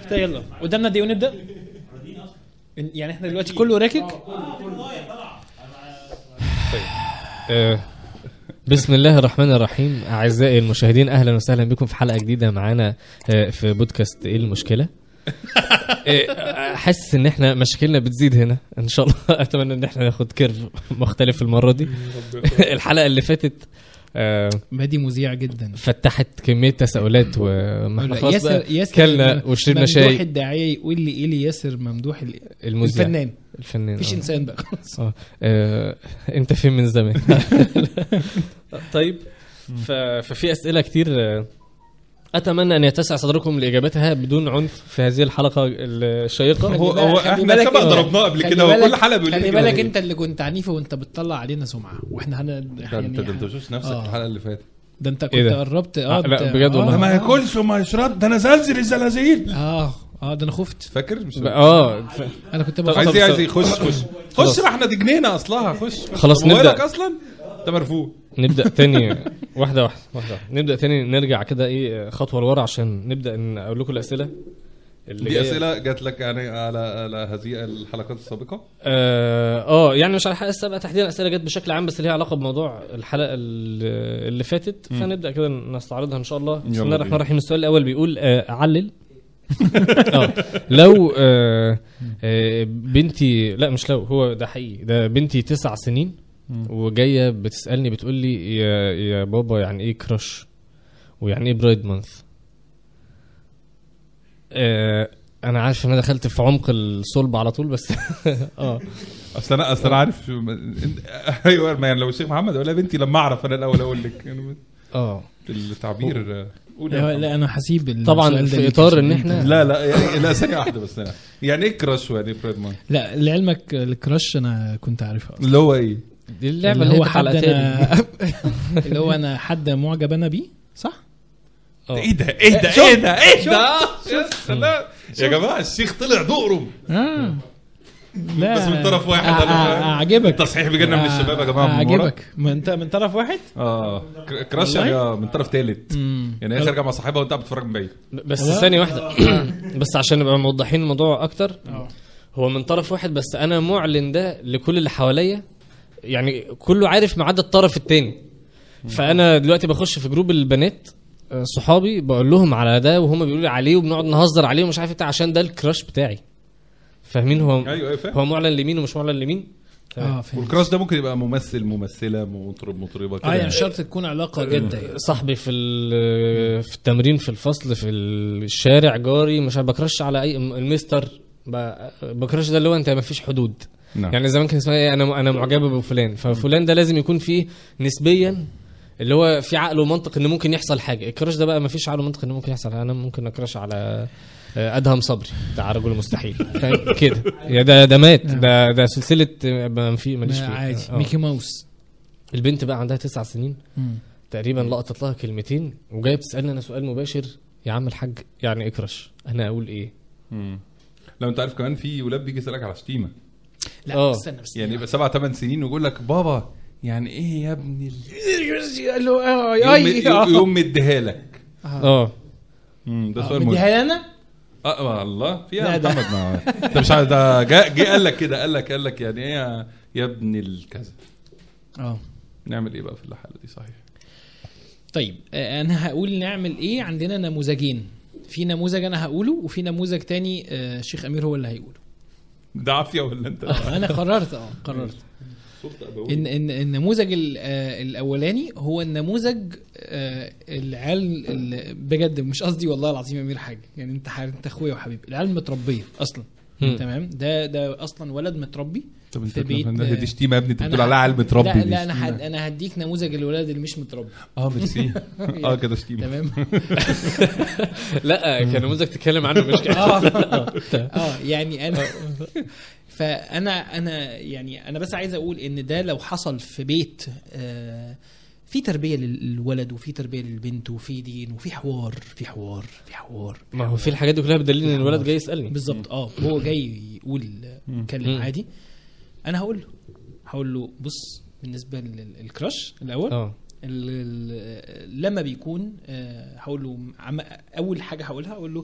طيب يلا قدامنا دي ونبدا يعني احنا دلوقتي كله راكب آه، بسم الله الرحمن الرحيم اعزائي المشاهدين اهلا وسهلا بكم في حلقه جديده معانا آه، في بودكاست ايه المشكله آه، حاسس ان احنا مشاكلنا بتزيد هنا ان شاء الله اتمنى ان احنا ناخد كيرف مختلف المره دي الحلقه اللي فاتت آه، بادي مذيع جدا فتحت كميه تساؤلات وما احنا خلاص ياسر بقى ياسر كلنا وشربنا ممدوح شاي الداعيه يقول لي ايه لي ياسر ممدوح ال- المذيع الفنان الفنان مفيش آه. انسان بقى خلاص اه آه، انت فين من زمان طيب ف... ففي اسئله كتير آه، اتمنى ان يتسع صدركم لاجابتها بدون عنف في هذه الحلقه الشيقه هو خلي هو بالك- خلي احنا بالك سبق إيه؟ ضربناه قبل خلي كده بالك- وكل حلقه بيقول خلي لنا بالك كده. انت اللي كنت عنيف وانت بتطلع علينا سمعه واحنا هن ده انت ده انت مشوش نفسك آه. في الحلقه اللي فاتت ده انت كنت إيه ده؟ قربت آه، لا، أنت- بجد والله. آه، ما آه. ياكلش وما يشرب ده انا زلزل الزلازل اه اه ده انا خفت فاكر مش اه ف... انا كنت طب- عايز بخاف ايه عايز ايه خش خش خلاص. خش ما احنا دي جنينه اصلها خش خلاص طب موبايلك نبدأ. اصلا ده مرفوع نبدا تاني واحده واحده واحده واحدة. نبدا تاني نرجع كده ايه خطوه لورا عشان نبدا ان اقول لكم الاسئله اللي دي جاية. اسئله جات لك يعني على على هذه الحلقات السابقه اه آه، يعني مش على الحلقه السابقه تحديدا اسئله جت بشكل عام بس ليها علاقه بموضوع الحلقه ال- اللي فاتت فنبدا كده نستعرضها ان شاء الله بسم يلا الله الرحمن بينا. الرحيم السؤال الاول بيقول آه علل اه لو آه آه بنتي لا مش لو هو ده حقيقي ده بنتي تسع سنين وجايه بتسالني بتقول لي يا يا بابا يعني ايه كراش ويعني ايه برايد مانث آه انا عارف ان انا دخلت في عمق الصلب على طول بس اه اصل انا اصل انا عارف شو انت- ايوه ما يعني لو الشيخ محمد اقول يا بنتي لما اعرف انا الاول اقول لك يعني اه التعبير قول يا لا, محمد. لا انا هسيب السؤال طبعا ده في ليك اطار عشان ان انت- احنا لا لا يعني لا ثانيه واحده بس أنا. يعني ايه كراش ويعني ايه بريد مان لا لعلمك الكراش انا كنت عارفها أصلاً. اللي هو ايه دي اللعبه اللي اللي هو هي حد حلقتين انا اللي هو انا حد معجب انا بيه صح؟ آه. ايه ده ايه ده ايه ده ايه ده يا سلام يا جماعه الشيخ طلع دقرم اه لا بس من طرف واحد أع- أنا فاهم. أع- اعجبك التصحيح بيجي لنا من الشباب يا جماعه من ورا. اعجبك ما انت من طرف واحد؟ اه كر- كراش والله؟ يعني من طرف ثالث امم يعني هي خارجه مع صاحبها وانت بتتفرج من بعيد بس والله؟ ثانيه واحده بس عشان نبقى موضحين الموضوع اكتر اه هو من طرف واحد بس انا معلن ده لكل اللي حواليا يعني كله عارف ما عدا الطرف التاني فانا دلوقتي بخش في جروب البنات آه، صحابي بقول لهم على ده وهم بيقولوا لي عليه وبنقعد نهزر عليه ومش عارف بتاع عشان ده الكراش بتاعي فاهمين هو ايوه ايوه فاهم هو معلن لمين ومش معلن لمين اه فهمت والكراش ده ممكن يبقى ممثل ممثله مطرب مطربه كده اه يعني مش شرط تكون علاقه جدا يعني. صاحبي في ال- في التمرين في الفصل في الشارع جاري مش عارف بكرش على اي المستر ب- بكرش ده اللي هو انت ما فيش حدود نعم. يعني زمان كان اسمها ايه انا انا معجبه بفلان ففلان ده لازم يكون فيه نسبيا اللي هو في عقل ومنطق ان ممكن يحصل حاجه الكراش ده بقى ما فيش عقل ومنطق ان ممكن يحصل حاجة. انا ممكن اكراش على آه، ادهم صبري بتاع رجل مستحيل فاهم كده يا ده ده مات ده ده سلسله آه، ما في ماليش ما فيه عادي آه. ميكي ماوس البنت بقى عندها تسع سنين مم. تقريبا لقطت لها كلمتين وجايه بتسالني انا سؤال مباشر يا عم الحاج يعني ايه كراش انا اقول ايه مم. لو انت عارف كمان في ولاد بيجي يسالك على شتيمه لا آه. استنى بس يعني يبقى سبع ثمان سنين ويقول لك بابا يعني ايه يا ابني ال- قال له اه يوم, اي يوم, يوم مديها لك اه مم، ده سؤال مهم مديها انا اه ما الله في لا يا ده- محمد ما انت مش عارف ده جه جه قال لك كده قال لك قال لك يعني ايه يا- يا ابن الكذا اه نعمل ايه بقى في الحاله دي صحيح طيب آه، انا هقول نعمل ايه عندنا نموذجين في نموذج انا هقوله وفي نموذج تاني آه، الشيخ امير هو اللي هيقوله ده عافيه ولا انت اه انا قررت اه قررت سلطة أبوية. ان ان النموذج ال- آه، الاولاني هو النموذج آه، العيال ال- بجد مش قصدي والله العظيم يا امير حاجه يعني انت ح- انت اخويا وحبيبي العيال متربيه اصلا مم. تمام ده ده اصلا ولد متربي طب انت في بيت ده- دي شتيمه يا ابني انت أنا بتقول عليها علم متربي لا دي لا انا شتيمة. هد انا هديك نموذج الولاد اللي مش متربي اه ميرسي اه كده شتيمه تمام لا كان نموذج تتكلم عنه مش كده اه يعني انا فانا انا يعني انا بس عايز اقول ان ده لو حصل في بيت آه، في تربيه للولد وفي تربيه للبنت وفي دين وفي حوار في حوار في حوار ما هو في الحاجات دي كلها بدليل ان الولد جاي يسالني بالظبط اه هو جاي يقول يتكلم مم. عادي انا هقول له هقول له بص بالنسبه للكراش الاول اه ال- ال- لما بيكون آه، هقول له عم اول حاجه هقولها هقول له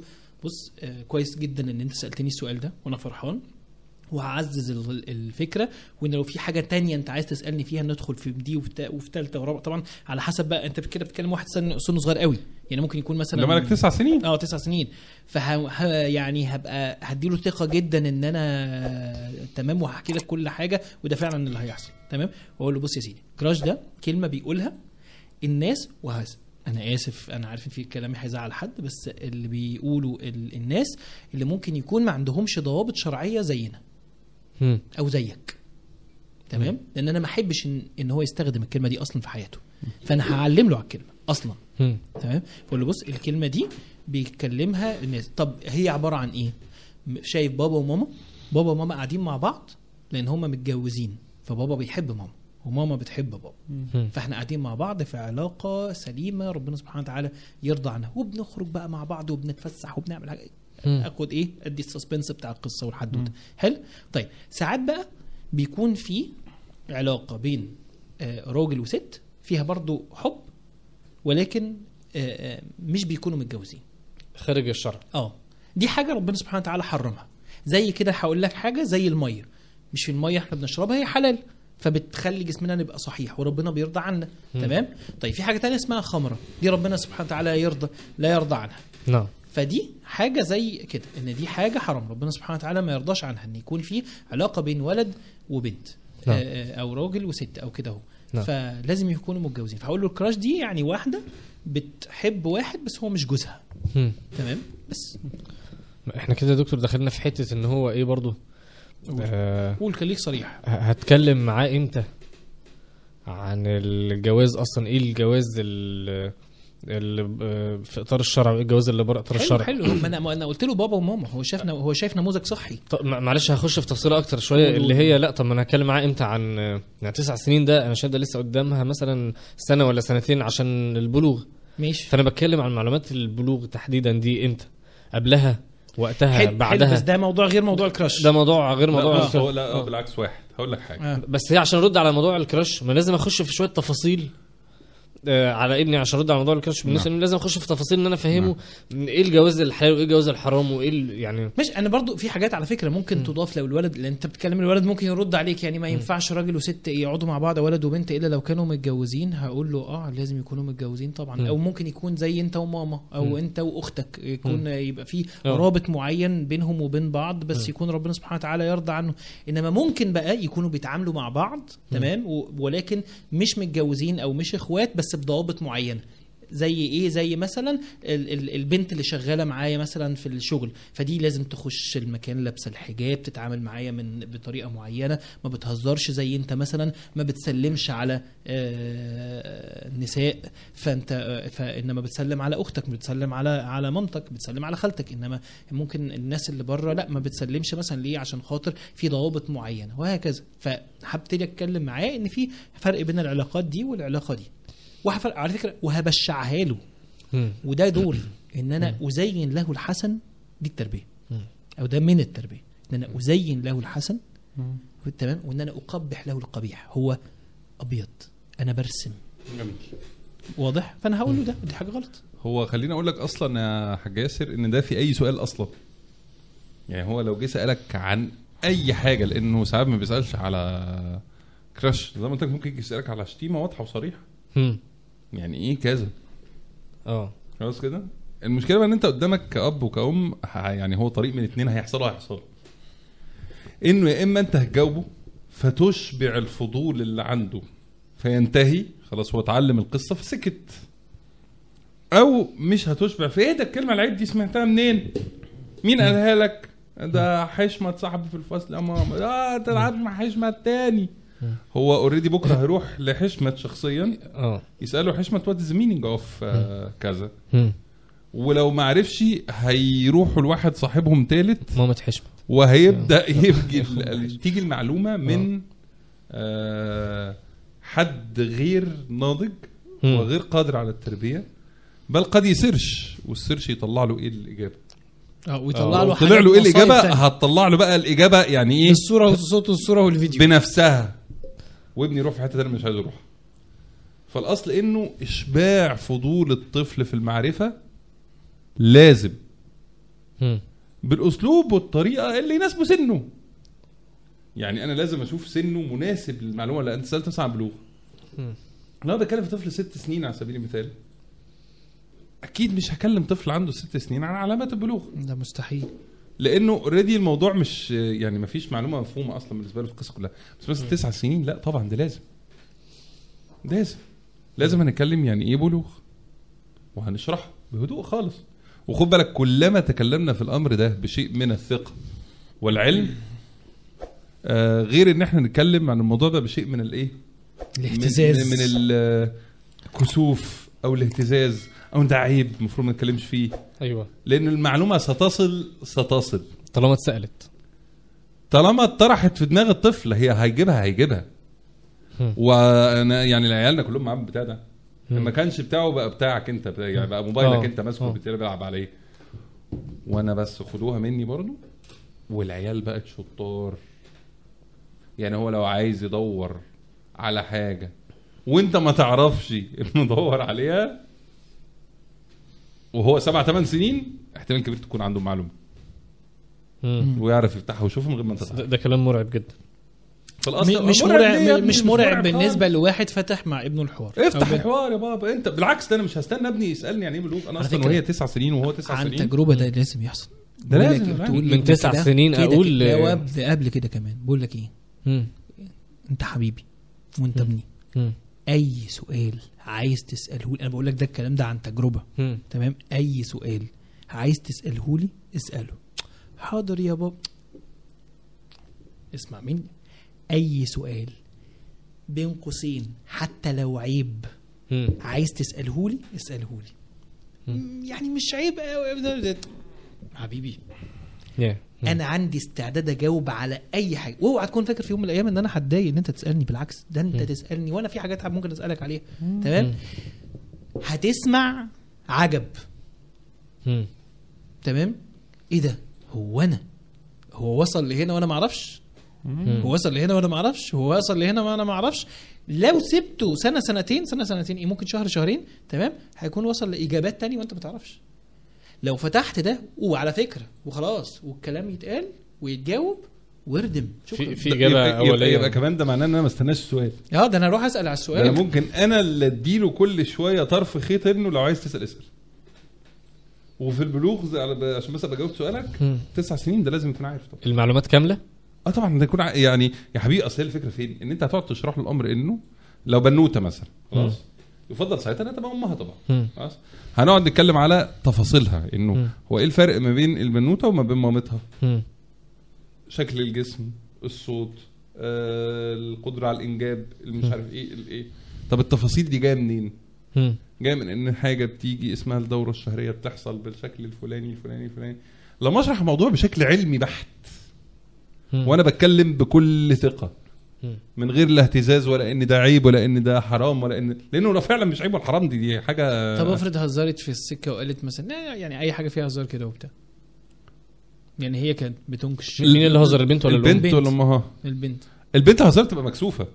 بص آه كويس جدا ان انت سالتني السؤال ده وانا فرحان وهعزز ال- الفكره وان لو في حاجه تانية انت عايز تسالني فيها ندخل في دي وفي وفي ثالثه ورابعه طبعا على حسب بقى انت كده بتتكلم واحد سن سنه صغير قوي يعني ممكن يكون مثلا لما لك تسع سنين اه تسع سنين فه ه- يعني هبقى هديله ثقه جدا ان انا تمام وهحكي لك كل حاجه وده فعلا اللي هيحصل تمام واقول له بص يا سيدي كراش ده كلمه بيقولها الناس وهذا انا اسف انا عارف ان في كلامي هيزعل حد بس اللي بيقولوا ال- الناس اللي ممكن يكون ما عندهمش ضوابط شرعيه زينا مم. او زيك تمام لان انا ما احبش ان, ان هو يستخدم الكلمه دي اصلا في حياته فانا هعلم له على الكلمه اصلا مم. تمام بقول له بص الكلمه دي بيتكلمها الناس طب هي عباره عن ايه م- شايف بابا وماما بابا وماما قاعدين مع بعض لان هما متجوزين فبابا بيحب ماما وماما بتحب بابا مم. فاحنا قاعدين مع بعض في علاقه سليمه ربنا سبحانه وتعالى يرضى عنها وبنخرج بقى مع بعض وبنتفسح وبنعمل حاجه مم. اخد ايه ادي السسبنس بتاع القصه والحدوته حلو طيب ساعات بقى بيكون في علاقه بين آه، راجل وست فيها برضو حب ولكن آه، آه، مش بيكونوا متجوزين خارج الشرع اه دي حاجه ربنا سبحانه وتعالى حرمها زي كده هقول لك حاجه زي الميه مش الميه احنا بنشربها هي حلال فبتخلي جسمنا نبقى صحيح وربنا بيرضى عنا تمام طيب في حاجه تانية اسمها خمره دي ربنا سبحانه وتعالى يرضى لا يرضى عنها نعم فدي حاجه زي كده ان دي حاجه حرام ربنا سبحانه وتعالى ما يرضاش عنها ان يكون في علاقه بين ولد وبنت نعم. آه، او راجل وست او كده اهو نعم. فلازم يكونوا متجوزين فهقول له الكراش دي يعني واحده بتحب واحد بس هو مش جوزها مم. تمام بس احنا كده يا دكتور دخلنا في حته ان هو ايه برضو آه قول خليك صريح ه- هتكلم معاه امتى عن الجواز اصلا ايه الجواز ال- اللي آه، في اطار الشرع وايه الجواز اللي بره اطار حلو الشرع حلو ما انا ما انا قلت له بابا وماما هو شايف هو شايف نموذج صحي طب مع- معلش هخش في تفصيله اكتر شويه قول- اللي هي لا طب ما انا هتكلم معاه امتى عن آه، يعني تسع سنين ده انا شايف ده لسه قدامها مثلا سنه ولا سنتين عشان البلوغ ماشي فانا بتكلم عن معلومات البلوغ تحديدا دي امتى قبلها وقتها حلو حلو بعدها بس ده موضوع غير موضوع الكراش ده موضوع غير موضوع لا, بص، هو الكراش. لا آه. بالعكس واحد هقول لك حاجه آه. بس هي عشان ارد على موضوع الكراش ما لازم اخش في شويه تفاصيل آه، على ابني عشان ارد على موضوع الكراش بالنسبه لي لازم اخش في تفاصيل ان انا افهمه ايه الجواز الحلال وايه الجواز الحرام وايه ال- يعني ماشي انا برضو في حاجات على فكره ممكن تضاف لو الولد لان انت بتتكلم الولد ممكن يرد عليك يعني ما ينفعش راجل وست يقعدوا مع بعض ولد وبنت الا لو كانوا متجوزين هقول له اه لازم يكونوا متجوزين طبعا مم. او ممكن يكون زي انت وماما او مم. انت واختك يكون مم. يبقى في آه. رابط معين بينهم وبين بعض بس مم. يكون ربنا سبحانه وتعالى يرضى عنه انما ممكن بقى يكونوا بيتعاملوا مع بعض تمام و- ولكن مش متجوزين او مش اخوات بس بضوابط معينه زي ايه زي مثلا ال- ال- البنت اللي شغاله معايا مثلا في الشغل فدي لازم تخش المكان لابسه الحجاب تتعامل معايا من بطريقه معينه ما بتهزرش زي انت مثلا ما بتسلمش على آه، نساء فانت آه، فانما بتسلم على اختك بتسلم على على مامتك بتسلم على خالتك انما ممكن الناس اللي بره لا ما بتسلمش مثلا ليه عشان خاطر في ضوابط معينه وهكذا فهبتدي اتكلم معاه ان في فرق بين العلاقات دي والعلاقه دي وهفرق على فكره وهبشعها له مم. وده دوري ان انا ازين له الحسن دي التربيه مم. او ده من التربيه ان انا ازين له الحسن تمام وان انا اقبح له القبيح هو ابيض انا برسم جميل واضح فانا هقول له ده دي حاجه غلط هو خليني اقول لك اصلا يا حاج ياسر ان ده في اي سؤال اصلا يعني هو لو جه سالك عن اي حاجه لانه ساعات ما بيسالش على كراش زي ما قلت لك ممكن يجي يسالك على شتيمه واضحه وصريحه مم. يعني ايه كذا اه خلاص كده المشكله بقى ان انت قدامك كاب وكأم ه- يعني هو طريق من اتنين هيحصلوا هيحصلوا انه يا اما انت هتجاوبه فتشبع الفضول اللي عنده فينتهي خلاص هو اتعلم القصه فسكت او مش هتشبع في ايه ده الكلمه العيب دي سمعتها منين مين قالها لك ده حشمت صاحبي في الفصل يا ماما اه انت قاعد مع حشمت تاني هو اوريدي بكره هيروح لحشمت شخصيا اه يساله حشمت وات ذا مينينج اوف كذا مم. ولو ما عرفش هيروحوا لواحد صاحبهم تالت مامة حشمت وهيبدا يبقي ال- ال- تيجي المعلومه من آه حد غير ناضج مم. وغير قادر على التربيه بل قد يسيرش والسيرش يطلع له ايه الاجابه اه ويطلع له لو طلع حاجات له ايه مصايب الاجابه تانية. هتطلع له بقى الاجابه يعني ايه بالصوره والصوت والصوره والفيديو بنفسها وابني يروح في حته تانيه مش عايز يروح فالاصل انه اشباع فضول الطفل في المعرفه لازم مم. بالاسلوب والطريقه اللي يناسبه سنه يعني انا لازم اشوف سنه مناسب للمعلومه اللي انت سالت مثلا عن بلوغ مم. لو بتكلم في طفل ست سنين على سبيل المثال اكيد مش هكلم طفل عنده ست سنين عن علامات البلوغ ده مستحيل لانه اوريدي الموضوع مش يعني ما فيش معلومه مفهومه اصلا بالنسبه له في القصه كلها بس مثلا تسع سنين لا طبعا ده لازم لازم لازم هنتكلم يعني ايه بلوغ وهنشرحه بهدوء خالص وخد بالك كلما تكلمنا في الامر ده بشيء من الثقه والعلم آه غير ان احنا نتكلم عن الموضوع ده بشيء من الايه الاهتزاز من, من الكسوف او الاهتزاز او ده عيب المفروض ما نتكلمش فيه ايوه لان المعلومه ستصل ستصل طالما اتسالت طالما اتطرحت في دماغ الطفل هي هيجيبها هيجيبها هم. وانا يعني عيالنا كلهم معاهم بتاع ده هم. ما كانش بتاعه بقى بتاعك انت بتاع- يعني بقى موبايلك آه. انت ماسكه آه. بالتالي بيلعب عليه وانا بس خدوها مني برضو والعيال بقت شطار يعني هو لو عايز يدور على حاجه وانت ما تعرفش انه دور عليها وهو سبع ثمان سنين احتمال كبير تكون عنده معلومه مم. ويعرف يفتحها ويشوفها من غير ما انت تعرف ده, ده كلام مرعب جدا في م- الأصل مش مرعب ليه يا مرعب ابني؟ مش مرعب خالص. بالنسبه لواحد فتح مع ابنه الحوار افتح أو بنت. الحوار يا بابا انت بالعكس ده انا مش هستنى ابني يسالني يعني ايه بلوغ انا على اصلا فكرة، وهي تسع سنين وهو تسع عن سنين تجربه ده لازم يحصل ده بقول لازم لك- يا تقول راجل. لي من تسع كده- سنين كده- أقول- كده- لا، وقبل قبل كده كمان بقول لك ايه مم. انت حبيبي وانت مم. ابني مم. اي سؤال عايز تساله لي انا بقول لك ده الكلام ده عن تجربه مم. تمام اي سؤال عايز تساله لي اساله حاضر يا بابا اسمع مني اي سؤال بين قوسين حتى لو عيب مم. عايز تساله لي اساله لي مم. يعني مش عيب قوي حبيبي Yeah. مم. انا عندي استعداد اجاوب على اي حاجه واوعى تكون فاكر في يوم من الايام ان انا هتضايق ان انت تسالني بالعكس ده انت مم. تسالني وانا في حاجات ممكن اسالك عليها تمام مم. هتسمع عجب مم. تمام ايه ده هو انا هو وصل لهنا وانا ما اعرفش مم. هو وصل لهنا وانا ما اعرفش هو وصل لهنا وانا ما اعرفش لو سبته سنه سنتين سنه سنتين ايه ممكن شهر شهرين تمام هيكون وصل لاجابات تانية وانت ما تعرفش لو فتحت ده وعلى فكره وخلاص والكلام يتقال ويتجاوب واردم شكرا في في ده اجابه يبقى, يبقى, اوليه يبقى كمان ده معناه ان انا ما استناش السؤال اه ده انا اروح اسال على ده انا السؤال ممكن انا اللي اديله كل شويه طرف خيط انه لو عايز تسال اسال وفي البلوغ زي- على- عشان بس ابقى جاوبت سؤالك مم. تسع سنين ده لازم يكون عارف طبعا المعلومات كامله اه طبعا ده يكون ع- يعني يا حبيبي اصل هي الفكره فين؟ ان انت هتقعد تشرح له الامر انه لو بنوته مثلا خلاص يفضل ساعتها انها تبقى امها طبعا مم. خلاص هنقعد نتكلم على تفاصيلها انه مم. هو ايه الفرق ما بين البنوته وما بين مامتها مم. شكل الجسم الصوت آه القدره على الانجاب اللي مش عارف ايه الايه طب التفاصيل دي جايه منين مم. جايه من ان حاجه بتيجي اسمها الدوره الشهريه بتحصل بالشكل الفلاني الفلاني الفلاني لما اشرح الموضوع بشكل علمي بحت مم. وانا بتكلم بكل ثقه مم. من غير لا اهتزاز ولا ان ده عيب ولا ان ده حرام ولا ان لانه لو فعلا مش عيب ولا حرام دي, دي حاجه طب افرض هزرت في السكه وقالت مثلا لا يعني اي حاجه فيها هزار كده وبتاع يعني هي كانت بتنكش مين اللي هزر البنت ولا الام البنت البنت. ولا امها البنت البنت هزرت تبقى مكسوفه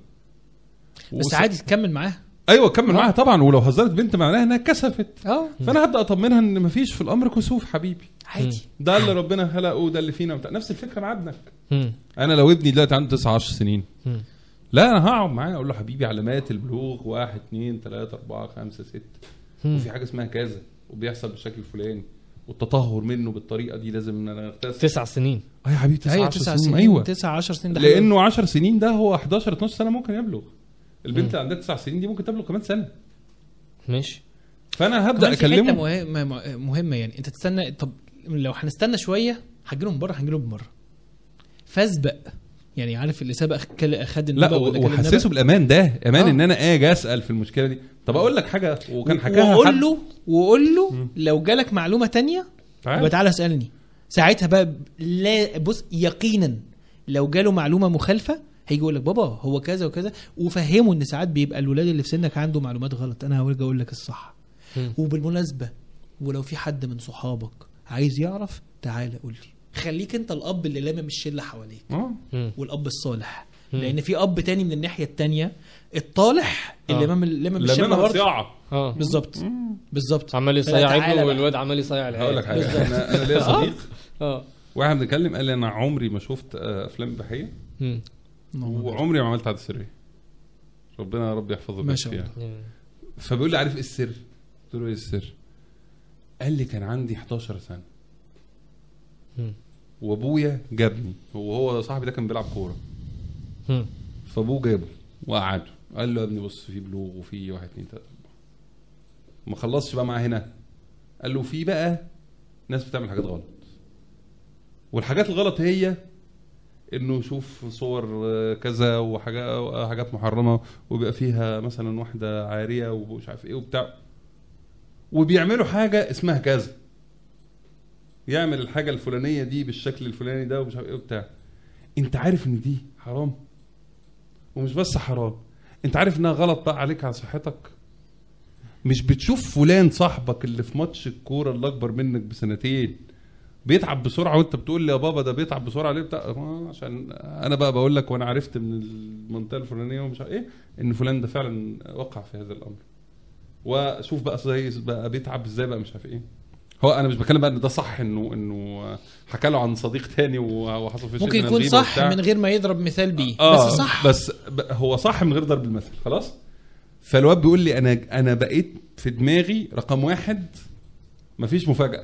بس وص- عادي تكمل معاها ايوه كمل معاها طبعا ولو هزرت بنت معناها انها كسفت اه فانا هبدا اطمنها ان مفيش في الامر كسوف حبيبي عادي ده اللي ربنا خلقه ده اللي فينا وبتاع نفس الفكره مع ابنك مم. انا لو ابني دلوقتي عنده 9 10 سنين مم. لا انا هقعد معاه اقول له حبيبي علامات البلوغ واحد اثنين ثلاثة أربعة خمسة ستة مم. وفي حاجة اسمها كذا وبيحصل بالشكل الفلاني والتطهر منه بالطريقة دي لازم ان انا اغتسل تسع سنين اه يا حبيبي 9 ايوه 10 9 سنين, سنين ايوه 9 10 سنين ده حلو. لانه 10 سنين ده هو 11 12 سنة ممكن يبلغ البنت اللي عندها 9 سنين دي ممكن تبلغ كمان سنة ماشي فانا هبدا كمان في حته اكلمه مهمه مهمه يعني انت تستنى طب لو هنستنى شويه هتجيلهم من بره هنجيلهم من بره فاسبق يعني عارف اللي سبق كل- خد لا النبأ ولا كل وحسسه النبأ؟ بالامان ده امان آه. ان انا اجي اسال في المشكله دي طب اقول لك حاجه وكان حكاها وقول حد له وقول له مم. لو جالك معلومه تانية تعال. يبقى تعالى اسالني ساعتها بقى لا بص يقينا لو جاله معلومه مخالفه هيجي يقول لك بابا هو كذا وكذا وفهمه ان ساعات بيبقى الولاد اللي في سنك عنده معلومات غلط انا هورجي اقول لك الصح مم. وبالمناسبه ولو في حد من صحابك عايز يعرف تعالى قول لي خليك انت الاب اللي لامم الشله حواليك اه مم. والاب الصالح مم. لان في اب تاني من الناحيه التانية الطالح اللي آه. لامم لامم الشله لما برضه صياعه اه بالظبط بالظبط عمال فلا يصيع تعالى ابنه بقى. والواد عمال يصيع العيال هقول لك حاجه بالظبط. انا انا ليا آه. صديق اه واحد بنتكلم قال لي انا عمري ما شفت آه، افلام اباحيه مم. وعمري ما عملت عاده سريه ربنا يا رب يحفظه ما ويبارك شاء فيه الله. يعني. فبيقول لي عارف ايه السر؟ قلت له ايه السر؟ قال لي كان عندي 11 سنه مم. وابويا جابني وهو صاحبي ده كان بيلعب كوره مم. فابوه جابه وقعده قال له يا ابني بص في بلوغ وفي واحد اتنين تلاته اربعه ما خلصش بقى معاه هنا قال له في بقى ناس بتعمل حاجات غلط والحاجات الغلط هي انه يشوف صور آه، كذا وحاجات حاجات محرمه وبيبقى فيها مثلا واحده عاريه ومش عارف ايه وبتاع وبيعملوا حاجه اسمها كذا يعمل الحاجه الفلانيه دي بالشكل الفلاني ده ومش عارف ايه وبتاع انت عارف ان دي حرام ومش بس حرام انت عارف انها غلط بقى عليك على صحتك مش بتشوف فلان صاحبك اللي في ماتش الكوره اللي اكبر منك بسنتين بيتعب بسرعه وانت بتقول لي يا بابا ده بيتعب بسرعه ليه بتاع آه، عشان انا بقى بقول لك وانا عرفت من المنطقه الفلانيه ومش عارف ايه ان فلان ده فعلا وقع في هذا الامر وشوف بقى زي بقى بيتعب ازاي بقى مش عارف ايه هو انا مش بتكلم بقى ان ده صح انه انه حكى له عن صديق تاني وحصل فيه شيء ممكن من يكون الغيبة صح وبتاع. من غير ما يضرب مثال بيه آه بس صح بس ب- هو صح من غير ضرب المثل خلاص فالواد بيقول لي انا انا بقيت في دماغي رقم واحد مفيش مفاجاه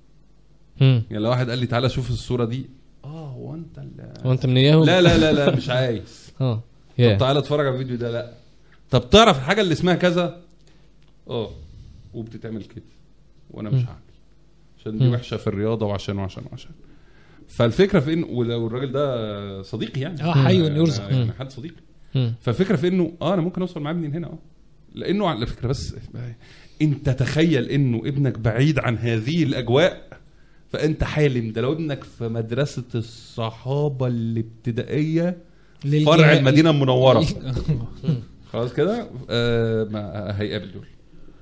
مم. يعني لو واحد قال لي تعالى شوف الصوره دي اه هو انت اللي هو انت من اياهم لا لا لا لا مش عايز اه طب يا تعالى اتفرج على الفيديو ده لا طب تعرف الحاجه اللي اسمها كذا اه وبتتعمل كده وانا مش مم. هعمل عشان دي مم. وحشه في الرياضه وعشان وعشان وعشان فالفكره في ان ولو الراجل ده صديقي يعني اه حي يعني- يرزق يعني حد صديقي مم. فالفكره في انه اه انا ممكن اوصل معاه منين هنا اه لانه على فكره بس انت تخيل انه ابنك بعيد عن هذه الاجواء فانت حالم ده لو ابنك في مدرسه الصحابه الابتدائيه للجهة- فرع المدينه المنوره خلاص كده آه ما هيقابل دول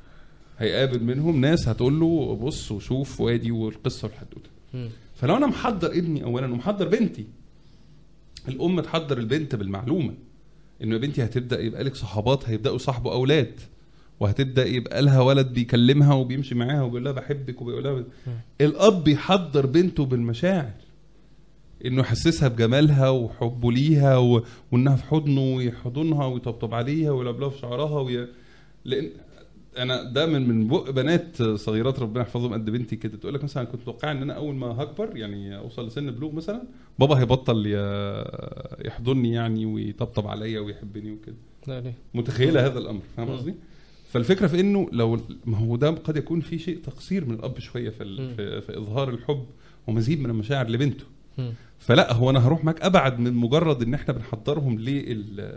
هيقابل منهم ناس هتقول له بص وشوف وادي والقصه والحدوته مم. فلو انا محضر ابني اولا ومحضر بنتي الام تحضر البنت بالمعلومه انه يا بنتي هتبدا يبقى لك صحابات هيبداوا يصاحبوا اولاد وهتبدا يبقى لها ولد بيكلمها وبيمشي معاها وبيقول لها بحبك وبيقول لها الاب يحضر بنته بالمشاعر انه يحسسها بجمالها وحبه ليها و... وانها في حضنه ويحضنها ويطبطب عليها ويلعب لها في شعرها وي... لان انا ده من من بق بنات صغيرات ربنا يحفظهم قد بنتي كده تقول لك مثلا كنت متوقع ان انا اول ما هكبر يعني اوصل لسن البلوغ مثلا بابا هيبطل ي- يحضني يعني ويطبطب عليا ويحبني وكده لا ليه متخيله هذا الامر فاهم مم. قصدي؟ فالفكره في انه لو ما هو ده قد يكون في شيء تقصير من الاب شويه في ال- مم. في, في اظهار الحب ومزيد من المشاعر لبنته مم. فلا هو انا هروح معاك ابعد من مجرد ان احنا بنحضرهم لل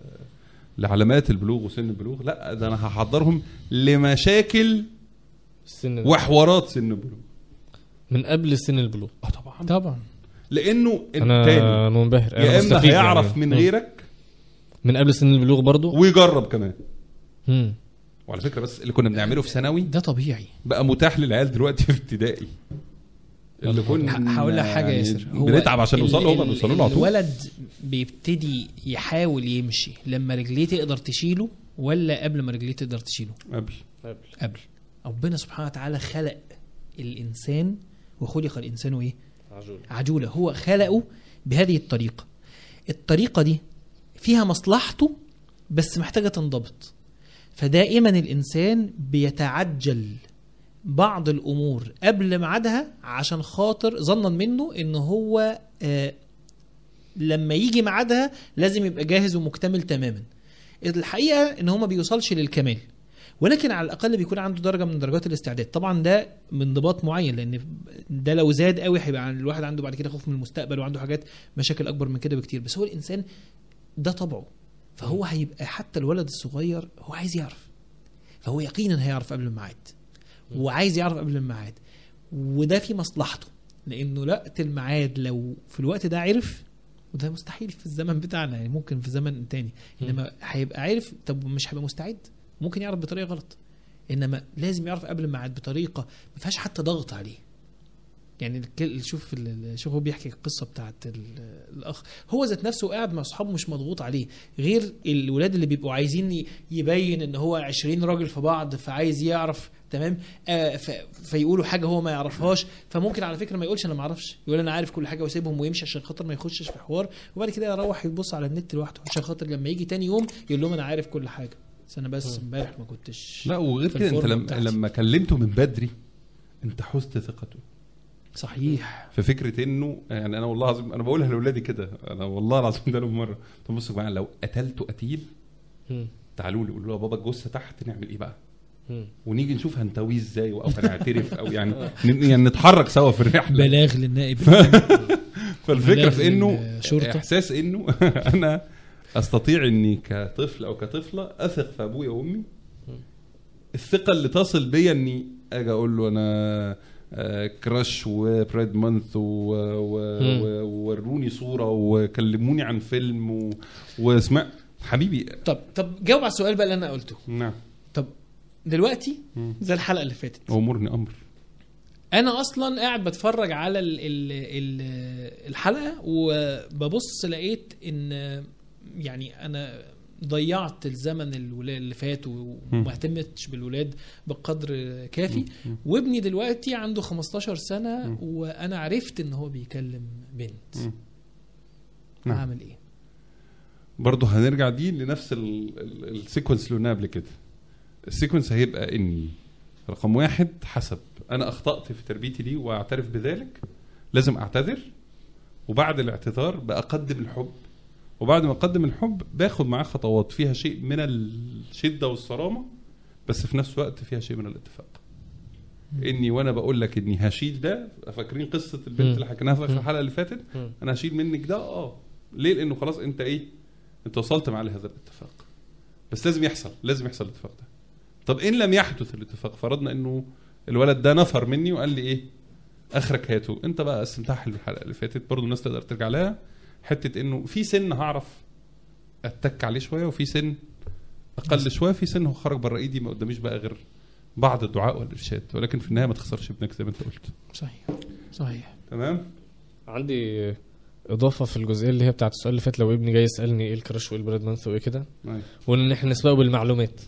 لعلامات البلوغ وسن البلوغ لا ده انا هحضرهم لمشاكل السن ده. وحوارات سن البلوغ من قبل سن البلوغ اه طبعا طبعا لانه انا التاني أنا منبهر أنا يا اما مستفيد هيعرف يعني. من مم. غيرك من قبل سن البلوغ برضو ويجرب كمان مم. وعلى فكره بس اللي كنا بنعمله في ثانوي ده طبيعي بقى متاح للعيال دلوقتي في ابتدائي اللي كنا ه- هقول لك حاجه يا يعني ياسر بنتعب عشان ال- نوصل له هم ال- بيوصلوا له على طول الولد بيبتدي يحاول يمشي لما رجليه تقدر تشيله ولا قبل ما رجليه تقدر تشيله قبل قبل ربنا سبحانه وتعالى خلق الانسان وخلق الانسان ايه عجوله هو خلقه بهذه الطريقه الطريقه دي فيها مصلحته بس محتاجه تنضبط فدائما الانسان بيتعجل بعض الامور قبل ميعادها عشان خاطر ظنا منه ان هو آه لما يجي ميعادها لازم يبقى جاهز ومكتمل تماما الحقيقه ان هو ما بيوصلش للكمال ولكن على الاقل بيكون عنده درجه من درجات الاستعداد طبعا ده من انضباط معين لان ده لو زاد قوي هيبقى عن- الواحد عنده بعد كده خوف من المستقبل وعنده حاجات مشاكل اكبر من كده بكتير بس هو الانسان ده طبعه فهو هيبقى حتى الولد الصغير هو عايز يعرف فهو يقينا هيعرف قبل الميعاد وعايز يعرف قبل الميعاد وده في مصلحته لانه وقت الميعاد لو في الوقت ده عرف وده مستحيل في الزمن بتاعنا يعني ممكن في زمن تاني انما هيبقى عارف طب مش هيبقى مستعد ممكن يعرف بطريقه غلط انما لازم يعرف قبل الميعاد بطريقه ما فيهاش حتى ضغط عليه يعني الكل- شوف ال- ال- شوف هو بيحكي القصه بتاعت ال- الاخ هو ذات نفسه قاعد مع اصحابه مش مضغوط عليه غير الولاد اللي بيبقوا عايزين ي- يبين ان هو 20 راجل في بعض فعايز يعرف تمام آه ف... فيقولوا حاجه هو ما يعرفهاش فممكن على فكره ما يقولش انا ما اعرفش يقول انا عارف كل حاجه ويسيبهم ويمشي عشان خاطر ما يخشش في حوار وبعد كده يروح يبص على النت لوحده عشان خاطر لما يجي تاني يوم يقول لهم انا عارف كل حاجه بس انا بس امبارح ما كنتش لا وغير في كده انت الفورمة لما, بتاعتي. لما كلمته من بدري انت حزت ثقته صحيح في فكره انه يعني انا والله العظيم انا بقولها لاولادي كده انا والله العظيم ده لهم مره طب بصوا يا جماعه لو قتلته قتيل مم. تعالوا تعالوا لي قولوا له يا بابا الجثه تحت نعمل ايه بقى مم. ونيجي نشوف هنتويه ازاي او هنعترف او يعني ن- يعني نتحرك سوا في الرحله بلاغ للنائب فالفكره بلاغ في انه للشرطة. احساس انه انا استطيع اني كطفل او كطفله اثق في ابويا وامي الثقه اللي تصل بيا اني اجي اقول له انا آه، كراش وبرايد مانث مم. ووروني صوره وكلموني عن فيلم و- واسمع حبيبي طب طب جاوب على السؤال بقى اللي انا قلته نعم طب دلوقتي مم. زي الحلقه اللي فاتت امرني امر انا اصلا قاعد بتفرج على ال ال ال الحلقه وببص لقيت ان يعني انا ضيعت الزمن الولا- اللي فات وما اهتمتش بالولاد بقدر كافي مم. وابني دلوقتي عنده 15 سنه مم. وانا عرفت ان هو بيكلم بنت مم. نعم. اعمل ايه برضه هنرجع دي لنفس ال- ال- السيكونس اللي قلناها قبل كده السيكونس هيبقى اني رقم واحد حسب انا اخطات في تربيتي دي واعترف بذلك لازم اعتذر وبعد الاعتذار بقدم الحب وبعد ما اقدم الحب باخد معاه خطوات فيها شيء من الشده والصرامه بس في نفس الوقت فيها شيء من الاتفاق اني وانا بقول لك اني هشيل ده فاكرين قصه البنت مم. اللي حكيناها في اخر مم. الحلقه اللي فاتت مم. انا هشيل منك ده اه ليه لانه خلاص انت ايه انت وصلت معاه لهذا الاتفاق بس لازم يحصل لازم يحصل الاتفاق ده طب ان لم يحدث الاتفاق فرضنا انه الولد ده نفر مني وقال لي ايه اخرك هاته انت بقى قسمتها حلو الحلقه اللي فاتت برضه الناس تقدر ترجع لها حته انه في سن هعرف اتك عليه شويه وفي سن اقل شويه في سن هو خرج بره ايدي ما قداميش بقى غير بعض الدعاء والارشاد ولكن في النهايه ما تخسرش ابنك زي ما انت قلت صحيح صحيح تمام عندي اضافه في الجزئيه اللي هي بتاعت السؤال اللي فات لو ابني جاي يسالني ايه الكراش وايه البراد مانث وايه كده أيوة. وان احنا نسبقه بالمعلومات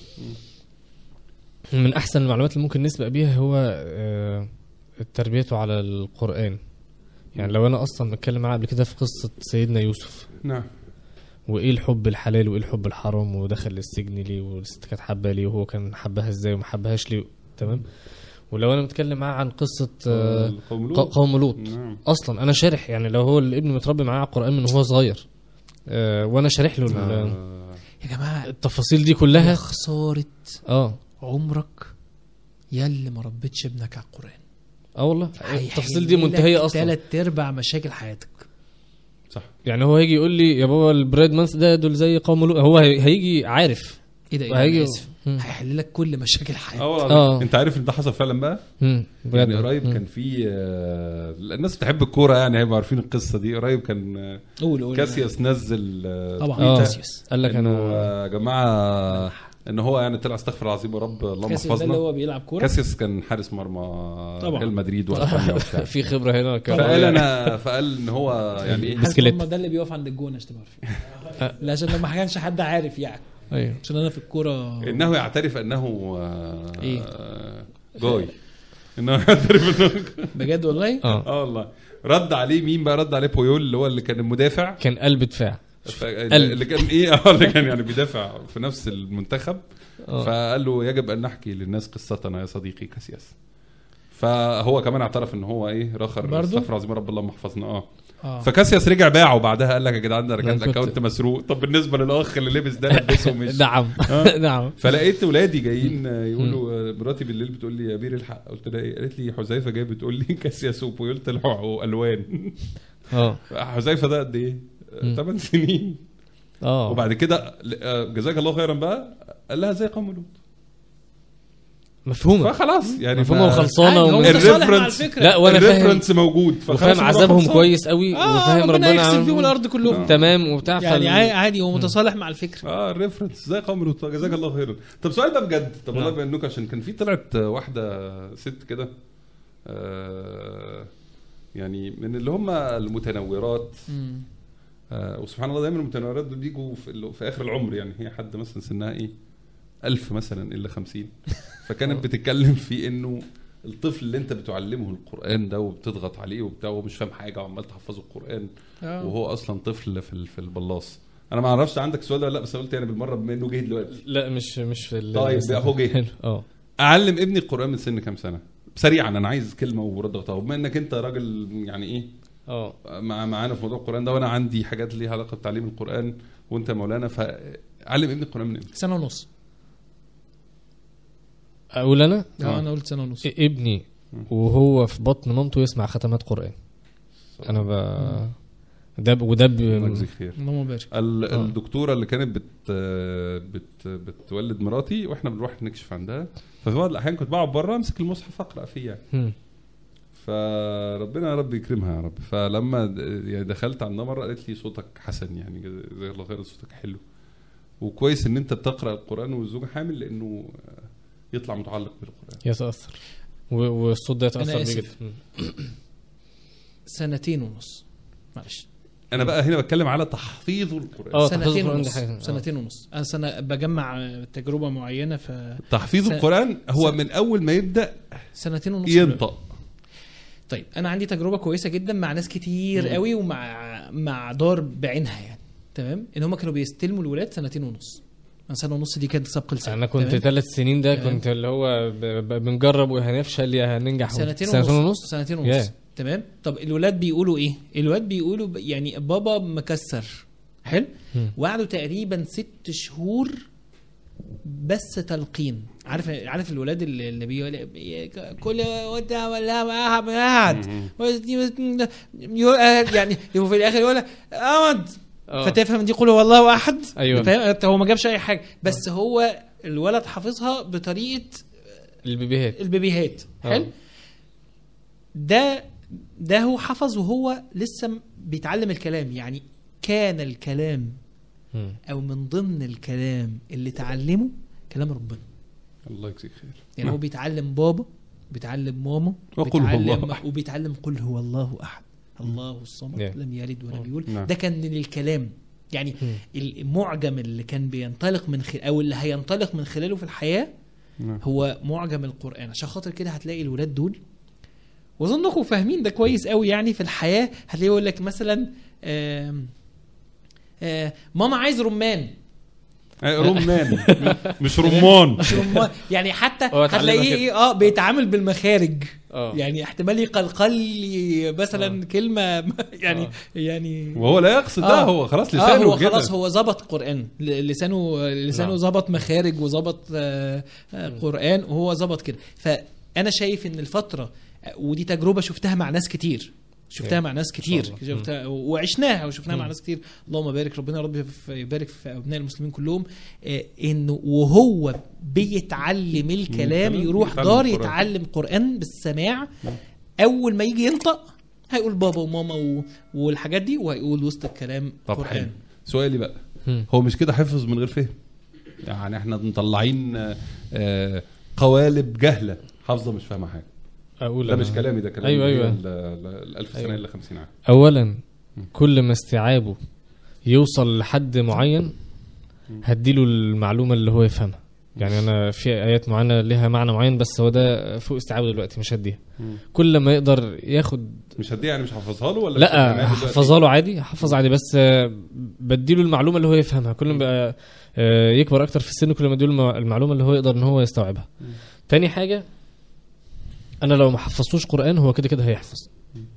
من احسن المعلومات اللي ممكن نسبق بيها هو آه، تربيته على القران يعني لو انا اصلا بتكلم معاه قبل كده في قصه سيدنا يوسف نعم وايه الحب الحلال وايه الحب الحرام ودخل السجن ليه والست كانت حباه ليه وهو كان حبها ازاي وما حبهاش ليه تمام ولو انا بتكلم معاه عن قصه آه، قوم ق- قوم لوط نعم اصلا انا شارح يعني لو هو الابن متربي معاه على القران من وهو صغير آه، وانا شارح له ال- آه. يا جماعه التفاصيل دي يا كلها خساره اه عمرك يا اللي ما ربيتش ابنك على القران اه والله التفاصيل دي منتهيه اصلا ثلاث ارباع مشاكل حياتك صح يعني هو هيجي يقول لي يا بابا البريد مانث ده دول زي قوم لوط هو هي- هيجي عارف ايه ده ايه وهيجي- ده أنا اسف مم. هيحل لك كل مشاكل حياتك اه والله آه. انت عارف ان ده حصل فعلا بقى مم. بجد يعني قريب مم. كان في آه، الناس بتحب الكوره يعني هيبقوا عارفين القصه دي قريب كان آه، قول قول كاسياس نزل آه، طبعا آه. كاسيوس قال لك إنه، انا آه، يا جماعه ان هو يعني طلع استغفر العظيم يا رب اللهم كاسيوس ده اللي احفظنا هو بيلعب كوره كاسياس كان حارس مرمى طبعا. ريال مدريد واسبانيا وبتاع في خبره هنا كان- فقال انا فقال ان هو يعني ايه حارس بسكليت. المرمى ده اللي بيقف عند الجون عشان تبقى عارفين لا عشان لو ما كانش حد عارف يعني ايوه عشان انا في الكوره انه يعترف انه آه، إيه؟ آه، جاي انه يعترف انه اه بجد والله اه والله رد عليه مين بقى رد عليه بويول اللي هو اللي كان المدافع كان قلب دفاع ف- اللي كان ايه اه اللي كان يعني بيدافع في نفس المنتخب آه. فقال له يجب ان نحكي للناس قصتنا يا صديقي كاسياس فهو كمان اعترف ان هو ايه رخر برضو؟ استغفر العظيم رب اللهم احفظنا اه اه فكاسياس رجع باعه بعدها قال لك يا جدعان ده انا أنا كان كنت- الاكونت مسروق طب بالنسبه للاخ اللي لبس ده لبسه ومش نعم آه. نعم فلقيت ولادي جايين يقولوا مراتي بالليل بتقول لي يا بير الحق قلت لها ايه قالت لي حذيفه جاي بتقول لي كاسياس وبويول طلعوا الوان اه حذيفه ده قد ايه؟ مم. 8 سنين اه وبعد كده آه، جزاك الله خيرا بقى قال لها زي قوم لوط مفهومه فخلاص يعني مفهومه ما- وخلصانه عادي، هو ومن- متصالح مع الريفرنس- الفكره لا وانا فاهم الريفرنس موجود فخلاص وفاهم الموضوع عذابهم خلصان. كويس قوي اه وفاهم ربنا ربنا يكسب فيهم عامل- الارض كلهم تمام وبتاع يعني فال- عا- عادي هو متصالح مع الفكره اه الريفرنس زي قوم لوط جزاك الله خيرا طب سؤال بقى بجد طب والله نعم. بانك عشان كان في طلعت واحده ست كده آه يعني من اللي هم المتنورات مم. آه وسبحان الله دايما المتنورات دول بيجوا في, ال- في اخر العمر يعني هي حد مثلا سنها ايه ألف مثلا الا 50 فكانت بتتكلم في انه الطفل اللي انت بتعلمه القران ده وبتضغط عليه وبتاع وهو مش فاهم حاجه وعمال تحفظه القران آه. وهو اصلا طفل في ال- في البلاص انا ما اعرفش عندك السؤال ده ولا لا بس أنا قلت يعني بالمره بما انه جه دلوقتي لا مش مش في ال- طيب، اهو جه. حلو. اه اعلم ابني القران من سن كام سنه سريعا انا عايز كلمه ورد غطاء بما انك انت راجل يعني ايه اه مع معانا في موضوع القران ده وانا عندي حاجات ليها علاقه بتعليم القران وانت مولانا فعلم ابني القران من امتى سنه ونص اقول انا اه انا قلت سنه ونص إ- ابني وهو في بطن مامته يسمع ختمات قران انا ب ده ب- وده ب... الله يجزيك خير اللهم بارك ال- آه. الدكتوره اللي كانت بت بت بتولد مراتي واحنا بنروح نكشف عندها ففي بعض الاحيان كنت بقعد بره امسك المصحف اقرا فيه يعني مم. فربنا يا رب يكرمها يا رب فلما د- يعني دخلت عندها مره قالت لي صوتك حسن يعني جزاك الله خير صوتك حلو وكويس ان انت بتقرا القران والزوجه حامل لانه يطلع متعلق بالقران يتاثر و- والصوت ده يتاثر أنا بيه آسف. جدا مم. سنتين ونص معلش انا بقى هنا بتكلم على تحفيظ القران اه تحفيظ سنتين القرآن دي ونص حاجة- آه. سنتين ونص انا سنه بجمع تجربه معينه ف تحفيظ س- القران هو س- من اول ما يبدا سنتين ونص ينطق طيب انا عندي تجربه كويسه جدا مع ناس كتير قوي ومع مع دار بعينها يعني تمام ان هم كانوا بيستلموا الولاد سنتين ونص أنا سنه ونص دي كانت سبق لسنه انا كنت تمام؟ ثلاث سنين ده تمام. كنت اللي هو ب- ب- بنجرب وهنفشل يا هننجح سنتين, سنتين ونص. ونص سنتين ونص ياه. تمام طب الولاد بيقولوا ايه الولاد بيقولوا ب- يعني بابا مكسر حلو مم. وقعدوا تقريبا ست شهور بس تلقين عارف عارف الولاد اللي اللي بيقول كل وده ولا احد يعني وفي الاخر يقول امد آه. فتفهم دي قول هو الله احد أيوة. فاهم هو ما جابش اي حاجه بس هو الولد حافظها بطريقه البيبيهات البيبيهات آه. حلو ده ده هو حفظ وهو لسه م- بيتعلم الكلام يعني كان الكلام مم. او من ضمن الكلام اللي تعلمه كلام ربنا الله يجزيك خير يعني هو بيتعلم بابا بيتعلم ماما وقل هو بيتعلم الله أحد. وبيتعلم قل هو الله احد الله الصمد Yeah. لم يلد ولم يولد نعم. ده كان للكلام يعني مم. المعجم اللي كان بينطلق من خلال او اللي هينطلق من خلاله في الحياه نعم. هو معجم القرآن عشان خاطر كده هتلاقي الولاد دول واظنكم فاهمين ده كويس قوي يعني في الحياة هتلاقيه يقول لك مثلا آم، آه، ماما عايز رمان آه، رمان مش رمان مش رمان يعني حتى هو اتعلمها هتلاقيه كده. ايه اه بيتعامل بالمخارج اه يعني احتمال يقلقل لي مثلا آه. كلمة يعني آه. يعني وهو لا يقصد ده آه. هو خلاص اه لسانه هو كده. خلاص هو ظبط قران ل- لسانه لسانه نعم. ظبط مخارج وظبط آه، آه، قران وهو ظبط كده فانا شايف ان الفتره ودي تجربه شفتها مع ناس كتير شفتها Okay. مع ناس كتير إن شاء الله. شفتها وعشناها وشفناها مع مم. ناس كتير اللهم بارك ربنا يا رب يف- يبارك في ابناء المسلمين كلهم آه، انه وهو بيتعلم الكلام الكلام يروح بيتعلم دار القرآن. يتعلم قران بالسماع اول ما يجي ينطق هيقول بابا وماما و... والحاجات دي وهيقول وسط الكلام طب قران حلو سؤالي بقى مم. هو مش كده حفظ من غير فهم يعني احنا مطلعين آه، آه، قوالب جهله حافظه مش فاهمه حاجه اقول ده أنا. مش كلامي ده كلام أيوة، أيوة. الألف سنه أيوة. الا 50 عام اولا كل ما استيعابه يوصل لحد معين هديله المعلومه اللي هو يفهمها يعني انا في ايات معينه لها معنى معين بس هو ده فوق استيعابه دلوقتي مش هديها مم. كل ما يقدر ياخد مش هديه يعني مش حافظها له ولا مش لا هفهمها له دلوقتي؟ هحفظها له عادي هحفظ عادي بس آه، بديله المعلومه اللي هو يفهمها كل ما بقى آه، يكبر اكتر في السن كل ما اديله الم- المعلومه اللي هو يقدر ان هو يستوعبها تاني حاجه انا لو ما حفظتوش قران هو كده كده هيحفظ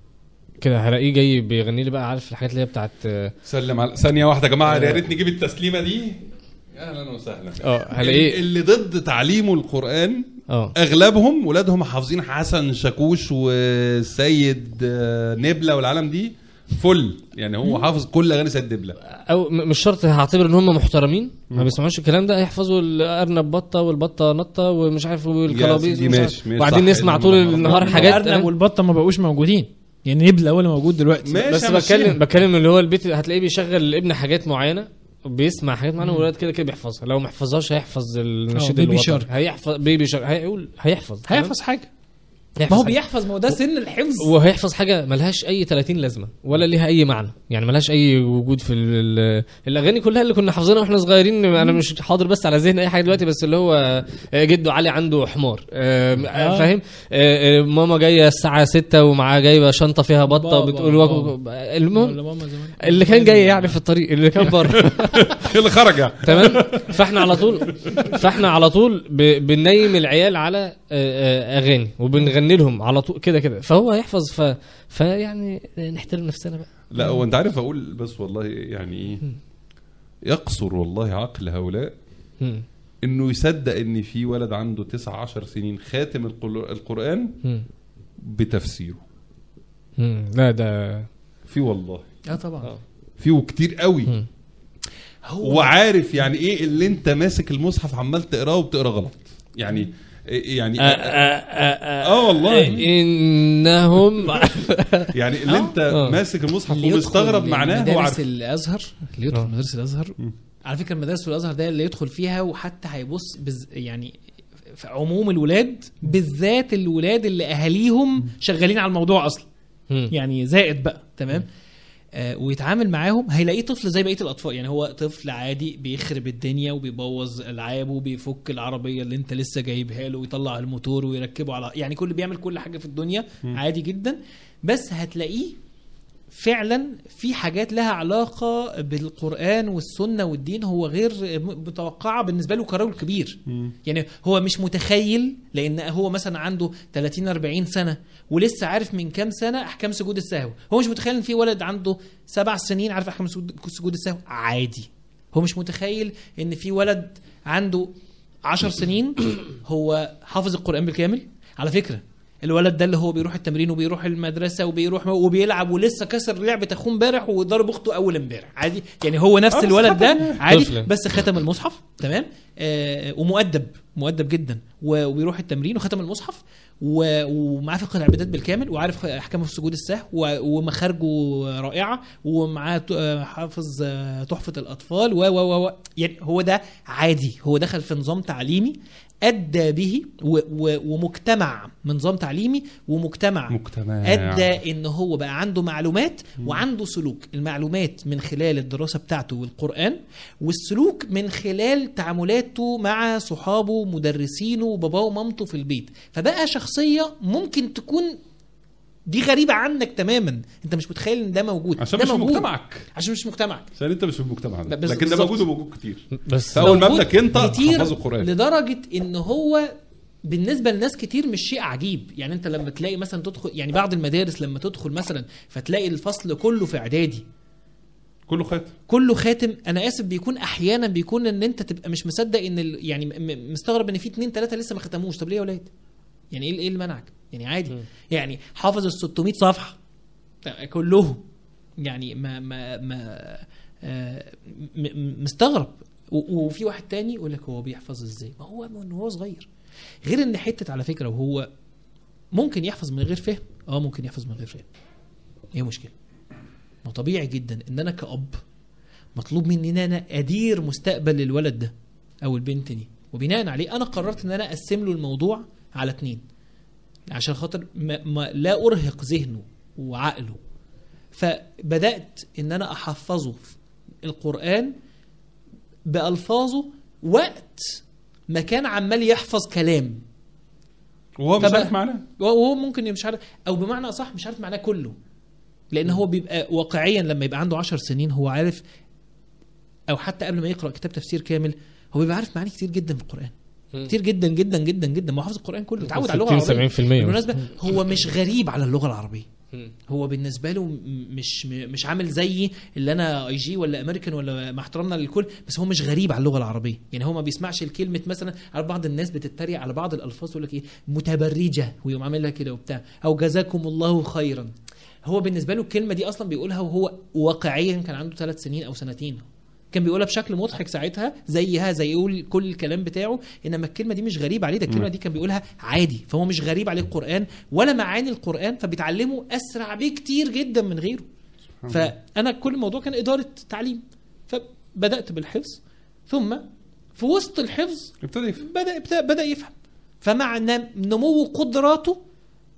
كده هلاقيه جاي بيغني لي بقى عارف الحاجات اللي هي بتاعت اه سلم على ثانيه واحده يا جماعه يا ريت نجيب التسليمه دي اهلا وسهلا اه هلاقيه اللي ضد تعليمه القران اه اغلبهم ولادهم حافظين حسن شاكوش والسيد آه، نبله والعالم دي فل يعني هو حافظ كل اغاني سيد نبله او م- مش شرط هعتبر ان هم محترمين ما بيسمعوش الكلام ده هيحفظوا الارنب بطه والبطه نطه ومش عارف والكلابيس سيدي ومش ماشي، عارف. ماشي، وبعدين صح، نسمع حلو، طول الموضوع. النهار حاجات الارنب والبطه ما بقوش موجودين يعني نبله ولا موجود دلوقتي ماشي، بس همشيها. بتكلم بتكلم اللي هو البيت هتلاقيه بيشغل الابن حاجات معينه بيسمع حاجات معينه والولاد كده كده بيحفظها لو ما حفظهاش هيحفظ النشيد بيبي الوطني شارك. هيحفظ بيبي شارك هيقول هيحفظ تمام؟ هيحفظ حاجه ما هو حاجة. بيحفظ ما هو ده سن الحفظ وهيحفظ حاجه ملهاش اي 30 لازمه ولا ليها اي معنى يعني ملهاش اي وجود في ال- ال- الاغاني كلها اللي كنا حافظينها واحنا صغيرين انا مش حاضر بس على ذهن اي حاجه دلوقتي بس اللي هو آه، جده علي عنده حمار آه، آه. فاهم آه، آه، ماما جايه الساعه 6 ومعاها جايبه شنطه فيها بطه بابا، بتقول بابا. وك- المهم ولا ماما زمان اللي كان جاي يعني في الطريق اللي كان بره اللي خرج يعني تمام فاحنا على طول فاحنا على طول ب- بننيم العيال على آه، آه، اغاني وبنغني لهم على طول كده كده فهو يحفظ ف فيعني نحترم نفسنا بقى لا هو انت عارف اقول بس والله يعني ايه يقصر والله عقل هؤلاء مم. انه يصدق ان في ولد عنده 9 10 سنين خاتم القل- القران مم. بتفسيره مم. لا ده في والله اه طبعا آه. في وكتير قوي مم. هو وعارف يعني ايه اللي انت ماسك المصحف عمال تقراه وبتقرا غلط يعني يعني آه، آه، آه، اه والله انهم يعني اللي انت آه. ماسك المصحف اللي يدخل ومستغرب معناه هو مدارس عارف الازهر اللي يدخل آه. مدارس الازهر على فكره مدارس الازهر ده اللي يدخل فيها وحتى هيبص بز يعني في عموم الولاد بالذات الولاد اللي اهاليهم شغالين على الموضوع اصلا مم. يعني زائد بقى تمام آه ويتعامل معاهم هيلاقيه طفل زي بقيه الاطفال يعني هو طفل عادي بيخرب الدنيا وبيبوظ العابه وبيفك العربيه اللي انت لسه جايبها له ويطلع الموتور ويركبه على يعني كل بيعمل كل حاجه في الدنيا عادي جدا بس هتلاقيه فعلا في حاجات لها علاقه بالقران والسنه والدين هو غير م- متوقعه بالنسبه له كرجل كبير يعني هو مش متخيل لان هو مثلا عنده 30 40 سنه ولسه عارف من كام سنه احكام سجود السهو هو مش متخيل ان في ولد عنده سبع سنين عارف احكام سجود سجود السهو عادي هو مش متخيل ان في ولد عنده عشر سنين هو حافظ القران بالكامل على فكره الولد ده اللي هو بيروح التمرين وبيروح المدرسه وبيروح وبيلعب ولسه كسر لعبه اخوه امبارح وضرب اخته اول امبارح عادي يعني هو نفس آه، بس الولد ده ختم. عادي طفل. بس ختم المصحف تمام آه ومؤدب مؤدب جدا و- وبيروح التمرين وختم المصحف و- ومعاه فقه العبادات بالكامل وعارف احكام سجود السهو و- ومخارجه رائعه ومعاه ت- آه، حافظ آه، تحفه الاطفال و و و و يعني هو ده عادي هو دخل في نظام تعليمي ادى به و و ومجتمع من نظام تعليمي ومجتمع مجتمع ادى ان هو بقى عنده معلومات وعنده سلوك المعلومات من خلال الدراسه بتاعته والقران والسلوك من خلال تعاملاته مع صحابه مدرسينه وباباه ومامته في البيت فبقى شخصيه ممكن تكون دي غريبه عنك تماما انت مش متخيل ان ده موجود عشان ده مش في موجود. مجتمعك عشان مش مجتمعك عشان انت مش في المجتمع ده بس- لكن ده بالظبط. موجود وموجود كتير بس فاول ما موجود ابنك ينطق كتير حفظه القران لدرجه ان هو بالنسبه لناس كتير مش شيء عجيب يعني انت لما تلاقي مثلا تدخل يعني بعض المدارس لما تدخل مثلا فتلاقي الفصل كله في اعدادي كله خاتم كله خاتم انا اسف بيكون احيانا بيكون ان انت تبقى مش مصدق ان ال... يعني م- م- مستغرب ان في اتنين تلاته لسه ما ختموش طب ليه يا ولاد يعني ايه ايه اللي منعك يعني عادي مم. يعني حافظ ال 600 صفحه كلهم يعني ما ما ما آه، م- م- مستغرب و- وفي واحد تاني يقول لك هو بيحفظ ازاي ما هو من هو صغير غير ان حته على فكره وهو ممكن يحفظ من غير فهم اه ممكن يحفظ من غير فهم ايه مشكله ما طبيعي جدا ان انا كأب مطلوب مني ان انا ادير مستقبل الولد ده او البنت دي وبناء عليه انا قررت ان انا اقسم له الموضوع على اتنين عشان خاطر ما, ما لا ارهق ذهنه وعقله فبدات ان انا احفظه القران بالفاظه وقت ما كان عمال يحفظ كلام وهو مش طب- عارف معناه وهو ممكن مش عارف او بمعنى اصح مش عارف معناه كله لان هو بيبقى واقعيا لما يبقى عنده عشر سنين هو عارف او حتى قبل ما يقرا كتاب تفسير كامل هو بيبقى عارف معاني كتير جدا في القران كتير جدا جدا جدا جدا ما هو حافظ القران كله اتعود على اللغه 60 العربيه 70% بالمناسبه هو مش غريب على اللغه العربيه مم. هو بالنسبه له م- مش م- مش عامل زيي اللي انا اي جي ولا امريكان ولا مع احترامنا للكل بس هو مش غريب على اللغه العربيه يعني هو ما بيسمعش الكلمه مثلا على بعض الناس بتتريق على بعض الالفاظ يقول لك ايه متبرجه ويقوم عاملها كده وبتاع او جزاكم الله خيرا هو بالنسبه له الكلمه دي اصلا بيقولها وهو واقعيا كان عنده ثلاث سنين او سنتين كان بيقولها بشكل مضحك ساعتها زيها زي يقول كل الكلام بتاعه انما الكلمه دي مش غريبه عليه ده الكلمه دي كان بيقولها عادي فهو مش غريب عليه القران ولا معاني القران فبيتعلمه اسرع بكتير جدا من غيره فانا كل الموضوع كان اداره تعليم فبدات بالحفظ ثم في وسط الحفظ ابتدى يفهم بدا بدا, بدأ يفهم فمع نم- نمو قدراته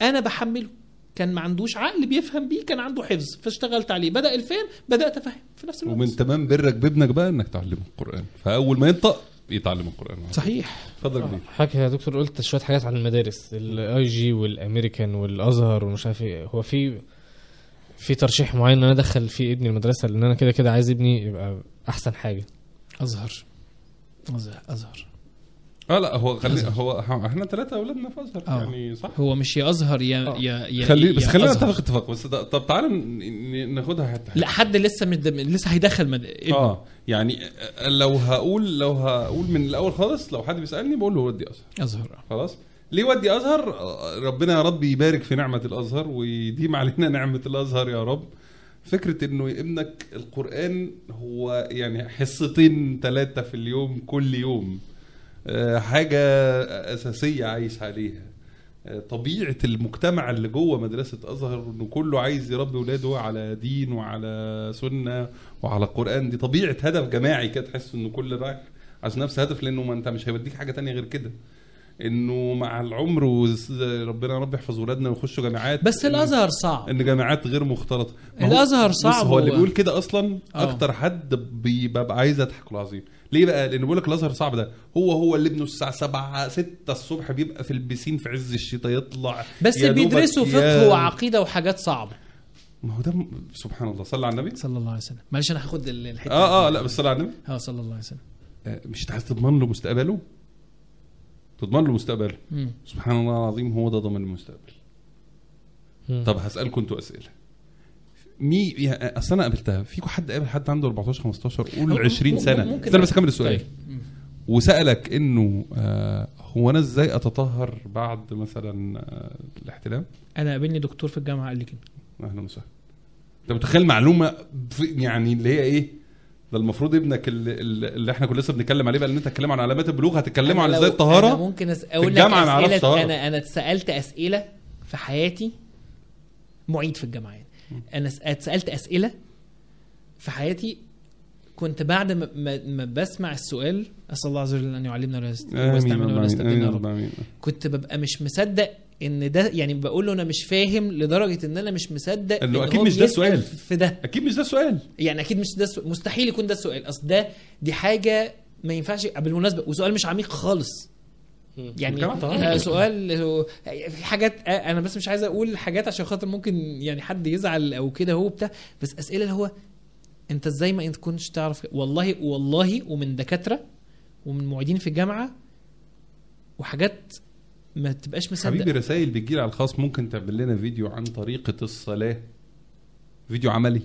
انا بحمله كان ما عندوش عقل بيفهم بيه كان عنده حفظ فاشتغلت عليه بدا الفهم بدات افهم في نفس الوقت ومن تمام برك بابنك بقى انك تعلمه القران فاول ما ينطق يتعلم القران صحيح اتفضل بيه حضرتك يا دكتور قلت شويه حاجات عن المدارس الاي جي والامريكان والازهر ومش عارف ايه هو في في ترشيح معين ان انا ادخل فيه ابني المدرسه لان انا كده كده عايز ابني يبقى احسن حاجه ازهر ازهر ازهر اه لا هو خلي أزهر. هو احنا ثلاثه اولادنا في ازهر آه. يعني صح هو مش يا ازهر يا آه. يا يا خلي بس يا خلينا أزهر. نتفق اتفاق بس ده- طب تعالى ن- ن- ناخدها حته لا حد لسه مد... لسه هيدخل مد... ابنه. اه يعني لو هقول لو هقول من الاول خالص لو حد بيسالني بقول له ودي ازهر ازهر خلاص ليه ودي ازهر آه، ربنا يا رب يبارك في نعمه الازهر ويديم علينا نعمه الازهر يا رب فكره انه ابنك القران هو يعني حصتين ثلاثه في اليوم كل يوم آه، حاجه اساسيه عايش عليها آه، طبيعه المجتمع اللي جوه مدرسه ازهر انه كله عايز يربي ولاده على دين وعلى سنه وعلى قران دي طبيعه هدف جماعي كده تحس انه كل رايح عشان نفس هدف لانه ما انت مش هيوديك حاجه تانية غير كده انه مع العمر وز- ربنا يا رب يحفظ ولادنا ويخشوا جامعات بس إن- الازهر صعب ان جامعات غير مختلطه ما هو- الازهر بص صعب هو اللي و- بيقول كده اصلا آه. اكتر حد بيبقى عايز اضحك له عظيم ليه بقى لان بيقول لك الازهر صعب ده هو هو اللي ابنه الساعه 7 6 الصبح بيبقى في البسين في عز الشتاء يطلع بس يا دوبك بيدرسوا يا- فقه وعقيده وحاجات صعبه ما هو ده م- سبحان الله صلى على النبي صلى الله عليه وسلم معلش انا هاخد ال- الحته اه اه دي. لا بس صلى على النبي اه صلى الله عليه وسلم آه، مش انت عايز تضمن له مستقبله تضمن له مستقبله مم. سبحان الله العظيم هو ده ضمن المستقبل مم. طب هسالكم انتوا اسئله مي يعني اصل انا قابلتها فيكم حد قابل حد عنده 14 15 قول مم- 20 ممكن- سنه ممكن- استنى بس اكمل السؤال طيب. مم. وسالك انه آه هو انا ازاي اتطهر بعد مثلا آه الاحتلام انا قابلني دكتور في الجامعه قال لي كده اهلا وسهلا انت متخيل معلومه في- يعني اللي هي ايه ده المفروض ابنك اللي, اللي احنا كنا لسه بنتكلم عليه بقى ان انت تتكلم عن علامات البلوغ هتتكلموا أنا عن لو- ازاي انا الطهاره ممكن أس... اقول لك الجامعة ما نعرفش اسئله طهارة. انا انا اتسالت اسئله في حياتي معيد في الجامعه يعني انا س- اتسالت اسئله في حياتي كنت بعد ما, ما, ما بسمع السؤال اسال الله عز وجل ان يعلمنا ولا يست- امين ويستعملنا ولا آمين، يستبدلنا يا آمين، رب آمين. كنت ببقى مش مصدق ان ده يعني بقول له انا مش فاهم لدرجه ان انا مش مصدق إنه إن أكيد هو مش ده بيسأل السؤال. في ده اكيد مش ده السؤال يعني اكيد مش ده السؤال مستحيل يكون ده السؤال اصل ده دي حاجه ما ينفعش بالمناسبه وسؤال مش عميق خالص يعني الجامعة طبعاً. آه سؤال هو- في حاجات آه انا بس مش عايز اقول حاجات عشان خاطر ممكن يعني حد يزعل او كده هو بتاع بس اسئله اللي هو انت ازاي ما تكونش تعرف والله والله ومن دكاتره ومن معيدين في الجامعه وحاجات ما تبقاش مصدق حبيبي رسائل بتجيلي على الخاص ممكن تعمل لنا فيديو عن طريقة الصلاة فيديو عملي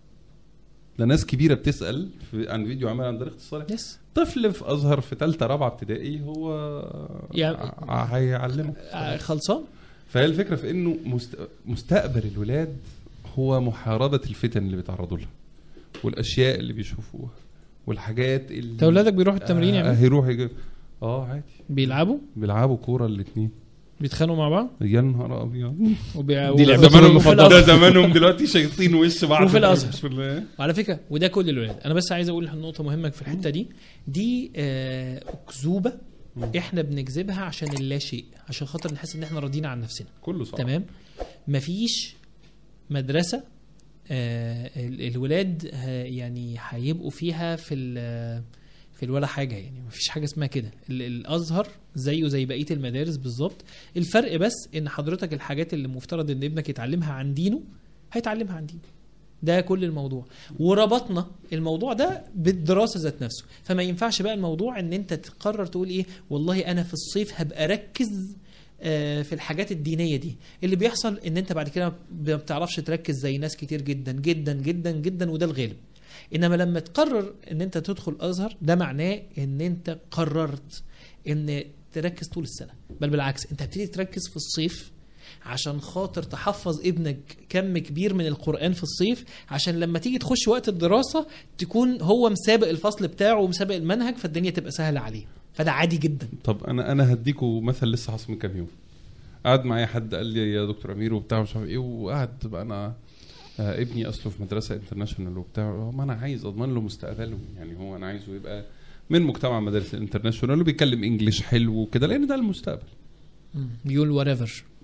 ده ناس كبيرة بتسأل في عن فيديو عملي عن طريقة الصلاة يس طفل في أزهر في ثالثة رابعة ابتدائي هو يعني- ع- هيعلمك آه، خلصان فهي الفكرة في إنه مست... مستقبل الولاد هو محاربة الفتن اللي بيتعرضوا لها والأشياء اللي بيشوفوها والحاجات اللي انت اولادك بيروحوا التمرين آه يعني هيروح يجي اه عادي بيلعبوا بيلعبوا كورة الاتنين بيتخانقوا مع بعض يا نهار ابيض وبيع... دي و- لعبتهم وفي المفضلة. ده الأزهر. زمانهم دلوقتي شايطين وش بعض وفي الأزهر. في ال- وعلى فكره وده كل الولاد انا بس عايز اقول نقطه مهمه في الحته دي دي آه، اكذوبه احنا بنجذبها عشان اللا شيء عشان خاطر نحس ان احنا راضيين عن نفسنا كله صح تمام مفيش مدرسه آه، ال- الولاد ه- يعني هيبقوا فيها في ال- في الولا حاجه يعني مفيش حاجه اسمها كده ال- الازهر زيه زي بقيه المدارس بالظبط الفرق بس ان حضرتك الحاجات اللي مفترض ان ابنك يتعلمها عن دينه هيتعلمها عن دينه ده كل الموضوع وربطنا الموضوع ده بالدراسه ذات نفسه فما ينفعش بقى الموضوع ان انت تقرر تقول ايه والله انا في الصيف هبقى اركز آه، في الحاجات الدينيه دي اللي بيحصل ان انت بعد كده ما بتعرفش تركز زي ناس كتير جدا جدا جدا جدا وده الغالب انما لما تقرر ان انت تدخل ازهر ده معناه ان انت قررت ان تركز طول السنه بل بالعكس انت هتبتدي تركز في الصيف عشان خاطر تحفظ ابنك كم كبير من القرآن في الصيف عشان لما تيجي تخش وقت الدراسة تكون هو مسابق الفصل بتاعه ومسابق المنهج فالدنيا تبقى سهلة عليه فده عادي جدا طب انا انا هديكوا مثل لسه حاصل من كام يوم قعد معايا حد قال لي يا دكتور امير وبتاع مش عارف ايه وقعد بقى انا آه، ابني اصله في مدرسه انترناشونال وبتاع ما انا عايز اضمن له مستقبله يعني هو انا عايزه يبقى من مجتمع مدارس الانترناشونال وبيتكلم انجليش حلو وكده لان ده المستقبل بيقول whatever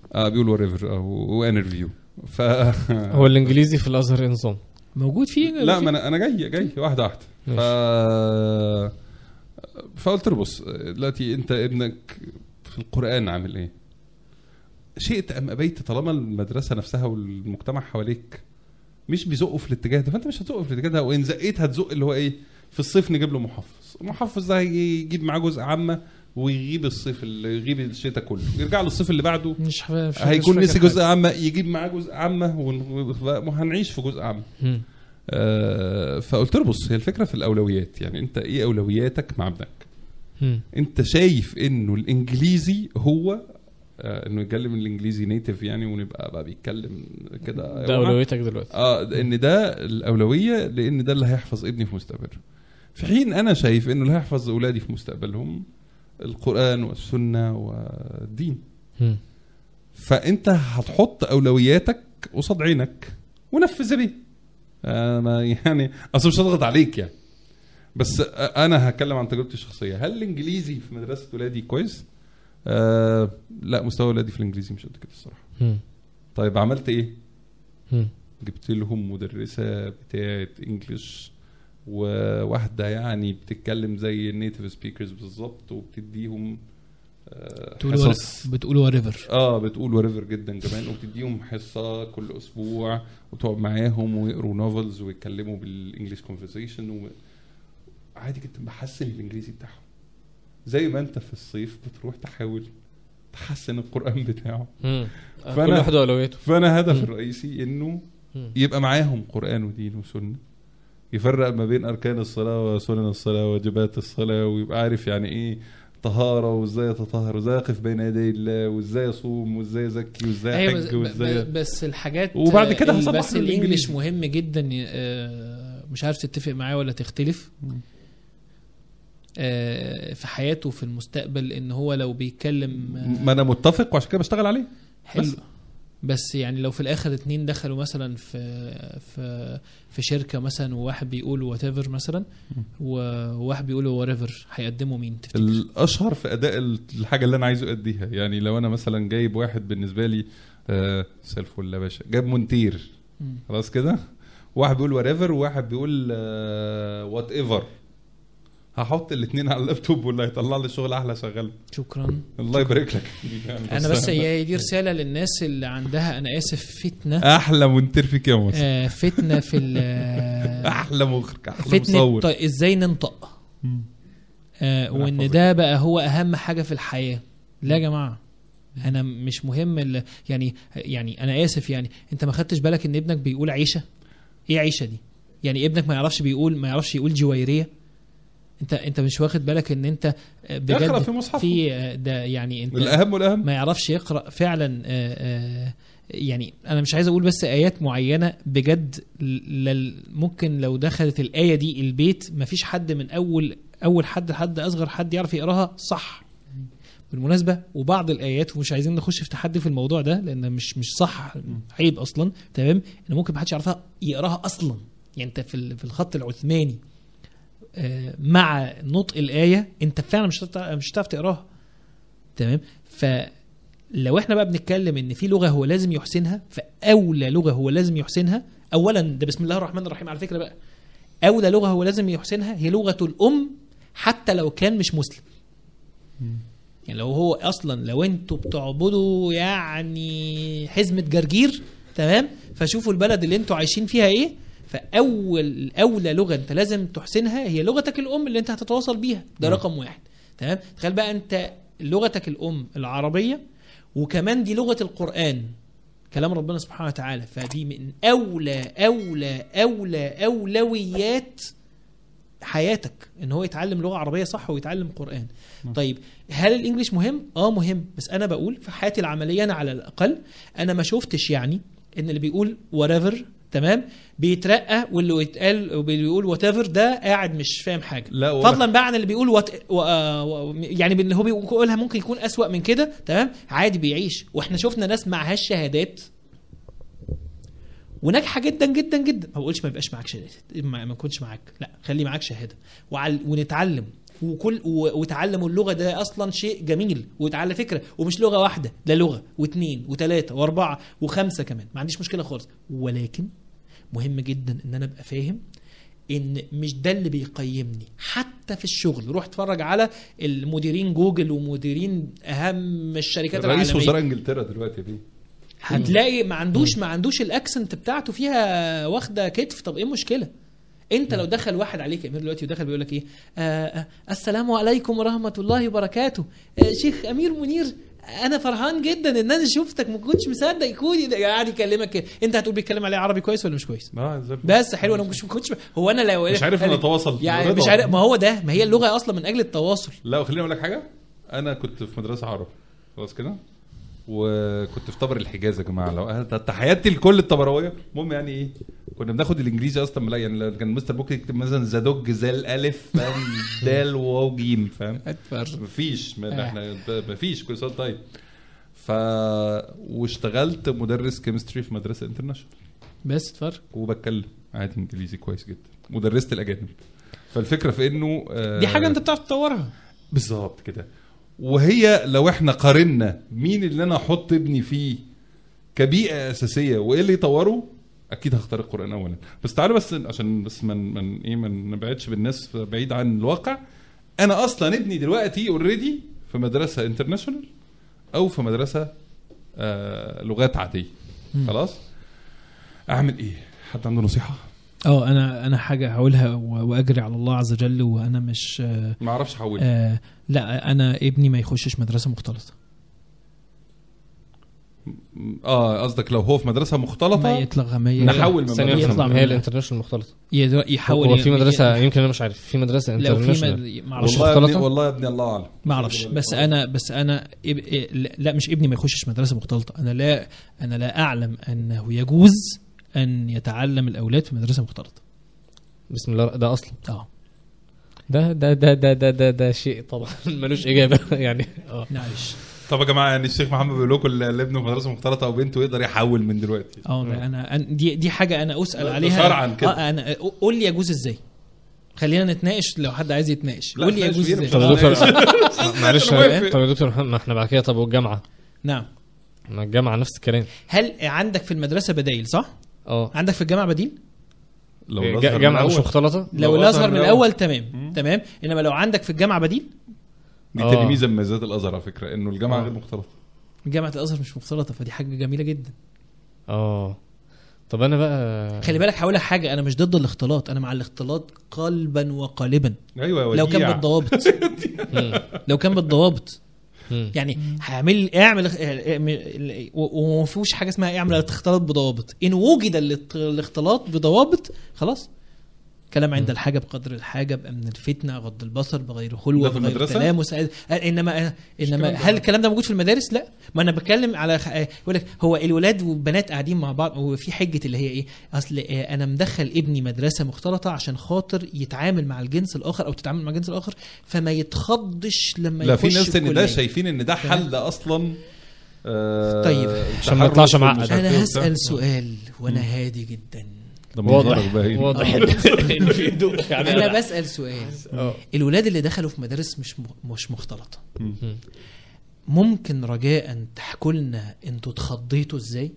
اه بيقول وريفر اه وانرفيو ف هو الانجليزي في الازهر إيه نظام موجود فيه لا ما انا انا جاي جاي واحده واحده ف ماشي. فقلت له بص دلوقتي انت ابنك في القران عامل ايه؟ شئت ام ابيت طالما المدرسه نفسها والمجتمع حواليك مش بيزقوا في الاتجاه ده فانت مش هتزقه في الاتجاه ده وان زقيت هتزق اللي هو ايه؟ في الصيف نجيب له محفظ، المحفظ ده هيجيب معاه جزء عامه ويغيب الصيف اللي يغيب الشتاء كله، يرجع له الصيف اللي بعده مش ف... مش هيكون مش نسي فاكر جزء عامه يجيب معاه جزء عامه ون- وهنعيش في جزء عامه. مم. آه، فقلت له بص هي الفكره في الاولويات يعني انت ايه اولوياتك مع ابنك مم. انت شايف انه الانجليزي هو آه انه يتكلم الانجليزي نيتف يعني ونبقى بقى بيتكلم كده ده اولويتك دلوقتي اه ان ده الاولويه لان ده اللي هيحفظ ابني في مستقبله في حين انا شايف انه اللي هيحفظ اولادي في مستقبلهم القران والسنه والدين مم. فانت هتحط اولوياتك قصاد عينك ونفذ بيه آه ما يعني اصل مش هضغط عليك يعني بس آه، انا هتكلم عن تجربتي الشخصيه هل الانجليزي في مدرسه ولادي كويس آه لا مستوى ولادي في الانجليزي مش قد كده الصراحه مم. طيب عملت ايه مم. جبت لهم مدرسه بتاعه انجلش وواحده يعني بتتكلم زي النيتيف سبيكرز بالظبط وبتديهم آه، بتقول حصص بتقول وريفر اه بتقول وريفر جدا كمان وبتديهم حصه كل اسبوع وتقعد معاهم ويقروا نوفلز ويتكلموا بالانجلش كونفرسيشن و... عادي جدا بحسن الانجليزي بتاعهم زي ما انت في الصيف بتروح تحاول تحسن القران بتاعه مم. فأنا- كل واحد اولويته فانا هدفي مم. الرئيسي انه مم. يبقى معاهم قران ودين وسنه يفرق ما بين اركان الصلاه وسنن الصلاه وواجبات الصلاه ويبقى عارف يعني ايه طهاره وازاي يتطهر وازاي يقف بين يدي الله وازاي يصوم وازاي يزكي وازاي ايوه بس, يحج وازاي ب- بس الحاجات وبعد كده ال- هصلح بس له الانجليش الإنجليزي. مهم جدا آه، مش عارف تتفق معايا ولا تختلف مم. آه، في حياته في المستقبل ان هو لو بيتكلم آه، ما انا متفق وعشان كده بشتغل عليه حلو بس. بس يعني لو في الاخر اتنين دخلوا مثلا في في في شركه مثلا وواحد بيقول وات ايفر مثلا وواحد بيقول وات ايفر هيقدموا مين تفتكر؟ الاشهر في اداء الحاجه اللي انا عايزه اديها يعني لو انا مثلا جايب واحد بالنسبه لي آه سيلف ولا باشا جايب مونتير مم. خلاص كده واحد بيقول وريفر وواحد بيقول وات ايفر هحط الاثنين على اللابتوب واللي هيطلع لي شغل احلى شغال شكرا الله يبارك لك يعني انا بس هي دي رساله للناس اللي عندها انا اسف فتنه احلى مونتير فيك يا موسى آه، فتنه في ال- احلى مخرج احلى فتنه مصور طيب ازاي ننطق آه ربنا وان يحفظك. ده بقى هو اهم حاجه في الحياه لا يا جماعه انا مش مهم ال- يعني يعني انا اسف يعني انت ما خدتش بالك ان ابنك بيقول عيشه ايه عيشه دي يعني ابنك ما يعرفش بيقول ما يعرفش يقول جويريه انت انت مش واخد بالك ان انت آه، يقرا بجد في مصحف في آه، ده يعني انت الاهم والاهم ما يعرفش يقرا فعلا آه، آه، يعني انا مش عايز اقول بس ايات معينه بجد ل- ممكن لو دخلت الايه دي البيت ما فيش حد من اول اول حد لحد اصغر حد يعرف يقراها صح بالمناسبه وبعض الايات ومش عايزين نخش في تحدي في الموضوع ده لان مش مش صح عيب اصلا تمام ان ممكن ما حدش يعرفها يقراها اصلا يعني انت في ال- في الخط العثماني آه، مع نطق الايه انت فعلا مش هتعرف- مش هتعرف تقراها تمام فلو احنا بقى بنتكلم ان في لغه هو لازم يحسنها فاولى لغه هو لازم يحسنها اولا ده بسم الله الرحمن الرحيم على فكره بقى اولى لغه هو لازم يحسنها هي لغه الام حتى لو كان مش مسلم يعني لو هو اصلا لو انتوا بتعبدوا يعني حزمه جرجير تمام فشوفوا البلد اللي انتوا عايشين فيها ايه فاول اولى لغه انت لازم تحسنها هي لغتك الام اللي انت هتتواصل بيها ده نعم. رقم واحد تمام تخيل بقى انت لغتك الام العربيه وكمان دي لغه القران كلام ربنا سبحانه وتعالى فدي من اولى اولى اولى اولويات حياتك ان هو يتعلم لغه عربيه صح ويتعلم قران نعم. طيب هل الانجليش مهم اه مهم بس انا بقول في حياتي العمليه انا على الاقل انا ما شفتش يعني ان اللي بيقول whatever تمام بيترقى واللي يتقال واللي بيقول وات ايفر ده قاعد مش فاهم حاجه لا ولا- فضلا بقى عن اللي بيقول وات و... و... يعني اللي هو بيقولها ممكن يكون اسوأ من كده تمام عادي بيعيش واحنا شفنا ناس معهاش شهادات وناجحه جدا جدا جدا ما بقولش ما يبقاش معاك شهاده ما ما يكونش معاك لا خلي معاك شهاده وعل... ونتعلم وكل و... وتعلم اللغه ده اصلا شيء جميل وعلى فكره ومش لغه واحده ده لغه واثنين وثلاثه واربعه وخمسه كمان ما عنديش مشكله خالص ولكن مهم جدا ان انا ابقى فاهم ان مش ده اللي بيقيمني حتى في الشغل روح اتفرج على المديرين جوجل ومديرين اهم الشركات رئيس العالميه وزراء انجلترا دلوقتي يا بيه هتلاقي ما عندوش ما عندوش الاكسنت بتاعته فيها واخده كتف طب ايه المشكله انت لو دخل واحد عليك يا امير دلوقتي ودخل بيقول لك ايه آه آه السلام عليكم ورحمه الله وبركاته آه شيخ امير منير انا فرحان جدا ان انا شفتك ما كنتش مصدق يكون قاعد يكلمك كده انت هتقول بيتكلم عليه عربي كويس ولا مش كويس اه زي الفل. بس حلو انا مش ما كنتش هو انا لو مش عارف ان اتواصل يعني رضا. مش عارف ما هو ده ما هي اللغه اصلا من اجل التواصل لا خليني اقول لك حاجه انا كنت في مدرسه عربي خلاص كده وكنت في طبر الحجاز يا جماعه لو تحياتي لكل الطبراويه المهم يعني ايه كنا بناخد الانجليزي اصلا من يعني لو كان مستر بوك يكتب مثلا زادوج زي الالف فاهم دال واو جيم فاهم مفيش ما آه. احنا مفيش كل سنه طيب ف واشتغلت مدرس كيمستري في مدرسه انترناشونال بس اتفرج وبتكلم عادي انجليزي كويس جدا ودرست الاجانب فالفكره في انه آه، دي حاجه انت بتعرف تطورها بالظبط كده وهي لو احنا قارنا مين اللي انا احط ابني فيه كبيئه اساسيه وايه اللي يطوره اكيد هختار القران اولا بس تعالوا بس عشان بس من من ايه ما نبعدش بالناس بعيد عن الواقع انا اصلا ابني دلوقتي اوريدي في مدرسه انترناشونال او في مدرسه آه لغات عاديه خلاص اعمل ايه حد عنده نصيحه اه انا انا حاجه هقولها و- واجري على الله عز وجل وانا مش آه ما اعرفش احولها آه لا انا ابني ما يخشش مدرسه مختلطه اه قصدك لو هو في مدرسه ما مختلطه يطلع ما ي- نحول من ثانية مدرسة واحدة، يطلع هي منها. الانترناشونال مختلطة يد- يحول هو في ي- مدرسة يمكن انا مش عارف في مدرسة لو في انترناشونال ما اعرفش والله يا ابني مختلطة؟ والله يا ابني الله اعلم ما اعرفش بس انا بس انا إب... إيه- لا مش ابني ما يخشش مدرسه مختلطه انا لا انا لا اعلم انه يجوز ان يتعلم الاولاد في مدرسه مختلطه بسم الله ده اصلا اه ده ده ده ده ده ده, ده شيء طبعا ملوش اجابة يعني اه معلش طب يا جماعه يعني الشيخ محمد بيقول لكم اللي ابنه في مدرسه مختلطه او بنته يقدر يحول من دلوقتي اه انا أنا- دي دي حاجه انا اسال ده عليها شرعاً كده. اه انا قول لي يجوز ازاي خلينا نتناقش لو حد عايز يتناقش لا، قول لي نتناقش يجوز فينا ازاي طب يا دكتور أنا معلش موافق. طب يا دكتور محمد ما احنا بعد كده طب والجامعة نعم ما الجامعة نفس الكلام هل عندك في المدرسه بدايل صح اه عندك في الجامعه بديل لو جا- الأزهر من جامعة مش الأول. مختلطة لو لو الازهر أزهر من من الاول تمام تمام انما لو عندك في الجامعه بديل دي آه. تاني ميزه من ميزات الازهر على فكره انه الجامعه آه. غير مختلطه جامعه الازهر مش مختلطه فدي حاجه جميله جدا اه طب انا بقى خلي بالك هقول لك حاجه انا مش ضد الاختلاط انا مع الاختلاط قلبا وقالبا ايوه لو كان وديع. بالضوابط مم. لو كان بالضوابط مم. يعني هعمل اعمل اعمل- و- وما فيهوش حاجه اسمها اعمل اختلاط بضوابط ان وجد الاخت- الاختلاط بضوابط خلاص كلام عند الحاجه بقدر الحاجه بقى من الفتنه غض البصر بغير خلوه ده في بغير المدرسة؟ تلامس آه، انما انما الكلام ده. هل الكلام ده موجود في المدارس لا ما انا بتكلم على خ- آه، يقول لك هو الولاد والبنات قاعدين مع بعض وفي حجه اللي هي ايه اصل آه، انا مدخل ابني مدرسه مختلطه عشان خاطر يتعامل مع الجنس الاخر او تتعامل مع الجنس الاخر فما يتخضش لما لا في يخش ناس تاني ده الكلية. شايفين ان ده حل ده اصلا آه، طيب. عشان ما يطلعش تحرش معقد. ومش عارف إيه انا وبتاع. هسال سؤال وانا هادي جدا ده من واضح ظهرك باين. واضح ان في هدوء يعني انا بسال سؤال اه الولاد اللي دخلوا في مدارس مش م- مش مختلطه مم. ممكن رجاء تحكوا لنا انتوا اتخضيتوا ازاي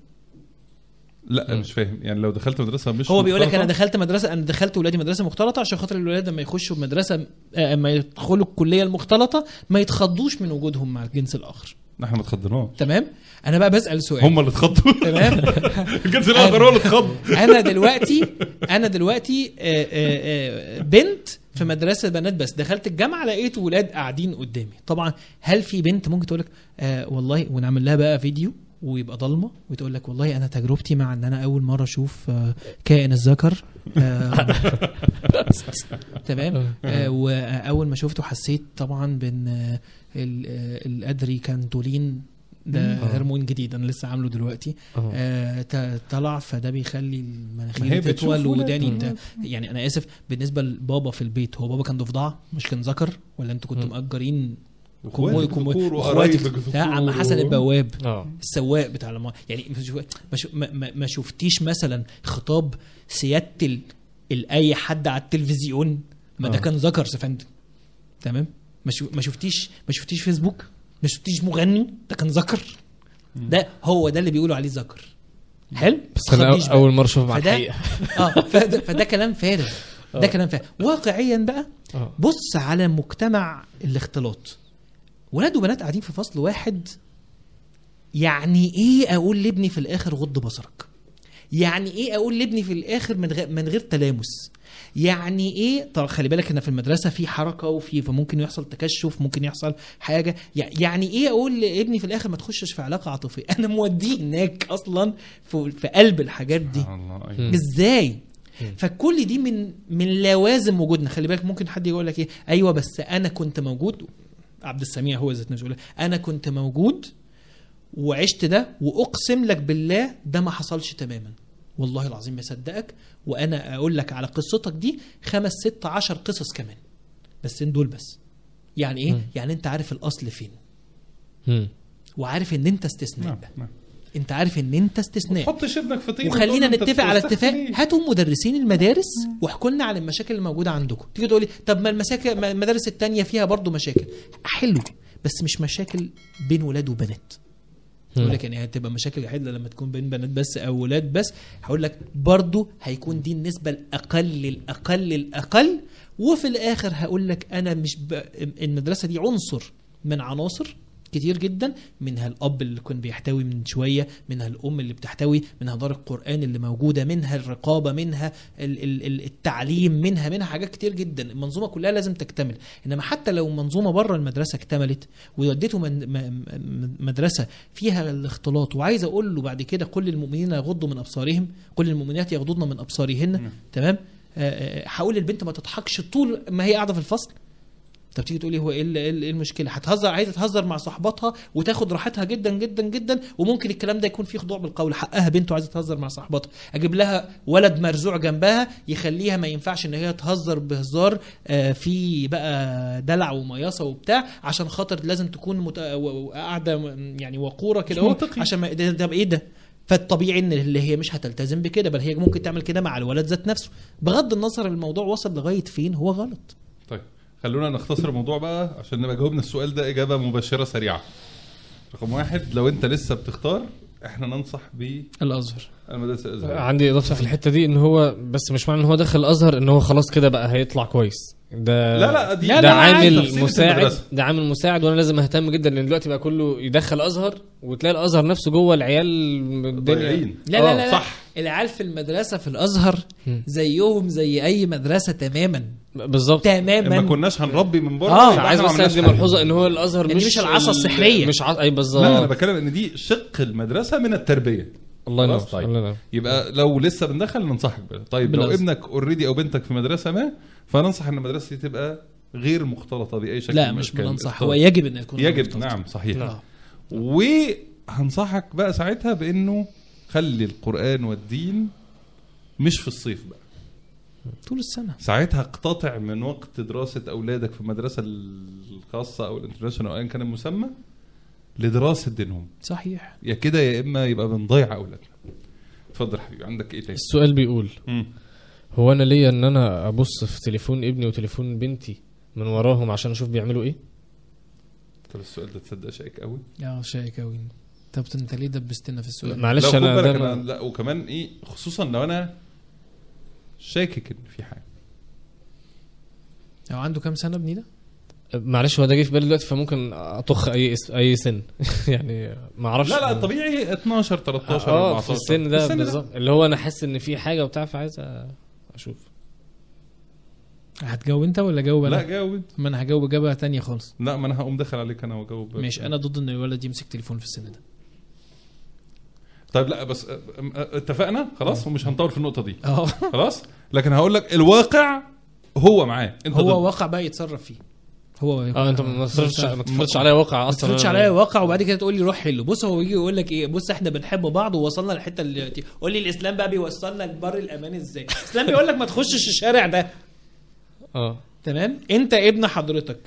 لا مش فاهم يعني لو دخلت مدرسه مش هو بيقول لك مختلطة، انا دخلت مدرسه انا دخلت ولادي مدرسه مختلطه عشان خاطر الولاد لما يخشوا مدرسه آه، اما يدخلوا الكليه المختلطه ما يتخضوش من وجودهم مع الجنس الاخر احنا ما اتخضناش تمام انا بقى بسال سؤال هم اللي اتخضوا تمام الجنس الاخر هو اللي اتخض انا دلوقتي انا دلوقتي آه، آه، آه، بنت في مدرسه بنات بس دخلت الجامعه لقيت ولاد قاعدين قدامي طبعا هل في بنت ممكن تقول لك آه والله ونعمل لها بقى فيديو ويبقى ضلمه وتقول لك والله انا تجربتي مع ان انا اول مره اشوف آه كائن الذكر آه تمام آه واول ما شفته حسيت طبعا بان آه ال- آه، الادري كانتولين ده مم. هرمون جديد انا لسه عامله دلوقتي اه آه، ت- طلع فده بيخلي ما هي المناخير بتشوف تطول ولاد. وداني مم. بتاع يعني انا اسف بالنسبه لبابا في البيت هو بابا كان ضفدعه مش كان ذكر ولا انتوا كنتوا مم. مأجرين واخواتك كم- ذكور واخواتك وقرايبك بتاع عم ذكور حسن و- البواب اه السواق بتاع لما يعني ما شو- ما شو- ما, ما, ما شفتيش مثلا خطاب سياده ال- ال- اي حد على التلفزيون ما ده آه. كان ذكر يا فندم تمام ما, شو ما شفتيش ما شفتيش فيسبوك ما شفتيش مغني ده كان ذكر ده هو ده اللي بيقولوا عليه ذكر حلو بس انا تخضيش أو- بقى. اول مره اشوف مع فده- الحقيقه اه فده, فده كلام فارغ ده آه. كلام فارغ واقعيا بقى اه بص على مجتمع الاختلاط ولاد وبنات قاعدين في فصل واحد يعني ايه اقول لابني في الاخر غض بصرك يعني ايه اقول لابني في الاخر من غير من غير تلامس يعني ايه طب خلي بالك ان في المدرسه في حركه وفي فممكن يحصل تكشف ممكن يحصل حاجه يع- يعني ايه اقول لابني في الاخر ما تخشش في علاقه عاطفيه انا موديه هناك اصلا في, في قلب الحاجات دي الله أيوة. مم. ازاي مم. فكل دي من من لوازم وجودنا خلي بالك ممكن حد يقول لك ايه ايوه بس انا كنت موجود عبد السميع هو ذات نفسه يقول لك، انا كنت موجود وعشت ده واقسم لك بالله ده ما حصلش تماما والله العظيم ما صدقك وانا اقول لك على قصتك دي خمس ست عشر قصص كمان بس دول بس يعني ايه مم. يعني انت عارف الاصل فين مم. وعارف ان انت استثناء نعم نعم انت عارف ان انت استثناء تحطش ابنك في طين وخلينا وتقول له أنت نتفق على بتستخدم اتفاق إيه؟ هاتوا مدرسين المدارس واحكوا لنا على المشاكل اللي موجوده عندكم تيجي تقول لي طب ما المساكل ما المدارس التانية فيها برضو مشاكل حلو بس مش مشاكل بين ولاد وبنات اقول لك يعني هتبقى مشاكل وحيده لما تكون بين بنات بس او ولاد بس هقول لك برضو هيكون دي النسبه الاقل الاقل الاقل وفي الاخر هقول لك انا مش ب... المدرسه دي عنصر من عناصر كتير جدا منها الاب اللي كان بيحتوي من شويه منها الام اللي بتحتوي منها دار القران اللي موجوده منها الرقابه منها ال- ال- ال- التعليم منها منها حاجات كتير جدا المنظومه كلها لازم تكتمل انما حتى لو منظومه بره المدرسه اكتملت ووديته من م- م- مدرسه فيها الاختلاط وعايز اقول له بعد كده قل للمؤمنين يغضوا من ابصارهم قل للمؤمنات يغضضن من ابصارهن نعم. تمام آه، آه، هقول للبنت ما تضحكش طول ما هي قاعده في الفصل طب تيجي تقولي هو ايه ال- ايه ال- إيه المشكله هتهزر عايزه تهزر مع صاحباتها وتاخد راحتها جدا جدا جدا وممكن الكلام ده يكون فيه خضوع بالقول حقها بنت وعايزه تهزر مع صاحباتها اجيب لها ولد مرزوع جنبها يخليها ما ينفعش ان هي تهزر بهزار آه، في بقى دلع ومياصه وبتاع عشان خاطر لازم تكون مت... و- و- قاعده م- يعني وقوره كده اهو منطقي. عشان ما ده, ده ايه ده فالطبيعي ان اللي هي مش هتلتزم بكده بل هي ممكن تعمل كده مع الولد ذات نفسه بغض النظر الموضوع وصل لغايه فين هو غلط طيب خلونا نختصر الموضوع بقى عشان نبقى جاوبنا السؤال ده اجابه مباشره سريعه رقم واحد لو انت لسه بتختار احنا ننصح الازهر بالمدرسه الازهريه عندي اضافه في الحته دي ان هو بس مش معنى ان هو دخل الازهر ان هو خلاص كده بقى هيطلع كويس ده لا لا دي لا، ده لا، عادي. عامل تفصيلة مساعد المدرسة. ده عامل مساعد وانا لازم اهتم جدا لان دلوقتي بقى كله يدخل ازهر وتلاقي الازهر نفسه جوه العيال الدنيا ضايعين. لا آه، لا لا, لا. صح. العيال في المدرسه في الازهر مم. زيهم زي اي مدرسه تماما بالظبط تماما ما كناش هنربي من بره آه، يبقى عايز إحنا بس ما عملناش ادي حاجة. ملحوظه ان هو الازهر يعني مش مش العصا ال- السحرية. مش ع... اي لا انا بالظبط بتكلم ان دي شق المدرسه من التربيه الله ينور خلاص، طيب. الله ينور يبقى لو لسه بندخل ننصحك بده طيب لو بالأزهر. ابنك اوريدي او بنتك في مدرسه ما فننصح ان المدرسه دي تبقى غير مختلطه باي شكل لا من مش الأشكال. بننصح اختلاط. هو يجب ان يكون يجب مختلط. نعم صحيح آه. وهنصحك بقى ساعتها بانه خلي القران والدين مش في الصيف بقى طول السنه ساعتها اقتطع من وقت دراسه اولادك في المدرسه الخاصه او الانترناشونال او ايا كان المسمى لدراسه دينهم صحيح يا كده يا اما يبقى بنضيع اولادنا اتفضل حبيبي عندك ايه تاني السؤال بيقول مم. هو انا ليا ان انا ابص في تليفون ابني وتليفون بنتي من وراهم عشان اشوف بيعملوا ايه طب السؤال ده تصدق شائك قوي اه شايك قوي طب انت ليه دبستنا في السؤال معلش لا، خد انا بالك ده أنا ما- لا وكمان ايه خصوصا لو انا شاكك ان في حاجه هو عنده كام سنه ابني ده معلش هو ده جه في بالي دلوقتي فممكن اطخ اي اس... اي سن يعني ما اعرفش لا لا طبيعي 12 13 اه 14 في السن ده بالظبط اللي هو انا حاسس ان في حاجه وبتاع فعايز أ- اشوف هتجاوب انت ولا جاوب لا انا جاوب ما انا هجاوب اجابه تانية خالص لا ما انا هقوم داخل عليك انا واجاوب ماشي انا ضد ان الولد يمسك تليفون في السن ده طيب لا بس أ- أ- اتفقنا خلاص ومش هنطول في النقطه دي اه خلاص لكن هقول لك الواقع هو معاه انت هو ضد. واقع بقى يتصرف فيه هو اه انت ما تفرضش ما تفرضش عليا واقع ما اصلا تفرضش أنا- عليا واقع وبعد كده تقول لي روح حله بص هو يجي يقول لك ايه بص احنا بنحب بعض ووصلنا للحته اللي قول لي الاسلام بقى بيوصلنا لبر الامان ازاي الاسلام بيقول لك ما تخشش الشارع ده اه تمام انت ابن حضرتك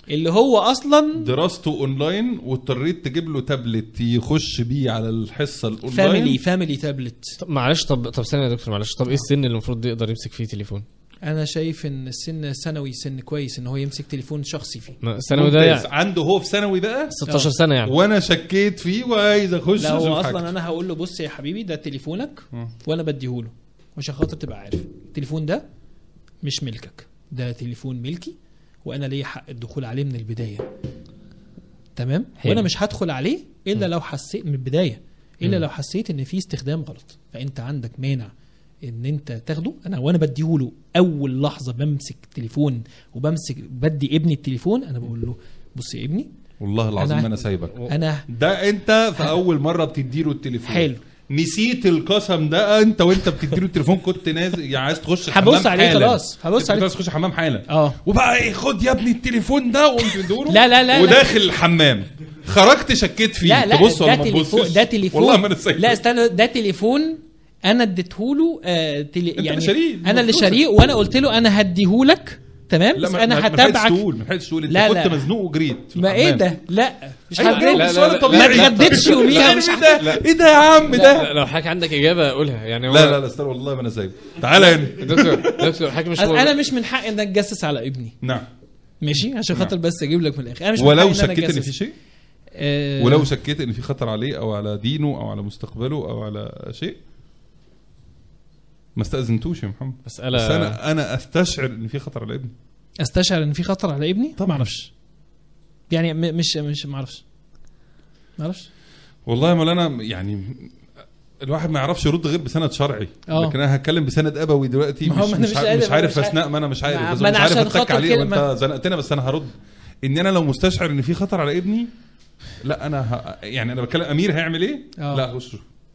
اللي هو اصلا دراسته اونلاين واضطريت تجيب له تابلت يخش بيه على الحصه الاونلاين فاميلي فاميلي تابلت طب معلش طب طب ثانيه يا دكتور معلش طب ايه السن اللي المفروض يقدر يمسك فيه تليفون؟ انا شايف ان السن ثانوي سن كويس ان هو يمسك تليفون شخصي فيه ما الثانوي ده ممتاز. يعني عنده هو في ثانوي بقى 16 سنه يعني وانا شكيت فيه وعايز اخش لا هو أشوف اصلا حاجة. انا هقول له بص يا حبيبي ده تليفونك مم. وانا بديهوله عشان خاطر تبقى عارف التليفون ده مش ملكك ده تليفون ملكي وانا ليا حق الدخول عليه من البدايه تمام حلو. وانا مش هدخل عليه الا لو حسيت من البدايه الا مم. لو حسيت ان في استخدام غلط فانت عندك مانع ان انت تاخده انا وانا بديهوله اول لحظه بمسك تليفون وبمسك بدي ابني التليفون انا بقول له بص يا ابني والله العظيم أنا- ما انا سايبك انا ده انت في اول مره بتديله التليفون حلو. نسيت القسم ده انت وانت بتديله التليفون كنت نازل يعني عايز تخش الحمام هبص عليه حالا. خلاص، هبص كنت عليه. عايز تخش الحمام حالا اه وبقى ايه خد يا ابني التليفون ده وقمت مديله لا لا لا لا. وداخل الحمام خرجت شكيت فيه لا لا تبص ولا ده ما تليفون تبصش ده تليفون والله ما انا سايبه لا استنى ده تليفون انا اديتهوله آه تلي اللي يعني شاريه، انا اللي بفلوسك. شاريه وانا قلت له انا هديهولك تمام لا بس ما- انا ما- ما لحقتش هتابعك تقول ما لحقتش تقول انت لا، كنت لا. مزنوق وجريت في ما ايه الحمام. ده لا مش أيوة، هتجاوب لا، لا، سؤال لا، طبيعي. ما اتغديتش يوميها مش ايه ده ايه ده يا عم ده لا لو حضرتك عندك اجابه قولها يعني هو لا لا لا استنى والله ما انا سايبه تعالى هنا دكتور دكتور حضرتك مش انا مش من حقي ان اتجسس على ابني نعم ماشي عشان خاطر بس اجيب لك من الاخر انا مش من ولو حقي إن أنا شكيت ان أتجسس. في شيء آه، ولو شكيت ان في خطر عليه او على دينه او على مستقبله او على شيء ما استاذنتوش يا محمد مساله بس انا انا استشعر ان في خطر على ابني استشعر ان في خطر على ابني طبعاً. ما اعرفش يعني م- مش مش ما اعرفش ما اعرفش والله يا مولانا يعني الواحد ما يعرفش يرد غير بسند شرعي آه. لكن انا هتكلم بسند ابوي دلوقتي ما هو مش ما أنا مش, مش ع- قادر، مش ما عارف أنا مش اثناء ما انا مش عارف ما- بس ما مش أنا عارف عشان اتك خاطر عليه كده وانت ما- زنقتنا بس انا هرد ان انا لو مستشعر ان في خطر على ابني لا انا ه... يعني انا بتكلم امير هيعمل ايه؟ آه. لا بص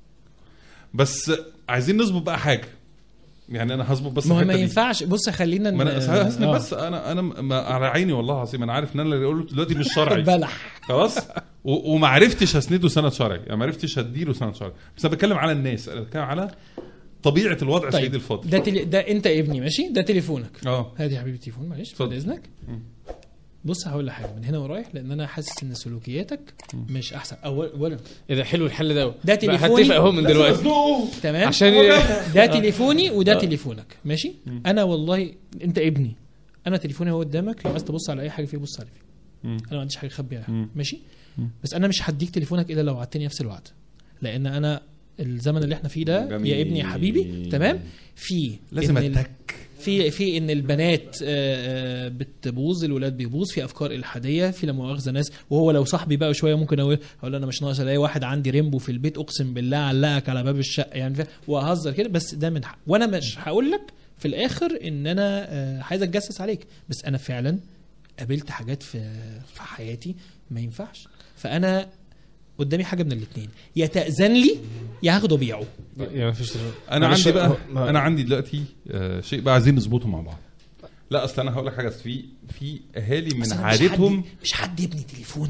بس عايزين نظبط بقى حاجه يعني انا هظبط بس ما هو الحتة ما دي. ينفعش بص خلينا ما انا ن- هسني آه. بس انا انا ما على عيني والله العظيم انا عارف ان انا اللي قلته دلوقتي مش شرعي بلح خلاص و- وما عرفتش اسنده سند شرعي يعني ما عرفتش اديله سند شرعي بس انا بتكلم على الناس انا بتكلم على طبيعه الوضع طيب سيدي الفاضل ده تلي... ده انت ابني ماشي ده تليفونك اه هادي يا حبيبي تليفون معلش بعد اتفضل. اذنك مم. بص هقول لك حاجه من هنا ورايح لان انا حاسس ان سلوكياتك مش احسن أول- اولا ايه ده حلو الحل ده ده بقى تليفوني. هتفق اهو من دلوقتي تمام عشان ده تليفوني وده تليفونك ماشي انا والله انت ابني انا تليفوني هو قدامك لو عايز تبص على اي حاجه فيه بص عليه فيه مم. انا ما عنديش حاجه اخبيها مم. ماشي مم. بس انا مش هديك تليفونك الا لو وعدتني نفس الوعد لان انا الزمن اللي احنا فيه ده جميل. يا ابني يا حبيبي تمام في لازم إن ال- اتك في في ان البنات آه، آه، بتبوظ الولاد بيبوظ في افكار الحاديه في لا مؤاخذه ناس وهو لو صاحبي بقى شويه ممكن اقول اقول له انا مش ناقص الاقي واحد عندي ريمبو في البيت اقسم بالله علقك على باب الشقه يعني فا- واهزر كده بس ده من حق وانا مش هقول لك في الاخر ان انا آه، عايز اتجسس عليك بس انا فعلا قابلت حاجات في في حياتي ما ينفعش فانا قدامي حاجه من الاثنين يا تاذن لي يا هاخده بيعه يعني مفيش تليفون. انا معلش، عندي بقى هو- ما- انا عندي دلوقتي آه، شيء بقى عايزين نظبطه مع بعض لا اصل انا هقول لك حاجه أصل في في اهالي من بس أنا مش عادتهم حد مش حد يبني تليفون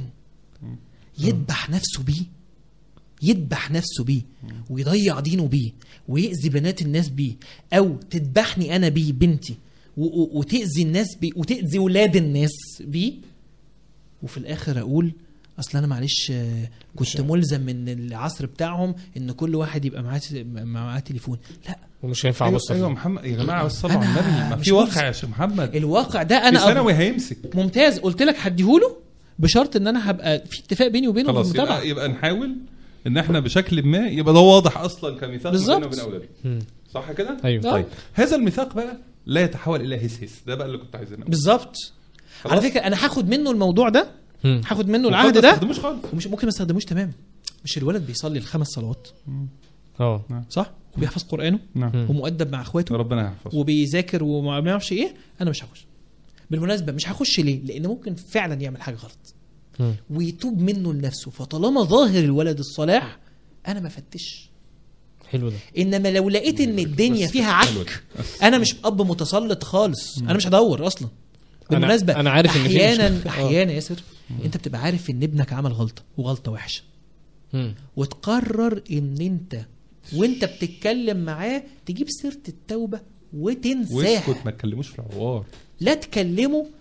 يذبح نفسه بيه يذبح نفسه بيه ويضيع دينه بيه ويأذي بنات الناس بيه او تذبحني انا بيه بنتي و- و- وتأذي الناس بيه وتأذي ولاد الناس بيه وفي الاخر اقول اصل انا معلش آه، كنت ملزم من العصر بتاعهم ان كل واحد يبقى معاه معاه تليفون لا ومش هينفع ايوه ابص ايوه فيه. محمد يا جماعه بس صلوا أنا على النبي ما مش في واقع ملزم. يا شيخ محمد الواقع ده في انا أب... ثانوي هيمسك ممتاز قلت لك هديهوله بشرط ان انا هبقى في اتفاق بيني وبينه في خلاص المتابعه يبقى, يبقى نحاول ان احنا بشكل ما يبقى ده واضح اصلا كميثاق بالظبط. بيننا وبين اولادنا مم. صح كده؟ ايوه آه. طيب هذا الميثاق بقى لا يتحول الى هس هس ده بقى اللي كنت عايز انه بالظبط على فكره انا هاخد منه الموضوع ده مم. هاخد منه العهد ده تستخدموش خالص ومش ممكن ما استخدموش تمام مش الولد بيصلي الخمس صلوات اه صح وبيحفظ قرانه نعم مم. ومؤدب مع اخواته ربنا يحفظه وبيذاكر وما بيعرفش ايه انا مش هخش بالمناسبه مش هخش ليه لان ممكن فعلا يعمل حاجه غلط مم. ويتوب منه لنفسه فطالما ظاهر الولد الصلاح انا ما فتش حلو ده انما لو لقيت ان الدنيا بس فيها حلو عك ده. انا مش اب متسلط خالص انا مش هدور اصلا بالمناسبه أنا عارف إن في احيانا مشكلة. آه. احيانا ياسر انت بتبقى عارف ان ابنك عمل غلطه وغلطه وحشه مم. وتقرر ان انت وانت بتتكلم معاه تجيب سيره التوبه وتنساها واسكت ما تكلموش في العوار لا تكلمه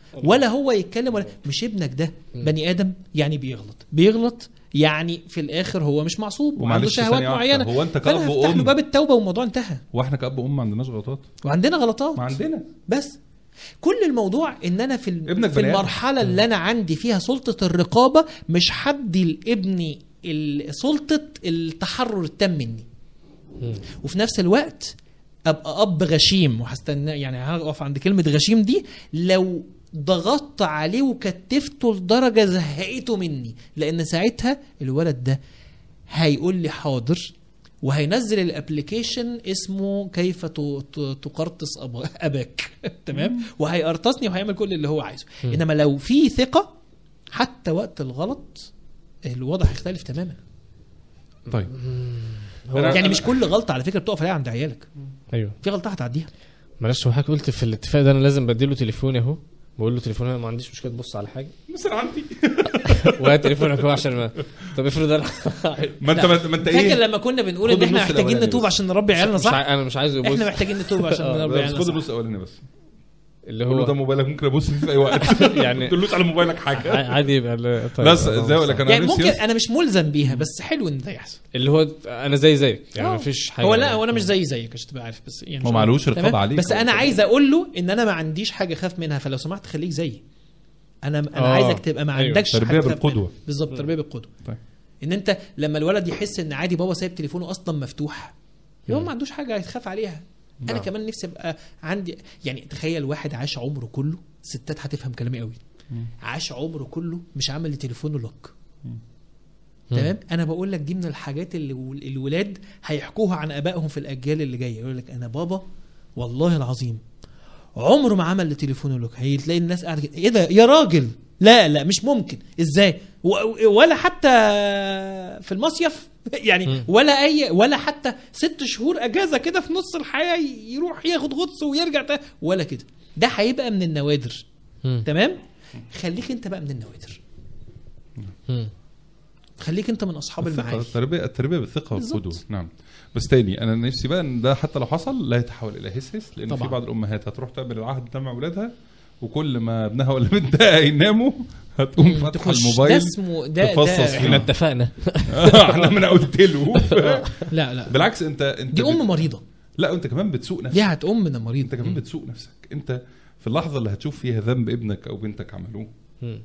ولا هو يتكلم ولا مش ابنك ده بني ادم يعني بيغلط بيغلط يعني في الاخر هو مش معصوم وعنده ومعلش شهوات ثانية واحدة، معينه هو انت فانا كأب هفتح له وأم باب التوبه والموضوع انتهى واحنا كأب وأم ما عندناش غلطات وعندنا غلطات ما عندنا بس كل الموضوع ان انا في ال- ابنك في بني آدم. المرحله اللي انا عندي فيها سلطه الرقابه مش هدي لابني ال- سلطه التحرر التام مني وفي نفس الوقت ابقى اب غشيم وهستنى يعني هقف عند كلمه غشيم دي لو ضغطت عليه وكتفته لدرجه زهقته مني لان ساعتها الولد ده هيقول لي حاضر وهينزل الابلكيشن اسمه كيف ت- ت- تقرطس أب- اباك تمام وهيقرطسني وهيعمل كل اللي هو عايزه انما لو في ثقه حتى وقت الغلط الوضع هيختلف تماما طيب هو يعني مش كل غلطه على فكره بتقف عليها عند عيالك ايوه في غلطه هتعديها معلش هو حضرتك قلت في الاتفاق ده انا لازم بديله تليفوني اهو بقول له تليفوني أنا ما عنديش مشكله تبص على حاجه مثلا عندي وهات تليفونك هو عشان ما طب افرض انا ما انت لا. ما انت فاكر ايه لما كنا بنقول خد ان احنا النص محتاجين الأولاني نتوب بس. عشان نربي عيالنا مش صح عاي- انا مش عايزه يبص احنا محتاجين نتوب عشان آه، نربي بس عيالنا خد صح النص الاولاني بس اللي قول له ده هو موبايلك ممكن ابص فيه في اي وقت يعني ما تقولوش على موبايلك ع- حاجه عادي يبقى ال- طيب بس الله زي اقول لك المستعان. انا يعني نفسي ممكن بس- انا مش ملزم بيها بس حلو ان ده يحصل اللي هو انا زي زيك يعني آه. ما فيش حاجه هو لا هو انا مش زي زيك عشان تبقى عارف بس يعني هو مش- معلوش رقابة تمام؟ عليك. بس هو انا طبعا. عايز اقول له ان انا ما عنديش حاجه اخاف منها فلو سمحت خليك زيي انا انا آه. عايزك تبقى ما أيوة. عندكش تربية حاجة تخاف بالقدوة. منها. بالظبط تربيه بالقدوه طيب. ان انت لما الولد يحس ان عادي بابا سايب تليفونه اصلا مفتوح هو ما عندوش حاجه يخاف عليها انا نعم. كمان نفسي ابقى عندي يعني تخيل واحد عاش عمره كله ستات هتفهم كلامي قوي عاش عمره كله مش عامل لتليفونه لوك تمام انا بقول لك دي من الحاجات اللي ول- الولاد هيحكوها عن ابائهم في الاجيال اللي جايه يقول لك انا بابا والله العظيم عمره ما عمل لتليفونه لوك هتلاقي الناس قاعده كده، ايه ده يا راجل لا لا مش ممكن ازاي و- ولا حتى في المصيف يعني مم. ولا اي ولا حتى ست شهور اجازه كده في نص الحياه يروح ياخد غطس ويرجع تا- ولا كده ده هيبقى من النوادر مم. تمام خليك انت بقى من النوادر مم. خليك انت من اصحاب الثقة المعاني التربية التربية بالثقة بالظبط. والقدوة نعم بس تاني انا نفسي بقى ان ده حتى لو حصل لا يتحول الى هس هس لان طبعا. في بعض الامهات هتروح تعمل العهد ده مع اولادها وكل ما ابنها ولا بنتها يناموا هتقوم فاتحه تخش الموبايل ده اسمه ده, تفصص ده فيه. احنا اتفقنا احنا ما انا قلت له لا لا بالعكس انت انت دي بت- ام مريضه لا وانت كمان بتسوق نفسك دي هتقوم من المريض انت كمان بتسوق نفسك انت في اللحظه اللي هتشوف فيها ذنب ابنك او بنتك عملوه مم.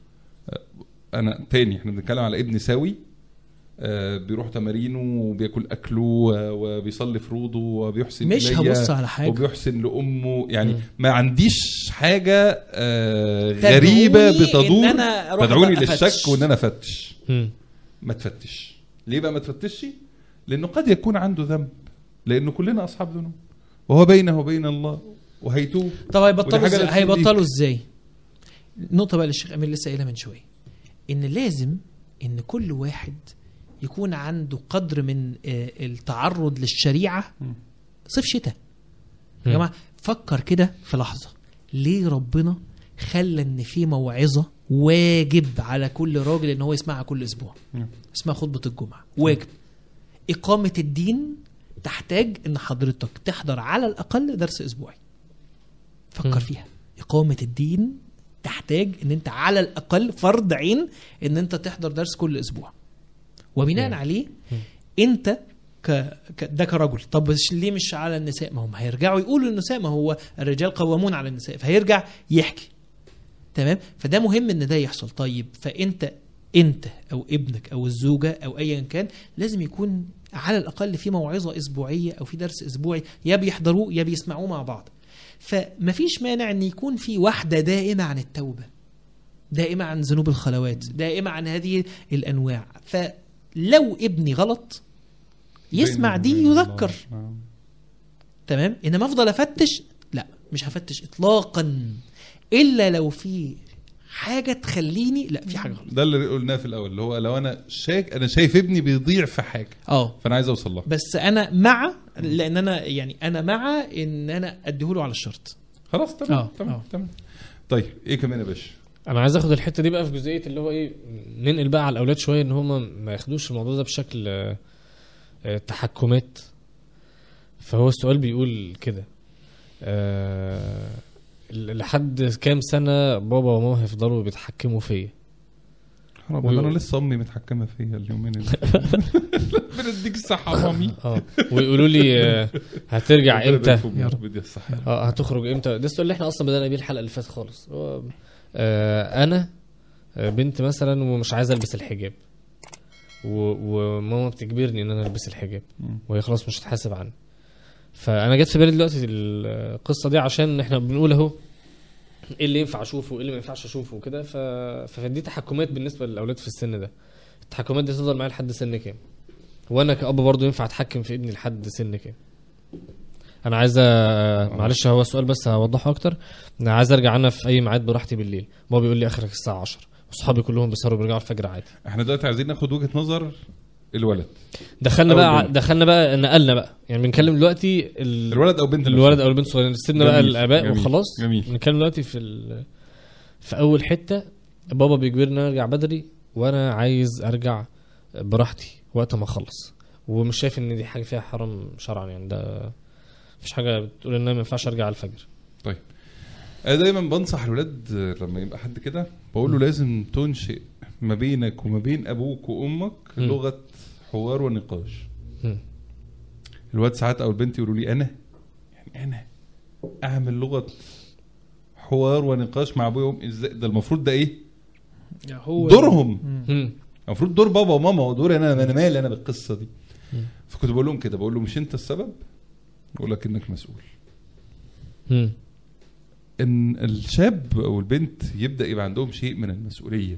انا تاني احنا بنتكلم على ابن سوي آه، بيروح تمارينه وبياكل اكله و- وبيصلي فروضه وبيحسن مش إلي هبص على حاجه وبيحسن لامه يعني مم. ما عنديش حاجه آه، تدعوني غريبه إن بتدور أنا أروح تدعوني أبقى للشك أفتش. وان انا افتش مم. ما تفتش ليه بقى ما تفتشش لانه قد يكون عنده ذنب لانه كلنا اصحاب ذنوب وهو بينه وبين الله وهيتوب طب هيبطلوا ودي حاجة ازاي لا تفيد هيبطلوا ازاي النقطه بقى اللي الشيخ امير لسه قايلها من شويه ان لازم ان كل واحد يكون عنده قدر من آه، التعرض للشريعه مم. صيف شتاء يا مم. جماعه فكر كده في لحظه ليه ربنا خلى ان في موعظه واجب على كل راجل ان هو يسمعها كل اسبوع مم. اسمها خطبه الجمعه واجب اقامه الدين تحتاج ان حضرتك تحضر على الاقل درس اسبوعي فكر مم. فيها اقامه الدين تحتاج ان انت على الاقل فرض عين ان انت تحضر درس كل اسبوع وبناء مم. عليه مم. انت ك... ك... ده كرجل طب بس ليه مش على النساء ما هم هيرجعوا يقولوا للنساء ما هو الرجال قوامون على النساء فهيرجع يحكي تمام فده مهم ان ده يحصل طيب فانت انت او ابنك او الزوجه او ايا كان لازم يكون على الاقل في موعظه اسبوعيه او في درس اسبوعي يا بيحضروه يا بيسمعوه مع بعض فمفيش مانع ان يكون في واحده دائمه عن التوبه دائمه عن ذنوب الخلوات دائمه عن هذه الانواع فلو ابني غلط يسمع بينه دي وبين الله. يذكر نعم. تمام انما افضل افتش لا مش هفتش اطلاقا الا لو في حاجه تخليني لا في حاجه غلط ده اللي قلناه في الاول اللي هو لو انا شاك انا شايف ابني بيضيع في حاجه اه فانا عايز اوصل لها بس انا مع لان انا يعني انا مع ان انا اديهوله على الشرط خلاص تمام آه، تمام آه. تمام طيب ايه كمان يا باشا انا عايز اخد الحته دي بقى في جزئيه اللي هو ايه ننقل بقى على الاولاد شويه ان هم ما ياخدوش الموضوع ده بشكل آه، آه، تحكمات فهو السؤال بيقول كده آه، ل- لحد كام سنه بابا وماما هيفضلوا بيتحكموا فيا حرام ويقول- انا لسه امي متحكمه فيا اليومين اللي ربنا يديك الصحه يا مامي اه ويقولوا لي آه، هترجع ربنا امتى يبارك فيك يا يا رب. رب يدي الصحه يا رب. اه هتخرج امتى ده السؤال اللي احنا اصلا بدانا بيه الحلقه اللي فاتت خالص هو آه انا آه، بنت مثلا ومش عايزه البس الحجاب و- وماما بتجبرني ان انا البس الحجاب مم. وهي خلاص مش هتحاسب عني فانا جت في بالي دلوقتي القصه دي عشان احنا بنقول اهو ايه اللي ينفع اشوفه وايه اللي ما ينفعش اشوفه وكده ف... فدي تحكمات بالنسبه للاولاد في السن ده التحكمات دي تفضل معايا لحد سن كام وانا كاب برضه ينفع اتحكم في ابني لحد سن كام انا عايز أ- معلش هو السؤال بس هوضحه اكتر انا عايز ارجع انا في اي ميعاد براحتي بالليل بابا بيقول لي اخرك الساعه 10 واصحابي كلهم بيسهروا بيرجعوا الفجر عادي احنا دلوقتي عايزين ناخد وجهه نظر الولد دخلنا أو بقى البنت. دخلنا بقى نقلنا بقى يعني بنتكلم دلوقتي ال... الولد او بنت الولد او البنت صغيرين سيبنا بقى جميل، الاباء جميل، وخلاص جميل. نتكلم دلوقتي في ال... في اول حته بابا بيجبرني ان أنا ارجع بدري وانا عايز ارجع براحتي وقت ما اخلص ومش شايف ان دي حاجه فيها حرام شرعا يعني ده مفيش حاجه بتقول ان انا ما ينفعش ارجع على الفجر انا دايما بنصح الولاد لما يبقى حد كده بقول له لازم تنشئ ما بينك وما بين ابوك وامك مم. لغه حوار ونقاش مم. الواد ساعات او البنت يقولوا لي انا يعني انا اعمل لغه حوار ونقاش مع ابويا وامي ازاي ده المفروض ده ايه هو دورهم مم. مم. المفروض دور بابا وماما هو دوري انا انا مالي انا بالقصه دي مم. فكنت بقول لهم كده بقول له مش انت السبب بقول لك انك مسؤول مم. ان الشاب او البنت يبدا يبقى عندهم شيء من المسؤوليه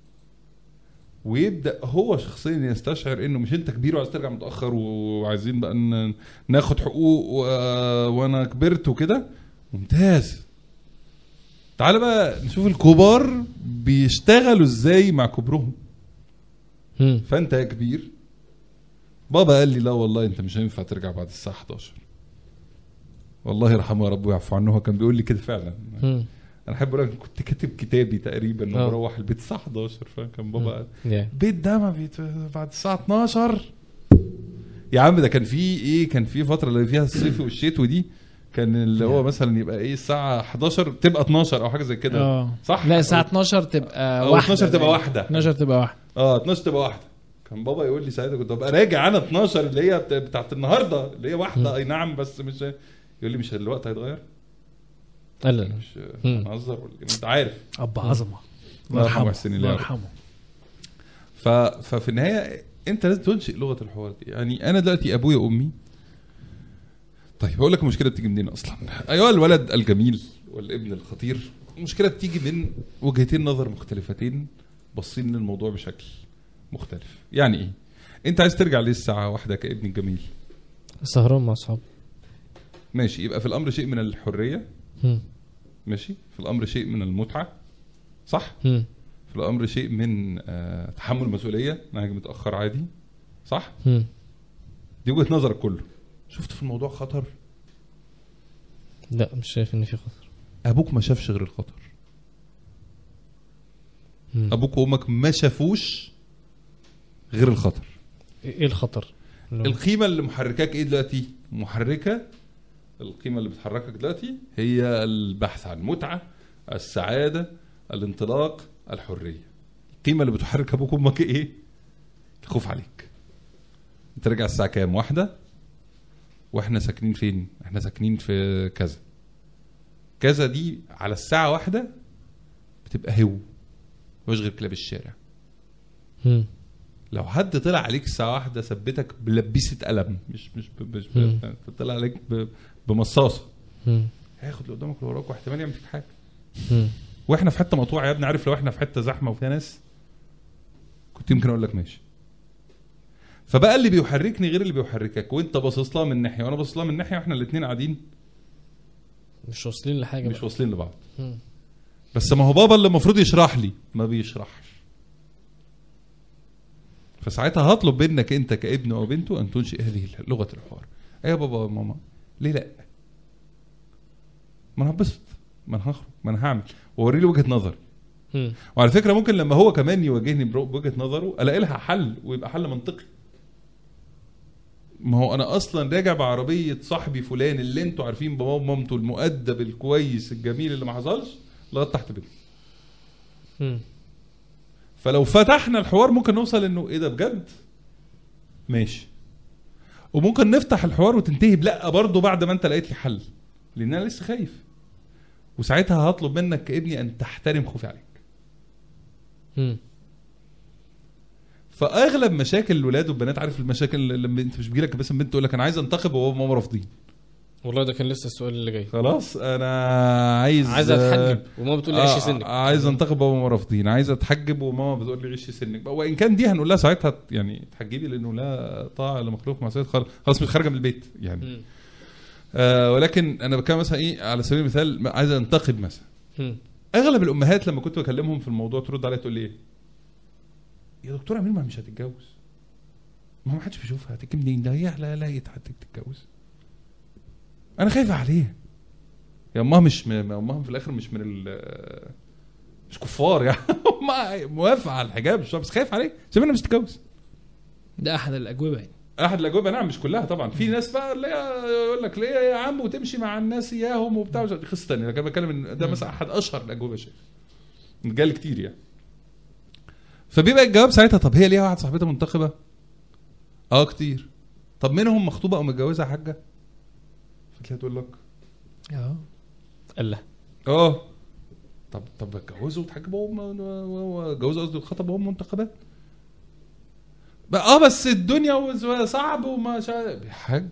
ويبدا هو شخصيا يستشعر انه مش انت كبير وعايز ترجع متاخر وعايزين بقى ن- ناخد حقوق و... وانا كبرت وكده ممتاز تعال بقى نشوف الكبار بيشتغلوا ازاي مع كبرهم مم. فانت يا كبير بابا قال لي لا والله انت مش هينفع ترجع بعد الساعه 11 والله يرحمه يا رب ويعفو عنه هو كان بيقول لي كده فعلا مم. انا احب اقول لك كنت كاتب كتابي تقريبا آه. وبروح البيت الساعه 11 فكان بابا قال يا. البيت ده ما بيت بعد الساعه 12 يا عم ده كان في ايه كان في فتره اللي فيها الصيف والشتوي دي كان اللي هو مثلا يبقى ايه الساعه 11 تبقى 12 او حاجه زي كده اه صح لا الساعه 12 تبقى أو واحده 12 تبقى باين. واحدة. 12 تبقى واحده اه 12 تبقى واحده كان بابا يقول لي ساعتها كنت ابقى راجع انا 12 اللي هي بتا- بتاعت النهارده اللي هي واحده اي نعم بس مش يقول لي مش الوقت هيتغير لا لا لا. مش مم. هنهزر ولا إيه؟ انت عارف اب عظمه الله يرحمه حسين الله الله يرحمه ف... ففي النهايه انت لازم تنشئ لغه الحوار دي يعني انا دلوقتي ابويا وامي طيب هقول لك المشكله بتيجي منين اصلا ايها الولد الجميل والابن الخطير المشكله بتيجي من وجهتين نظر مختلفتين باصين للموضوع بشكل مختلف يعني ايه انت عايز ترجع ليه الساعه واحدة كابن الجميل سهران مع اصحابي ماشي يبقى في الامر شيء من الحريه مم. ماشي في الامر شيء من المتعه صح مم. في الامر شيء من آه تحمل المسؤوليه انا هاجي متاخر عادي صح مم. دي وجهه نظرك كله شفت في الموضوع خطر لا مش شايف ان في خطر ابوك ما شافش غير الخطر مم. ابوك وامك ما شافوش غير الخطر ايه الخطر؟ اللي هو- القيمه اللي محركاك ايه دلوقتي محركه القيمه اللي بتحركك دلوقتي هي البحث عن متعه السعاده الانطلاق الحريه القيمه اللي بتحرك ابوك وامك ايه الخوف عليك انت راجع الساعه كام واحده واحنا ساكنين فين احنا ساكنين في كذا كذا دي على الساعه واحده بتبقى هو مفيش غير كلاب الشارع مم. لو حد طلع عليك الساعة واحدة ثبتك بلبيسة قلم مش مش ب- مش مم. ب- طلع عليك ب- بمصاصة مم. هياخد اللي قدامك واللي وراك واحتمال يعمل فيك حاجة مم. واحنا في حتة مقطوعة يا ابني عارف لو احنا في حتة زحمة وفيها ناس كنت يمكن اقول لك ماشي فبقى اللي بيحركني غير اللي بيحركك وانت باصص لها من ناحية وانا باصص لها من ناحية واحنا الاثنين قاعدين مش واصلين لحاجه مش بقى. واصلين لبعض مم. بس ما هو بابا اللي المفروض يشرح لي ما بيشرحش فساعتها هطلب منك انت كابن او بنته ان تنشئ هذه لغه الحوار ايه يا بابا وماما ليه لا ما انا هبسط ما انا هخرج ما انا هعمل واوري له وجهه نظر مم. وعلى فكره ممكن لما هو كمان يواجهني برو- بوجهه نظره الاقي لها حل ويبقى حل منطقي ما هو انا اصلا راجع بعربيه صاحبي فلان اللي انتوا عارفين باباه ومامته المؤدب الكويس الجميل اللي ما حصلش لغايه تحت بيته مم. فلو فتحنا الحوار ممكن نوصل انه ايه ده بجد ماشي وممكن نفتح الحوار وتنتهي بلا برضه بعد ما انت لقيت لي حل لان انا لسه خايف وساعتها هطلب منك كابني ان تحترم خوفي عليك مم. فاغلب مشاكل الولاد والبنات عارف المشاكل اللي لما انت مش بيجيلك بس بنت تقول لك انا عايز انتخب وبابا وماما رافضين والله ده كان لسه السؤال اللي جاي خلاص انا عايز عايز اتحجب وماما بتقول لي آه، عيشي سنك عايز انتخب بابا وماما رافضين عايز اتحجب وماما بتقول لي عيشي سنك وان كان دي هنقول لها ساعتها يعني تحجبي لانه لا طاعه لمخلوق معصيه خالص خلاص مش خارجه من البيت يعني مم. آه ولكن انا بتكلم مثلا ايه على سبيل المثال عايز انتقد مثلا مم. اغلب الامهات لما كنت بكلمهم في الموضوع ترد عليا تقول لي ايه يا دكتور امير ما مش هتتجوز ما هو ما حدش بيشوفها هتجيب منين ده هي لا لا يتحدك تتجوز انا خايف عليه يا امها مش م- ما امها في الاخر مش من ال مش كفار يعني امها موافقه على الحجاب مش بس خايف عليه سيبنا مش تتجوز ده احد الاجوبه يعني احد الاجوبه نعم مش كلها طبعا في ناس بقى اللي هي يقول لك ليه يا عم وتمشي مع الناس اياهم وبتاع دي قصه ثانيه انا بتكلم ان ده مثلا احد اشهر الاجوبه شايف جالي كتير يعني فبيبقى الجواب ساعتها طب هي ليها واحده صاحبتها منتخبه؟ اه كتير طب منهم مخطوبه او متجوزه يا حاجه؟ فتلاقيها تقول لك اه قال لها اه طب طب اتجوزوا وتحجبوا وهم جوزوا قصدي الخطب وهم منتخبات بقى اه بس الدنيا وز- صعب وما شا... يا حاج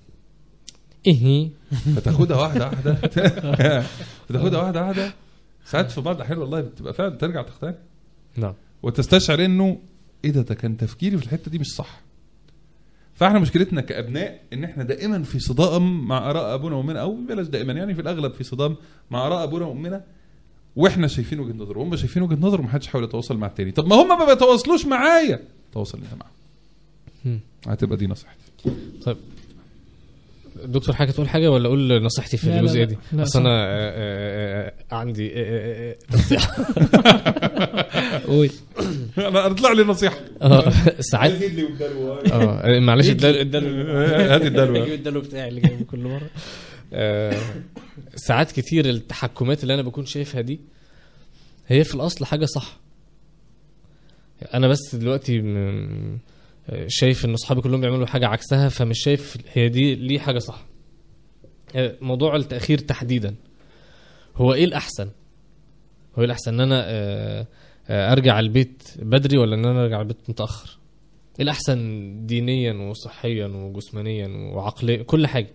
ايه فتاخدها واحده واحده فتاخدها واحده واحده ساعات في بعض الاحيان والله بتبقى فعلا ترجع تقتنع نعم وتستشعر انه ايه ده ده كان تفكيري في الحته دي مش صح فاحنا مشكلتنا كابناء ان احنا دائما في صدام مع اراء ابونا وامنا او بلاش دائما يعني في الاغلب في صدام مع اراء ابونا وامنا واحنا شايفين وجهه نظر وهم شايفين وجهه نظر ومحدش حاول يتواصل مع التاني طب ما هم ما بيتواصلوش معايا تواصل انت معاهم مم. هتبقى دي نصيحتي طيب دكتور حاجه تقول حاجه ولا اقول نصيحتي في لا، لا، الجزئيه لا. دي لا، اصل صح. انا آه، آه، آه، عندي آه، آه، آه، نصيحه قول انا طلع لي نصيحه اه ساعات اه معلش الدلو الدلو هات الدلو اجيب الدلو بتاعي اللي جايبه كل مره آه، ساعات كتير التحكمات اللي انا بكون شايفها دي هي في الاصل حاجه صح انا بس دلوقتي م- شايف ان اصحابي كلهم بيعملوا حاجه عكسها فمش شايف هي دي ليه حاجه صح آه، موضوع التاخير تحديدا هو ايه الاحسن هو ايه الاحسن ان انا آه، آه، ارجع البيت بدري ولا ان انا ارجع البيت متاخر ايه الاحسن دينيا وصحيا وجسمانيا وعقليا كل حاجه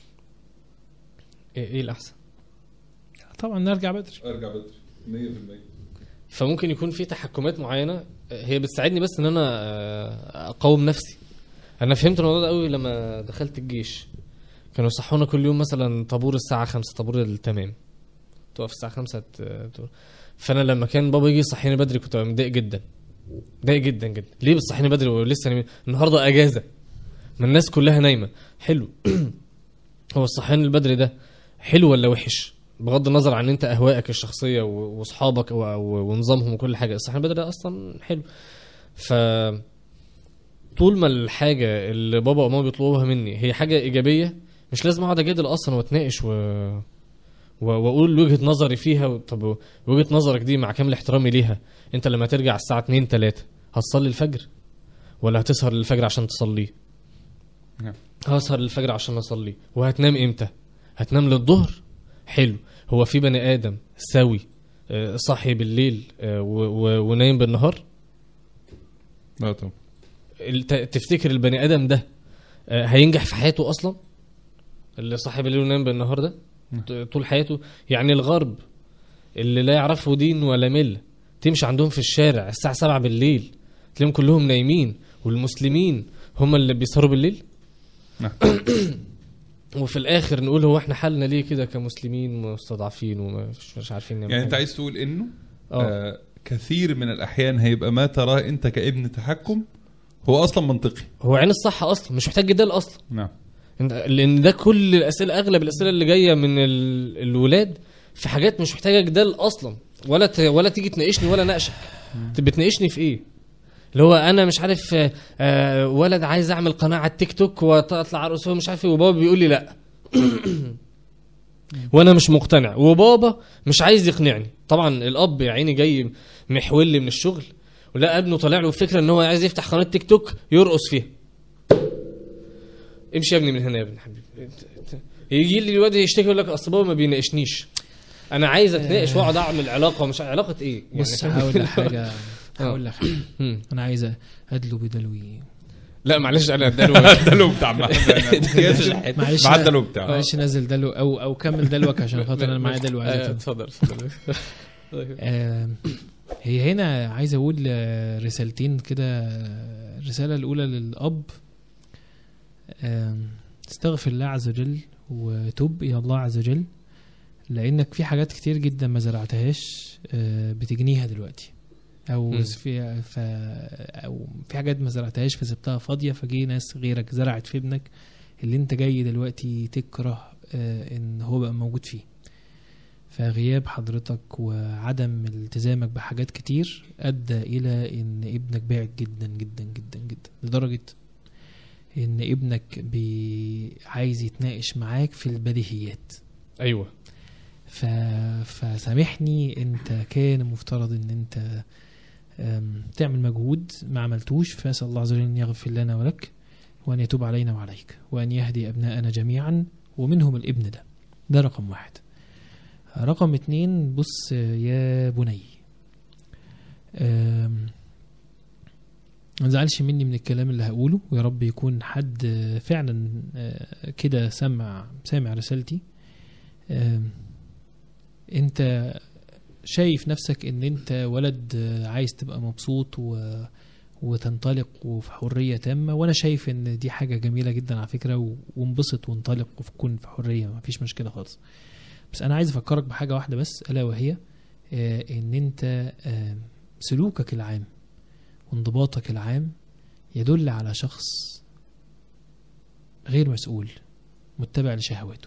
ايه إيه الاحسن طبعا نرجع بدري ارجع بدري 100% فممكن يكون في تحكمات معينه هي بتساعدني بس ان انا آه، اقاوم نفسي انا فهمت الموضوع ده قوي لما دخلت الجيش كانوا يصحونا كل يوم مثلا طابور الساعه 5 طابور التمام تقف الساعه 5 ت- ت- فانا لما كان بابا يجي يصحيني بدري كنت ببقى متضايق جدا متضايق جدا جدا ليه بتصحيني بدري ولسه نايمين النهارده اجازه ما الناس كلها نايمه حلو هو الصحيان البدري ده حلو ولا وحش بغض النظر عن انت اهوائك الشخصيه و- واصحابك و- و- ونظامهم وكل حاجه الصحيان البدري ده اصلا حلو ف طول ما الحاجه اللي بابا وماما بيطلبوها مني هي حاجه ايجابيه مش لازم اقعد اجادل اصلا واتناقش و... و... واقول وجهه نظري فيها و... طب وجهه نظرك دي مع كامل احترامي ليها انت لما ترجع الساعه 2 3 هتصلي الفجر ولا هتسهر للفجر عشان تصليه نعم. هسهر للفجر عشان اصلي وهتنام امتى هتنام للظهر حلو هو في بني ادم سوي آه، صاحي بالليل آه، و- و- ونايم بالنهار لا طبعا الت- تفتكر البني ادم ده آه، هينجح في حياته اصلا اللي صاحي بالليل ونايم بالنهار ده نعم. ط- طول حياته يعني الغرب اللي لا يعرفوا دين ولا مله تمشي عندهم في الشارع الساعه 7 بالليل تلاقيهم كلهم نايمين والمسلمين هم اللي بيسهروا بالليل نعم. وفي الاخر نقول هو احنا حالنا ليه كده كمسلمين مستضعفين ومش مش عارفين نعمل يعني انت حاجة. عايز تقول انه اه آه كثير من الاحيان هيبقى ما تراه انت كابن تحكم هو اصلا منطقي هو عين الصح اصلا مش محتاج جدال اصلا نعم انت- لان ده كل الاسئله اغلب الاسئله اللي جايه من ال... الولاد في حاجات مش محتاجه جدال اصلا ولا ت... ولا تيجي تناقشني ولا ناقشك انت بتناقشني في ايه اللي هو انا مش عارف آه، آه، ولد عايز اعمل قناه على التيك توك واطلع ارقص ومش عارف ايه وبابا بيقول لي لا وانا مش مقتنع وبابا مش عايز يقنعني طبعا الاب يا عيني جاي محول من الشغل ولا ابنه طالع له فكره ان هو عايز يفتح قناه تيك توك يرقص فيها امشي يا ابني من هنا يا ابني حبيبي انت- انت- يجي لي الواد يشتكي يقول لك اصل بابا ما بيناقشنيش انا عايز اتناقش واقعد اعمل علاقه ومش علاقه ايه بص فاهم؟ هقول لك حاجه هقول لك حاجه مم. انا عايز ادلو بدلوي لا معلش انا اداله الدلو بتاع محمد معلش مع لا- الدلو بتاعه معلش نازل دلو او او كمل دلوك عشان خاطر انا معايا دلو عايز آه، أفهم. اتفضل اتفضل آم، هي هنا عايز اقول آه، رسالتين كده آه، الرساله الاولى للاب آم، استغفر الله عز وجل وتوب الى الله عز وجل لانك في حاجات كتير جدا ما زرعتهاش آه، بتجنيها دلوقتي او مم. في ف او في حاجات ما زرعتهاش فسبتها فاضيه فجي ناس غيرك زرعت في ابنك اللي انت جاي دلوقتي تكره آه، ان هو بقى موجود فيه فغياب حضرتك وعدم التزامك بحاجات كتير ادى الى ان ابنك بعد جدا جدا جدا جدا لدرجه ان ابنك بي عايز يتناقش معاك في البديهيات ايوه ف... فسامحني انت كان مفترض ان انت أم، تعمل مجهود ما عملتوش فاسال الله عز وجل ان يغفر لنا ولك وان يتوب علينا وعليك وان يهدي ابناءنا جميعا ومنهم الابن ده ده رقم واحد رقم اتنين بص يا بني أم، ما تزعلش مني من الكلام اللي هقوله ويا رب يكون حد فعلا آه، كده سمع سامع رسالتي آم، انت شايف نفسك ان انت ولد آه، عايز تبقى مبسوط و... وتنطلق وفي حريه تامه وانا شايف ان دي حاجه جميله جدا على فكره و... وانبسط وانطلق وكون في حريه ما فيش مشكله خالص بس انا عايز افكرك بحاجه واحده بس الا وهي آه، ان انت آه، سلوكك العام وانضباطك العام يدل على شخص غير مسؤول متبع لشهواته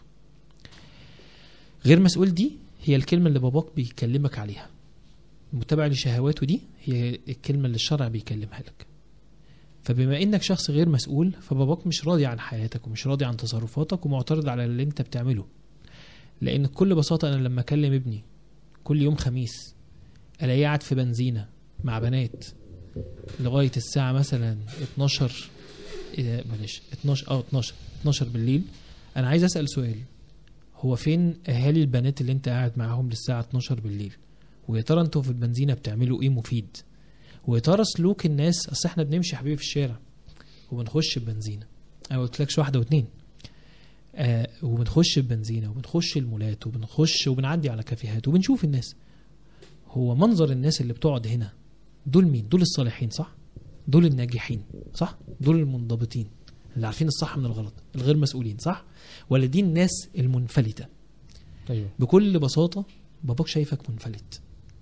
غير مسؤول دي هي الكلمة اللي باباك بيكلمك عليها متبع لشهواته دي هي الكلمة اللي الشرع بيكلمها لك فبما انك شخص غير مسؤول فباباك مش راضي عن حياتك ومش راضي عن تصرفاتك ومعترض على اللي انت بتعمله لان بكل بساطة انا لما اكلم ابني كل يوم خميس الاقيه قاعد في بنزينة مع بنات لغاية الساعة مثلا 12 إيه، بلاش 12 اه 12 12 بالليل انا عايز اسال سؤال هو فين اهالي البنات اللي انت قاعد معاهم للساعه 12 بالليل ويا ترى انتوا في البنزينه بتعملوا ايه مفيد ويا ترى سلوك الناس اصل احنا بنمشي يا حبيبي في الشارع وبنخش البنزينه انا ما قلتلكش واحده واتنين آه وبنخش البنزينه وبنخش المولات وبنخش وبنعدي على كافيهات وبنشوف الناس هو منظر الناس اللي بتقعد هنا دول مين دول الصالحين صح دول الناجحين صح دول المنضبطين اللي عارفين الصح من الغلط الغير مسؤولين صح ولا دي الناس المنفلته ايوه بكل بساطه باباك شايفك منفلت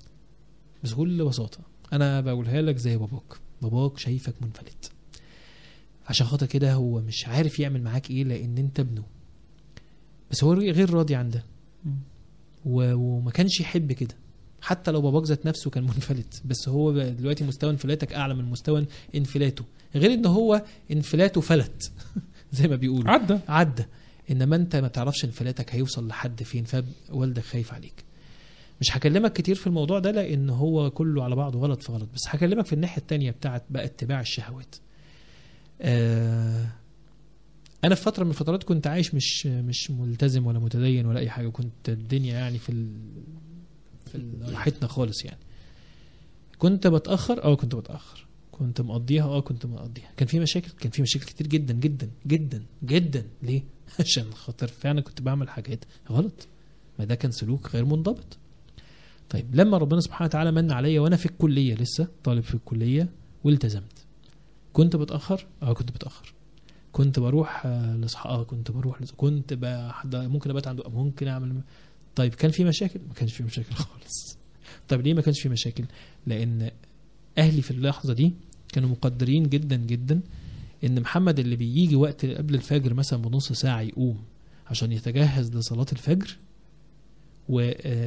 بكل بساطه انا بقولها لك زي باباك باباك شايفك منفلت عشان خاطر كده هو مش عارف يعمل معاك ايه لان انت ابنه بس هو غير راضي عن ده و- وما كانش يحب كده حتى لو باباك ذات نفسه كان منفلت بس هو بقى دلوقتي مستوى انفلاتك اعلى من مستوى انفلاته غير ان هو انفلاته فلت زي ما بيقولوا عدى عدى انما انت ما تعرفش انفلاتك هيوصل لحد فين فوالدك خايف عليك مش هكلمك كتير في الموضوع ده لان هو كله على بعضه غلط في غلط بس هكلمك في الناحيه التانية بتاعت بقى اتباع الشهوات آه انا في فتره من الفترات كنت عايش مش مش ملتزم ولا متدين ولا اي حاجه كنت الدنيا يعني في ال... في ال- راحتنا خالص يعني كنت بتاخر اه كنت بتاخر كنت مقضيها اه كنت مقضيها كان في مشاكل كان في مشاكل كتير جدا جدا جدا جدا ليه عشان خاطر فعلا كنت بعمل حاجات غلط ما ده كان سلوك غير منضبط طيب لما ربنا سبحانه وتعالى من عليا وانا في الكليه لسه طالب في الكليه والتزمت كنت بتاخر اه كنت بتاخر كنت بروح آه، لاصحاب اه كنت بروح لص- كنت بحض- ممكن ابات عنده ممكن اعمل طيب كان في مشاكل ما كانش في مشاكل خالص طيب ليه ما كانش في مشاكل لان اهلي في اللحظه دي كانوا مقدرين جدا جدا ان محمد اللي بيجي وقت قبل الفجر مثلا بنص ساعه يقوم عشان يتجهز لصلاه الفجر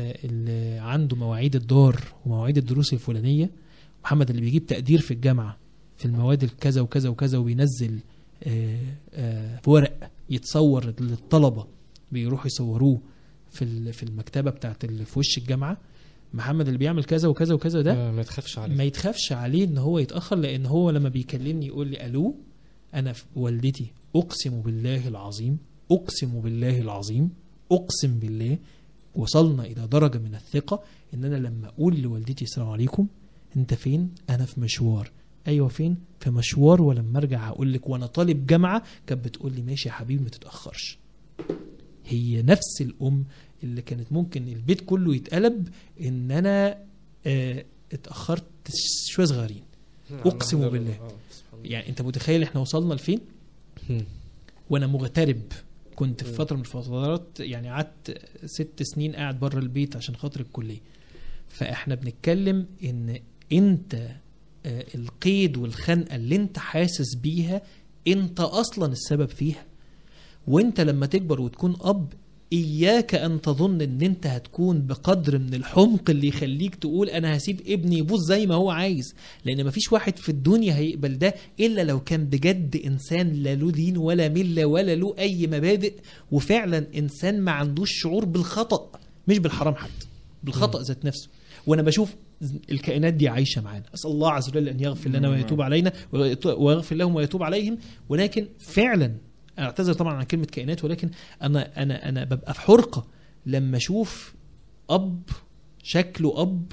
واللي عنده مواعيد الدار ومواعيد الدروس الفلانيه محمد اللي بيجيب تقدير في الجامعه في المواد الكذا وكذا وكذا وبينزل آه، آه، في ورق يتصور للطلبه بيروحوا يصوروه في ال- في المكتبه بتاعت اللي في وش الجامعه محمد اللي بيعمل كذا وكذا وكذا ده ما, ما تخافش عليه ما يتخافش عليه ان هو يتاخر لان هو لما بيكلمني يقول لي الو انا في والدتي اقسم بالله العظيم اقسم بالله العظيم اقسم بالله وصلنا الى درجه من الثقه ان انا لما اقول لوالدتي السلام عليكم انت فين انا في مشوار ايوه فين في مشوار ولما ارجع هقول لك وانا طالب جامعه كانت بتقول لي ماشي يا حبيبي ما تتاخرش هي نفس الام اللي كانت ممكن البيت كله يتقلب ان انا آه، اتاخرت شويه صغيرين أقسم بالله. آه، سبحان الله. يعني انت متخيل احنا وصلنا لفين مم. وانا مغترب كنت في مم. فتره من الفترات يعني قعدت ست سنين قاعد بره البيت عشان خاطر الكليه فاحنا بنتكلم ان انت آه، القيد والخنقه اللي انت حاسس بيها انت اصلا السبب فيها وانت لما تكبر وتكون اب اياك ان تظن ان انت هتكون بقدر من الحمق اللي يخليك تقول انا هسيب ابني يبوظ زي ما هو عايز لان مفيش واحد في الدنيا هيقبل ده الا لو كان بجد انسان لا له دين ولا مله ولا له اي مبادئ وفعلا انسان ما عندوش شعور بالخطا مش بالحرام حتى بالخطا ذات نفسه وانا بشوف الكائنات دي عايشه معانا اسال الله عز وجل ان يغفر لنا ويتوب علينا ويغفر لهم ويتوب عليهم ولكن فعلا اعتذر طبعا عن كلمه كائنات ولكن انا انا انا ببقى في حرقه لما اشوف اب شكله اب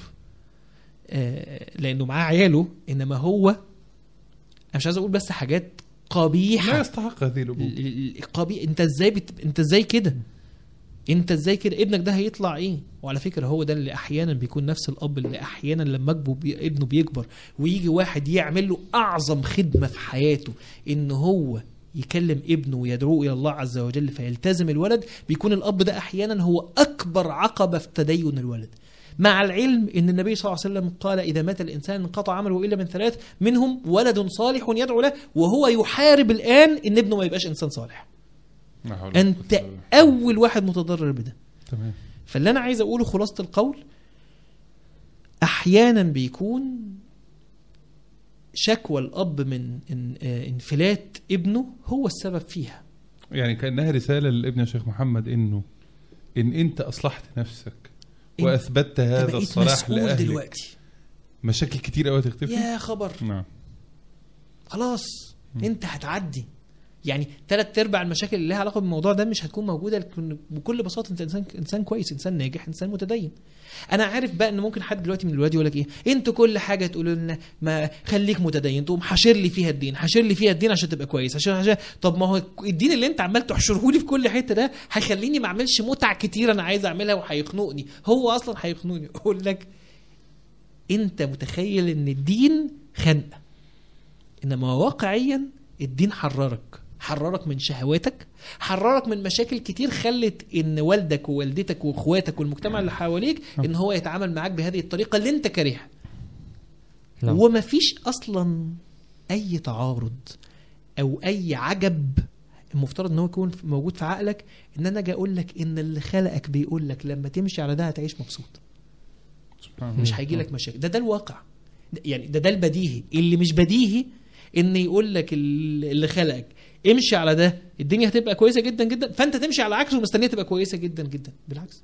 آه، لانه معاه عياله انما هو انا مش عايز اقول بس حاجات قبيحه لا يستحق هذه الابوه ال- ال- القبيح انت ازاي بت... انت ازاي كده انت ازاي كده ابنك ده هيطلع ايه وعلى فكره هو ده اللي احيانا بيكون نفس الاب اللي احيانا لما ابنه بي... ابنه بيكبر ويجي واحد يعمل له اعظم خدمه في حياته ان هو يكلم ابنه ويدعوه الى الله عز وجل فيلتزم الولد بيكون الاب ده احيانا هو اكبر عقبه في تدين الولد مع العلم ان النبي صلى الله عليه وسلم قال اذا مات الانسان انقطع عمله الا من ثلاث منهم ولد صالح يدعو له وهو يحارب الان ان ابنه ما يبقاش انسان صالح لا حول ولا انت قوة إلا بالله. اول واحد متضرر بده تمام فاللي انا عايز اقوله خلاصه القول احيانا بيكون شكوى الاب من ان- آه، انفلات ابنه هو السبب فيها يعني كانها رساله للابن الشيخ محمد انه ان انت اصلحت نفسك انت واثبتت انت هذا بقيت الصلاح مسؤول لاهلك دلوقتي مشاكل كتير قوي تختفي يا خبر نعم خلاص مم. انت هتعدي يعني ثلاث ارباع المشاكل اللي لها علاقه بالموضوع ده مش هتكون موجوده لكن بكل بساطه انت انسان انسان كويس انسان ناجح انسان متدين انا عارف بقى ان ممكن حد دلوقتي من الولاد يقول لك ايه انتوا كل حاجه تقولوا لنا ما خليك متدين تقوم حاشر لي فيها الدين حاشر لي فيها الدين عشان تبقى كويس عشان عشان طب ما هو الدين اللي انت عمال تحشره لي في كل حته ده هيخليني ما اعملش متع كتير انا عايز اعملها وهيخنقني هو اصلا هيخنقني اقول لك انت متخيل ان الدين خنقه انما واقعيا الدين حررك حررك من شهواتك حررك من مشاكل كتير خلت ان والدك ووالدتك واخواتك والمجتمع اللي حواليك ان هو يتعامل معاك بهذه الطريقه اللي انت كارهها نعم. ومفيش اصلا اي تعارض او اي عجب المفترض ان هو يكون موجود في عقلك ان انا اجي اقول لك ان اللي خلقك بيقول لك لما تمشي على ده هتعيش مبسوط سبحان الله. مش هيجي لك مشاكل ده ده الواقع ده- يعني ده ده البديهي اللي مش بديهي ان يقول لك ال- اللي خلقك امشي على ده الدنيا هتبقى كويسه جدا جدا فانت تمشي على عكسه ومستنيه تبقى كويسه جدا جدا بالعكس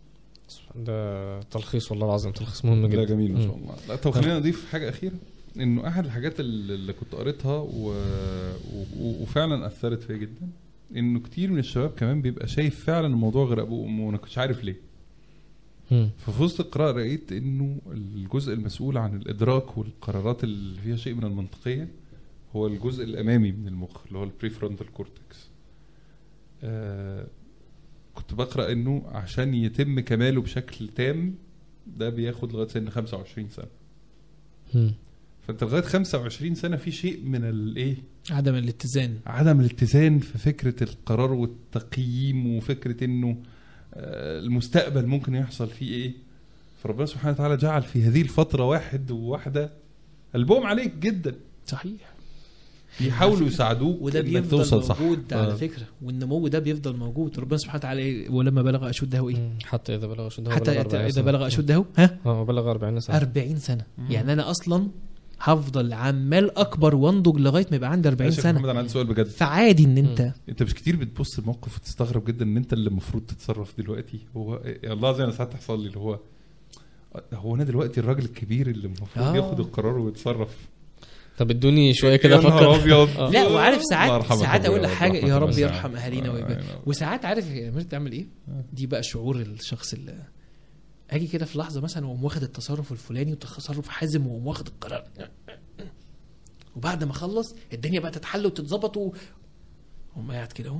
ده تلخيص والله العظيم تلخيص مهم جدا لا جميل ما مم. شاء الله لا طب خلينا نضيف حاجه اخيره انه احد الحاجات اللي اللي كنت قريتها و... و... وفعلا اثرت فيا جدا انه كتير من الشباب كمان بيبقى شايف فعلا الموضوع غير ابوه وامه وانا كنتش عارف ليه مم. ففي وسط القراءه لقيت انه الجزء المسؤول عن الادراك والقرارات اللي فيها شيء من المنطقيه هو الجزء الامامي من المخ اللي هو البري فرونتال كورتكس آه كنت بقرا انه عشان يتم كماله بشكل تام ده بياخد لغايه سن 25 سنه مم. فانت لغايه 25 سنه في شيء من الايه عدم الاتزان عدم الاتزان في فكره القرار والتقييم وفكره انه آه، المستقبل ممكن يحصل فيه ايه فربنا سبحانه وتعالى جعل في هذه الفتره واحد وواحده قلبهم عليك جدا صحيح بيحاولوا يساعدوك وده انك بيفضل توصل صح موجود آه. على فكره والنمو ده بيفضل موجود ربنا سبحانه وتعالى إيه؟ ولما بلغ اشده ايه مم. حتى اذا بلغ اشده حتى بلغ 40 اذا سنة. بلغ اشده ها اه بلغ 40 سنه 40 سنه مم. يعني انا اصلا هفضل عمال اكبر وانضج لغايه ما يبقى عندي 40 يا شيخ سنه محمد انا عندي سؤال بجد فعادي ان انت انت مش كتير بتبص الموقف وتستغرب جدا ان انت اللي المفروض تتصرف دلوقتي هو يا الله زي انا ساعات تحصل لي اللي هو هو انا دلوقتي الراجل الكبير اللي المفروض آه. ياخد القرار ويتصرف طب ادوني شويه كده يا نهار افكر ابيض آه. لا وعارف الله ساعات يرحمك ساعات يا اقول لك أبويا، حاجه يا رحمة رب الله يرحم واسعة. اهالينا آه، ويبارك آه. وساعات عارف يا امير تعمل ايه؟ دي بقى شعور الشخص اللي اجي كده في لحظه مثلا واقوم واخد التصرف الفلاني وتصرف حازم واقوم واخد القرار وبعد ما اخلص الدنيا بقى تتحل وتتظبط و... قوم قاعد كده اهو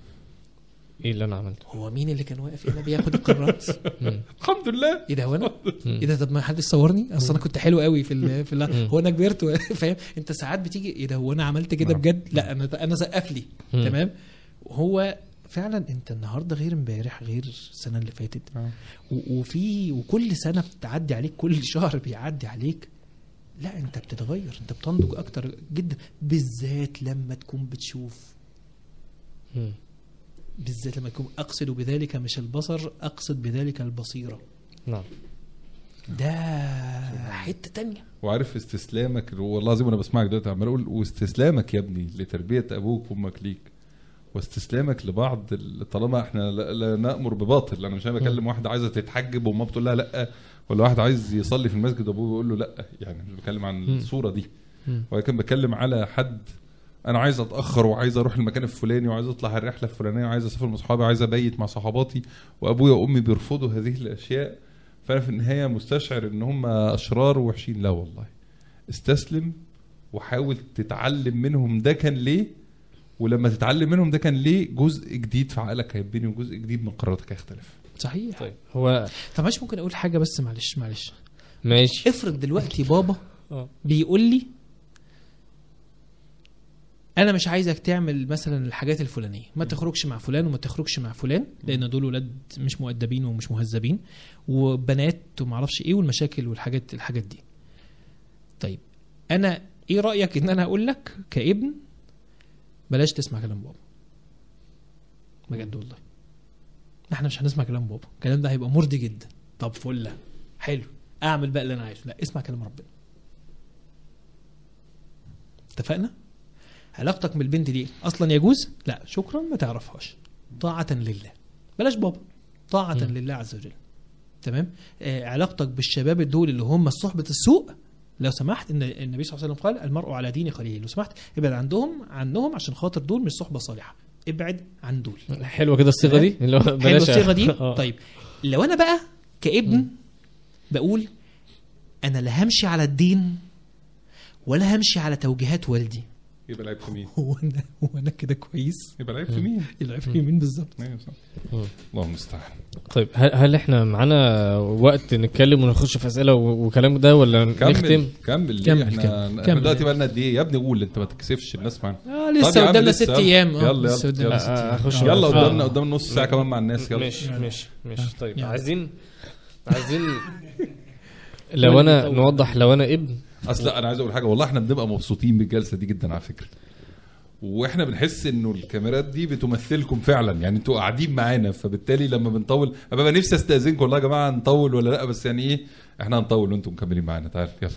ايه اللي انا عملته هو مين اللي كان واقف هنا بياخد القرارات؟ مم. الحمد لله ايه ده هو انا؟ مم. ايه ده طب ما حدش صورني؟ اصل انا كنت حلو قوي في ال... في ال... مم. هو انا كبرت و- فاهم؟ انت ساعات بتيجي ايه ده هو انا عملت كده نعم. بجد؟ لا انا انا سقف لي مم. تمام؟ وهو فعلا انت النهارده غير امبارح غير السنه اللي فاتت آه. و- وفي وكل سنه بتعدي عليك كل شهر بيعدي عليك لا انت بتتغير انت بتنضج اكتر جدا بالذات لما تكون بتشوف مم. بالذات لما تكون اقصد بذلك مش البصر اقصد بذلك البصيره نعم ده حته تانية وعارف استسلامك والله العظيم وانا بسمعك دلوقتي عمال اقول واستسلامك يا ابني لتربيه ابوك وامك ليك واستسلامك لبعض ال- طالما احنا لا, لا نامر بباطل انا مش انا بكلم واحده عايزه تتحجب وامها بتقول لها لا ولا واحد عايز يصلي في المسجد وابوه بيقول له لا يعني مش بتكلم عن مم. الصوره دي مم. ولكن بتكلم على حد انا عايز اتاخر وعايز اروح المكان الفلاني وعايز اطلع الرحله الفلانيه وعايز اسافر مع صحابي وعايز ابيت مع صحباتي وابويا وامي بيرفضوا هذه الاشياء فانا في النهايه مستشعر ان هم اشرار ووحشين لا والله استسلم وحاول تتعلم منهم ده كان ليه ولما تتعلم منهم ده كان ليه جزء جديد في عقلك هيبني وجزء جديد من قراراتك هيختلف صحيح طيب هو طب مش ممكن اقول حاجه بس معلش معلش ماشي افرض دلوقتي بابا اه بيقول لي انا مش عايزك تعمل مثلا الحاجات الفلانيه ما تخرجش مع فلان وما تخرجش مع فلان لان دول ولاد مش مؤدبين ومش مهذبين وبنات وما اعرفش ايه والمشاكل والحاجات الحاجات دي طيب انا ايه رايك ان انا اقول لك كابن بلاش تسمع كلام بابا بجد والله احنا مش هنسمع كلام بابا الكلام ده هيبقى مرضي جدا طب فله حلو اعمل بقى اللي انا عايزه لا اسمع كلام ربنا اتفقنا علاقتك بالبنت دي اصلا يجوز لا شكرا ما تعرفهاش طاعه لله بلاش بابا طاعه م. لله عز وجل تمام آه علاقتك بالشباب دول اللي هم صحبه السوء لو سمحت ان النبي صلى الله عليه وسلم قال المرء على دين خليله لو سمحت ابعد عندهم عنهم عشان خاطر دول مش صحبه صالحه ابعد عن دول حلوه كده الصيغه دي اللي هو حلوه بلاش الصيغه دي آه. طيب لو انا بقى كابن بقول انا لا همشي على الدين ولا همشي على توجيهات والدي يبقى العيب في مين؟ هو انا هو انا كده كويس يبقى العيب في مين؟ يلعب في مين بالظبط أيوة صح. مم. الله المستعان طيب هل, هل احنا معانا وقت نتكلم ونخش في اسئله و- وكلام ده ولا كمل نختم كمل ليه؟ كمل، احنا كمل. احنا كمل. دلوقتي بقى لنا قد ايه يا ابني قول انت ما تكسفش الناس معانا اه طب يا لسه عم قدامنا لسه. ست ايام اه يلا، لسه يلا، قدامنا يلا. ست آه، ايام أخش آه. يلا آه. قدامنا قدامنا نص ساعه كمان مع الناس يلا ماشي ماشي ماشي طيب يلا. عايزين عايزين لو انا نوضح لو انا ابن اصل لا انا عايز اقول حاجه والله احنا بنبقى مبسوطين بالجلسه دي جدا على فكره واحنا بنحس انه الكاميرات دي بتمثلكم فعلا يعني انتوا قاعدين معانا فبالتالي لما بنطول أنا ببقى نفسي استاذنكم والله يا جماعه نطول ولا لا بس يعني ايه احنا هنطول وانتم مكملين معانا تعال يلا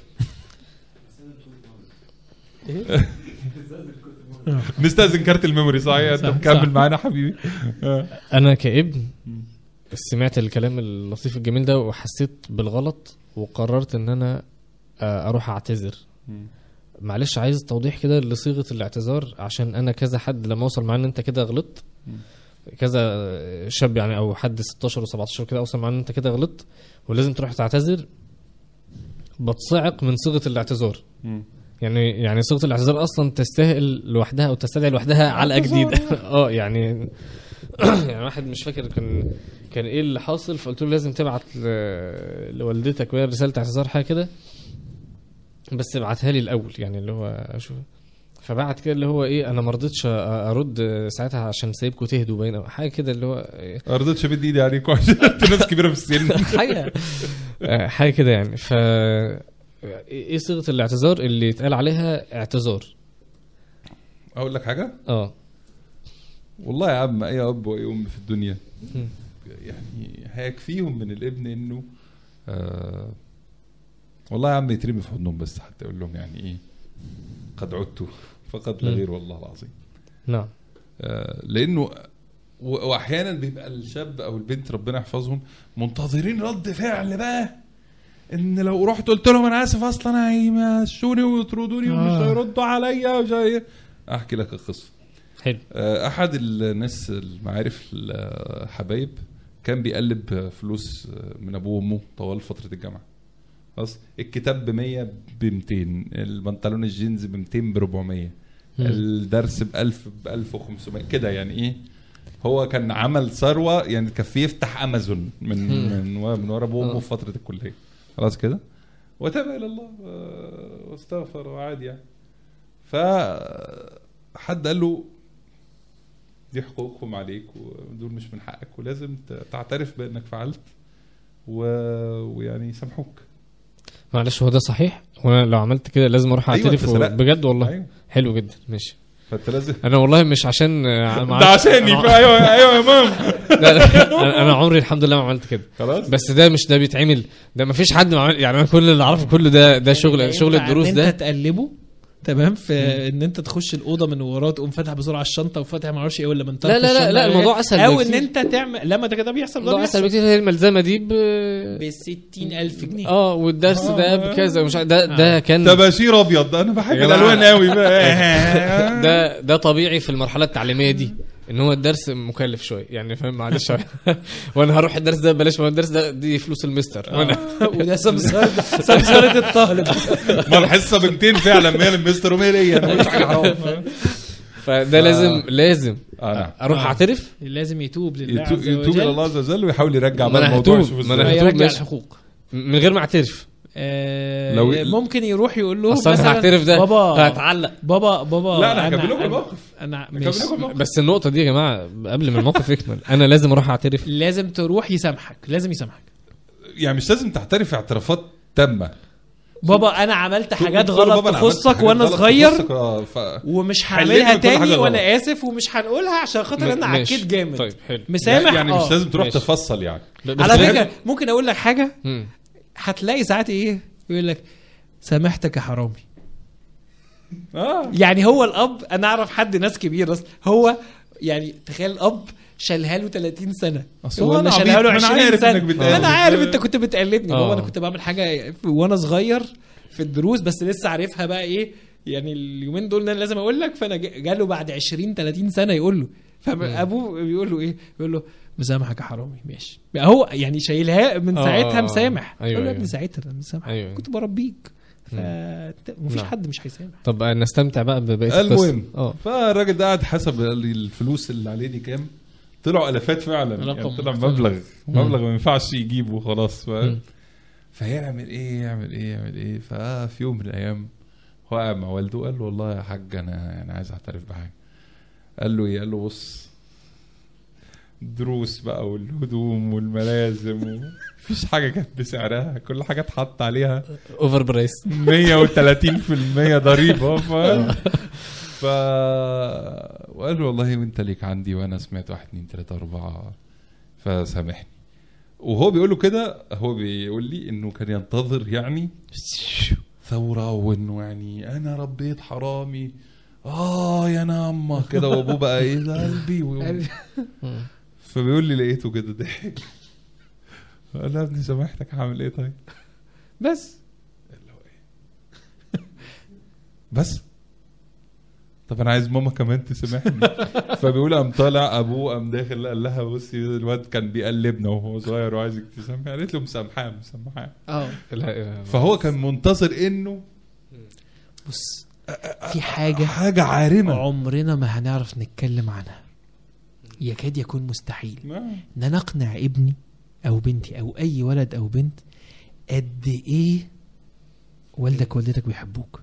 نستاذن كارت الميموري صحيح انت صح، مكمل صح. معانا حبيبي انا كابن سمعت الكلام اللطيف الجميل ده وحسيت بالغلط وقررت ان انا آه، اروح اعتذر معلش عايز توضيح كده لصيغه الاعتذار عشان انا كذا حد لما اوصل معاه ان انت كده غلطت كذا شاب يعني او حد 16 و17 كده اوصل معاه ان انت كده غلطت ولازم تروح تعتذر بتصعق من صيغه الاعتذار يعني يعني صيغه الاعتذار اصلا تستاهل لوحدها او تستدعي لوحدها علقه جديده اه يعني يعني واحد مش فاكر كان كان ايه اللي حاصل فقلت له لازم تبعت ل- لوالدتك بقى رساله اعتذار حاجه كده بس ابعتها لي الاول يعني اللي هو اشوف فبعت كده اللي هو ايه انا ما رضيتش أ- ارد ساعتها عشان سايبكم تهدوا باين او حاجه كده اللي هو إيه، ما رضيتش امد ايدي عليكم عشان انتوا ناس كبيره في السن حاجه آه، حاجه كده يعني ف ايه صيغه الاعتذار اللي يتقال عليها اعتذار اقول لك حاجه اه والله يا عم اي اب واي ام في الدنيا مم. يعني هيكفيهم من الابن انه آه والله يا عم يترمي في حضنهم بس حتى يقول لهم يعني ايه قد عدت فقد لا مم. غير والله العظيم نعم آه، لانه و- واحيانا بيبقى الشاب او البنت ربنا يحفظهم منتظرين رد فعل بقى ان لو رحت قلت لهم انا اسف اصلا هيمشوني ويطردوني ومش آه. هيردوا عليا ومش هي- احكي لك القصه حلو آه، احد الناس المعارف الحبايب كان بيقلب فلوس من ابوه وامه طوال فتره الجامعه خلاص الكتاب ب 100 ب 200 البنطلون الجينز ب 200 ب 400 مم. الدرس ب 1000 ب 1500 كده يعني ايه هو كان عمل ثروه يعني تكفيه يفتح امازون من مم. من ورا- من ورا ابوه وامه آه. في فتره الكليه خلاص كده وتاب الى الله آه، واستغفر وعادي يعني ف حد قال له دي حقوقهم عليك ودول مش من حقك ولازم ت- تعترف بانك فعلت و... ويعني يسامحوك معلش هو ده صحيح وانا لو عملت كده لازم اروح أيوة، اعترف أنت و- سرقت. بجد والله ايوه حلو جدا ماشي فانت لازم انا والله مش عشان آه، ما ده عملتش- عشاني أنا- فا- ايوه ايوه يا مام لا لا أنا- انا عمري الحمد لله ما عملت كده خلاص بس ده مش ده بيتعمل ده ما فيش حد ما عمل يعني انا كل اللي اعرفه كله ده ده شغل شغل ينفع الدروس ان ده انت تقلبه تمام في ان انت تخش الاوضه من وراه تقوم فاتح بسرعه الشنطه وفاتح ما اعرفش ايه ولا من طرف لا، لا، لا، الشنطة لا، إيه. الموضوع أسهل او ان بكتير. انت تعمل لا ما ده كده بيحصل ده الموضوع اسهل بيحصل بكتير هي الملزمه دي ب ب 60000 جنيه اه والدرس ده آه. بكذا ومش عارف- ده ده كان تباشير ابيض انا بحب يا جماعة. الالوان قوي بقى ده ده طبيعي في المرحله التعليميه دي ان هو الدرس مكلف شويه يعني فاهم معلش وانا هروح الدرس ده بلاش ما هو الدرس ده دي فلوس المستر وانا وده سمسار سمسارة الطالب ما الحصه ب 200 فعلا 100 للمستر و100 ليا انا مش حاجه حرام فده ف- لازم لازم آه، نعم. اروح آه. اعترف لازم يتوب لله يتوب عز يتوب وجل الى الله عز وجل ويحاول يرجع ما بقى أنا الموضوع هتوب، يشوف ما أنا إزاي. هتوب ويرجع ماشي. الحقوق من غير ما اعترف آه لو- ممكن يروح يقول له اصل انا مثلا هعترف ده بابا هتعلق بابا بابا لا انا هكمل لكم أنا- الموقف انا هكمل ماشي. لكم الموقف بس النقطه دي يا جماعه قبل ما الموقف يكمل انا لازم اروح اعترف لازم تروح يسامحك لازم يسامحك يعني مش لازم تعترف اعترافات تامه بابا انا عملت حاجات تقول له غلط بابا أنا عملت تخصك حاجات وانا غلط صغير تخصك، آه، ف... ومش حللني هعملها كل حاجة تاني غلط. وانا اسف ومش هنقولها عشان خاطر انا ماشي. عكيت جامد طيب حلو مسامح يعني آه. مش لازم تروح ماشي. تفصل يعني بس على لازم- فكره ممكن اقول لك حاجه مم. هتلاقي ساعات ايه يقول لك سامحتك يا حرامي اه يعني هو الاب انا اعرف حد ناس كبيره أصلاً، هو يعني تخيل الاب شالها له 30 سنه أصل هو أنا ولا عبيط، شالها له ما أنا 20 عارف سنه إنك بتقلد. ما انا عارف انت كنت بتقلدني هو آه. انا كنت بعمل حاجه وانا صغير في الدروس بس لسه عارفها بقى ايه يعني اليومين دول انا لازم اقول لك فانا جا- جاله بعد 20 30 سنه يقول له فابوه بيقول له ايه بيقول له مسامحك يا حرامي ماشي بقى هو يعني شايلها من آه، ساعتها آه، مسامح أيوة، يقول له يا أيوة. ابني ساعتها انا مسامح أيوة. كنت بربيك فمفيش نعم. حد مش هيسامح طب نستمتع بقى ببقيه القصه المهم اه فالراجل ده قاعد حسب الفلوس اللي عليه دي كام طلعوا الافات فعلا يعني رقم طلع محترم. مبلغ مم. مبلغ ما ينفعش يجيبه خلاص ف... مم. فيعمل ايه يعمل ايه يعمل ايه ففي يوم من الايام هو قاعد مع والده قال له والله يا حاج انا انا عايز اعترف بحاجه قال له ايه قال له بص دروس بقى والهدوم والملازم و... مفيش حاجه كانت بسعرها كل حاجه اتحط عليها اوفر برايس 130% ضريبه ف ف وقال له والله وانت ليك عندي وانا سمعت واحد اتنين تلاته اربعه فسامحني وهو بيقول له كده هو بيقول لي انه كان ينتظر يعني ثوره وانه يعني انا ربيت حرامي اه يا ناما كده وابوه بقى ايه ده قلبي ويقوم- فبيقول لي لقيته كده ضحك قال له يا ابني سامحتك هعمل ايه طيب بس اللي هو ايه بس طب انا عايز ماما كمان تسامحني فبيقول قام طالع ابوه قام داخل قال لها بصي الواد كان بيقلبنا وهو صغير وعايزك تسامحي قالت له مسامحاه مسامحاه اه فهو كان منتظر انه بص في حاجه حاجه عارمه عمرنا ما هنعرف نتكلم عنها يكاد يكون مستحيل نعم. ان انا اقنع ابني او بنتي او اي ولد او بنت قد ايه والدك ووالدتك بيحبوك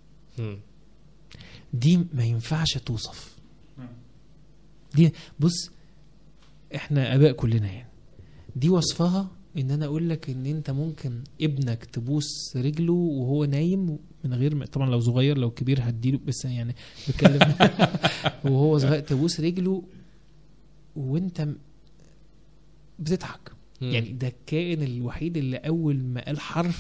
دي ما ينفعش توصف دي بص احنا اباء كلنا يعني دي وصفها ان انا اقول لك ان انت ممكن ابنك تبوس رجله وهو نايم من غير ما طبعا لو صغير لو كبير هديله بس يعني بتكلم وهو صغير تبوس رجله وانت م- بتضحك يعني ده الكائن الوحيد اللي اول ما قال حرف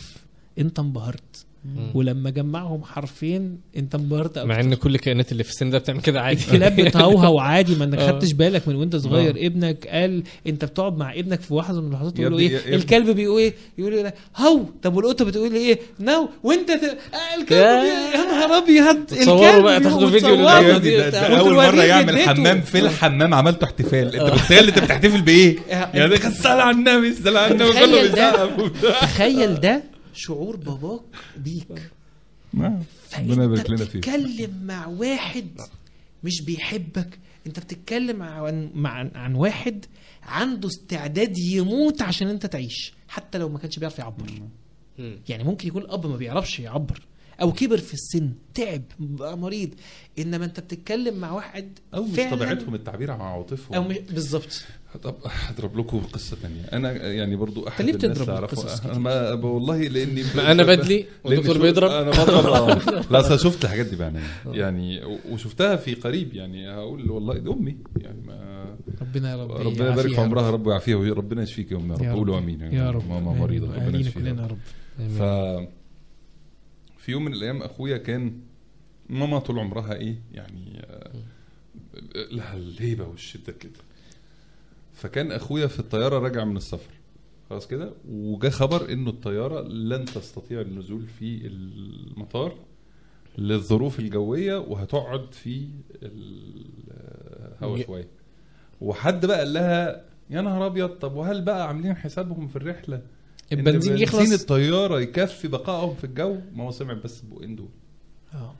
انت انبهرت ولما جمعهم حرفين انت انبهرت مع أكتر. ان كل الكائنات اللي في السن ده بتعمل كده عادي الكلاب بتهوهو عادي ما انك آه. خدتش بالك من وانت صغير آه. ابنك قال انت بتقعد مع ابنك في لحظه من اللحظات يا تقول له ابني- ايه يا ابني. الكلب بيقول ايه يقول ايه هو طب والقطه بتقول ايه نو وانت ت... آه الكلب يا- بي... يا نهار ابيض تصوروا الكلب بقى، بي- تاخدوا فيديو وتصوروا. للأيام ايوه دي دي ده, بتاع- ده اول وتوريه مره يعمل جدته. حمام في الحمام عملته احتفال انت متخيل انت بتحتفل بايه؟ يعني صلى على النبي صلى على النبي تخيل كله ده. بيسقف وبتاع. تخيل ده شعور باباك بيك نعم. فانت ربنا يبارك لنا فيه بتتكلم مع واحد مش بيحبك انت بتتكلم عن مع عن واحد عنده استعداد يموت عشان انت تعيش حتى لو ما كانش بيعرف يعبر مم. يعني ممكن يكون الاب ما بيعرفش يعبر او كبر في السن تعب بقى مريض انما انت بتتكلم مع واحد او مش فعلاً- طبيعتهم التعبير عن عواطفهم او مش بالظبط طب هضرب لكم قصه ثانيه انا يعني برضو احد ليه الناس بتضرب اللي أعرفه- قصص انا ما والله لاني ما انا بدلي لأني والدكتور شو- بيضرب انا بضرب آه. لا أصل شفت الحاجات دي بعيني يعني و- وشفتها في قريب يعني هقول والله دي امي يعني ما ربنا يا رب ربنا يبارك يعافيها في عمرها رب ويعافيها وربنا يشفيك يا امي يا رب يا رب. قولوا امين يعني يا رب ماما مريضه ربنا امين يشفيها كلنا يا رب ف في يوم من الايام اخويا كان ماما طول عمرها ايه يعني آه، لها الهيبه والشده كده فكان اخويا في الطياره راجع من السفر خلاص كده وجا خبر انه الطياره لن تستطيع النزول في المطار للظروف الجويه وهتقعد في الهواء ي- شويه وحد بقى قال لها يا نهار ابيض طب وهل بقى عاملين حسابهم في الرحله إن البنزين بنزين يخلص الطياره يكفي بقائهم في الجو ما هو سمع بس البقين دول اه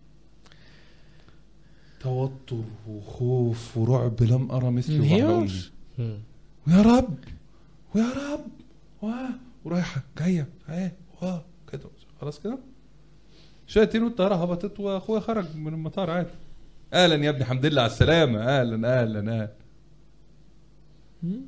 توتر وخوف ورعب لم ارى مثله انهيار. وعلومي. مم. ويا رب ويا رب واه ورايحه جايه ايه واه كده خلاص كده شويتين والطياره هبطت واخويا خرج من المطار عادي اهلا يا ابني الحمد لله على السلامه اهلا اهلا اهلا مم.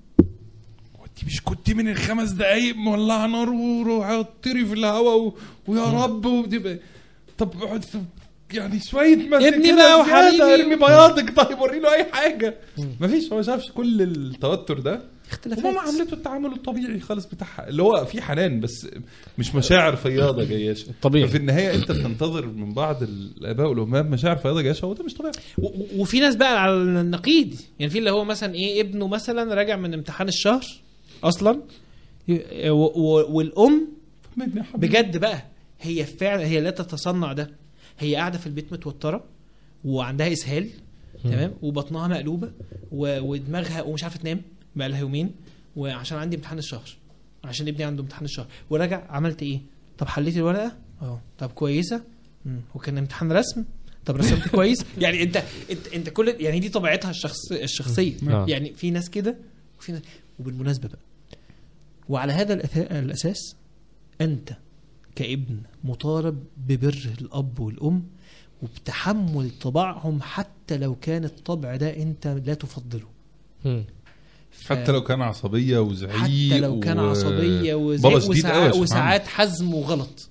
وانت مش كنت من الخمس دقايق مولعه نار وهتطيري في الهواء و... ويا رب وبتبقى طب اقعد- طب يعني شويه ما ابني كده بقى زيادة، وحبيبي. ارمي بياضك طيب وري له اي حاجه مفيش هو ما شافش كل التوتر ده اختلافات وماما عملته التعامل الطبيعي خالص بتاعها اللي هو في حنان بس مش مشاعر فياضه جياشه طبيعي. ففي النهايه انت بتنتظر من بعض الاباء والامهات مشاعر فياضه جيشه وده مش طبيعي و- و- وفي ناس بقى على النقيض يعني في اللي هو مثلا ايه ابنه مثلا راجع من امتحان الشهر اصلا ي- و- و- والام فهمتني يا حبيبي؟ بجد بقى هي فعلا هي لا تتصنع ده هي قاعده في البيت متوتره وعندها اسهال تمام وبطنها مقلوبه و- ودماغها ومش عارفه تنام بقى لها يومين وعشان عندي امتحان الشهر عشان ابني عنده امتحان الشهر وراجع عملت ايه طب حليت الورقه اه طب كويسه مم. وكان امتحان رسم طب رسمت كويس يعني انت انت انت كل يعني دي طبيعتها الشخص الشخصيه نعم. يعني في ناس كده وفي ناس وبالمناسبه بقى وعلى هذا الأثا- الاساس انت كابن مطالب ببر الاب والام وبتحمل طباعهم حتى لو كان الطبع ده انت لا تفضله مم. ف- حتى لو كان عصبيه وزعيق حتى لو كان و- عصبيه بابا وزي شديد قوي يا وساعات, شيخ وساعات حزم وغلط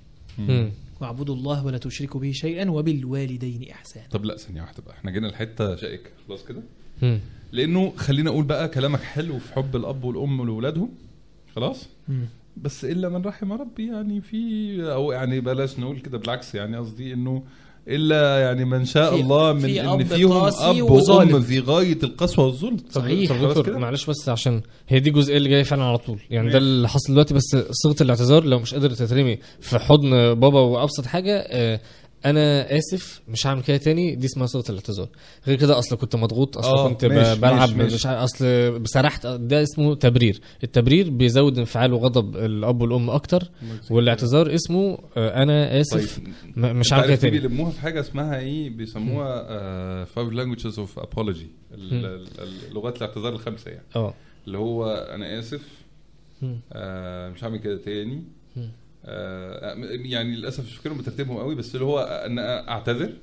مم. واعبدوا الله ولا تشركوا به شيئا وبالوالدين احسانا طب لا ثانيه واحده بقى احنا جينا لحته شائكه خلاص كده مم. لانه خلينا اقول بقى كلامك حلو في حب الاب والام لاولادهم خلاص مم. بس الا من رحم ربي يعني في او يعني بلاش نقول كده بالعكس يعني قصدي انه الا يعني من شاء في- الله من في ان أب فيهم قاسي اب وظالم. وام في غايه القسوه والظلم طب صحيح. طب خلاص دكتور كده؟ معلش بس عشان هي دي الجزئيه اللي جايه فعلا على طول يعني ده اللي حصل دلوقتي بس صيغه الاعتذار لو مش قادر تترمي في حضن بابا وابسط حاجه آه، انا اسف مش هعمل كده تاني دي اسمها صيغه الاعتذار غير كده اصل كنت مضغوط اصل آه، كنت ب- ماشي، بلعب ماشي، ماشي. مش عارف اصل سرحت ده اسمه تبرير التبرير بيزود انفعال وغضب الاب والام اكتر والاعتذار اسمه آه، انا اسف طيب م- مش أنت هعمل كده عارف دي تاني بيلموها في حاجه اسمها ايه بيسموها فايف لانجوجز اوف ابولوجي لغات الاعتذار الخمسه يعني اه اللي هو انا اسف مم. آه مش هعمل كده تاني مم. آه يعني للاسف مش فاكرهم بترتيبهم قوي بس اللي هو ان اعتذر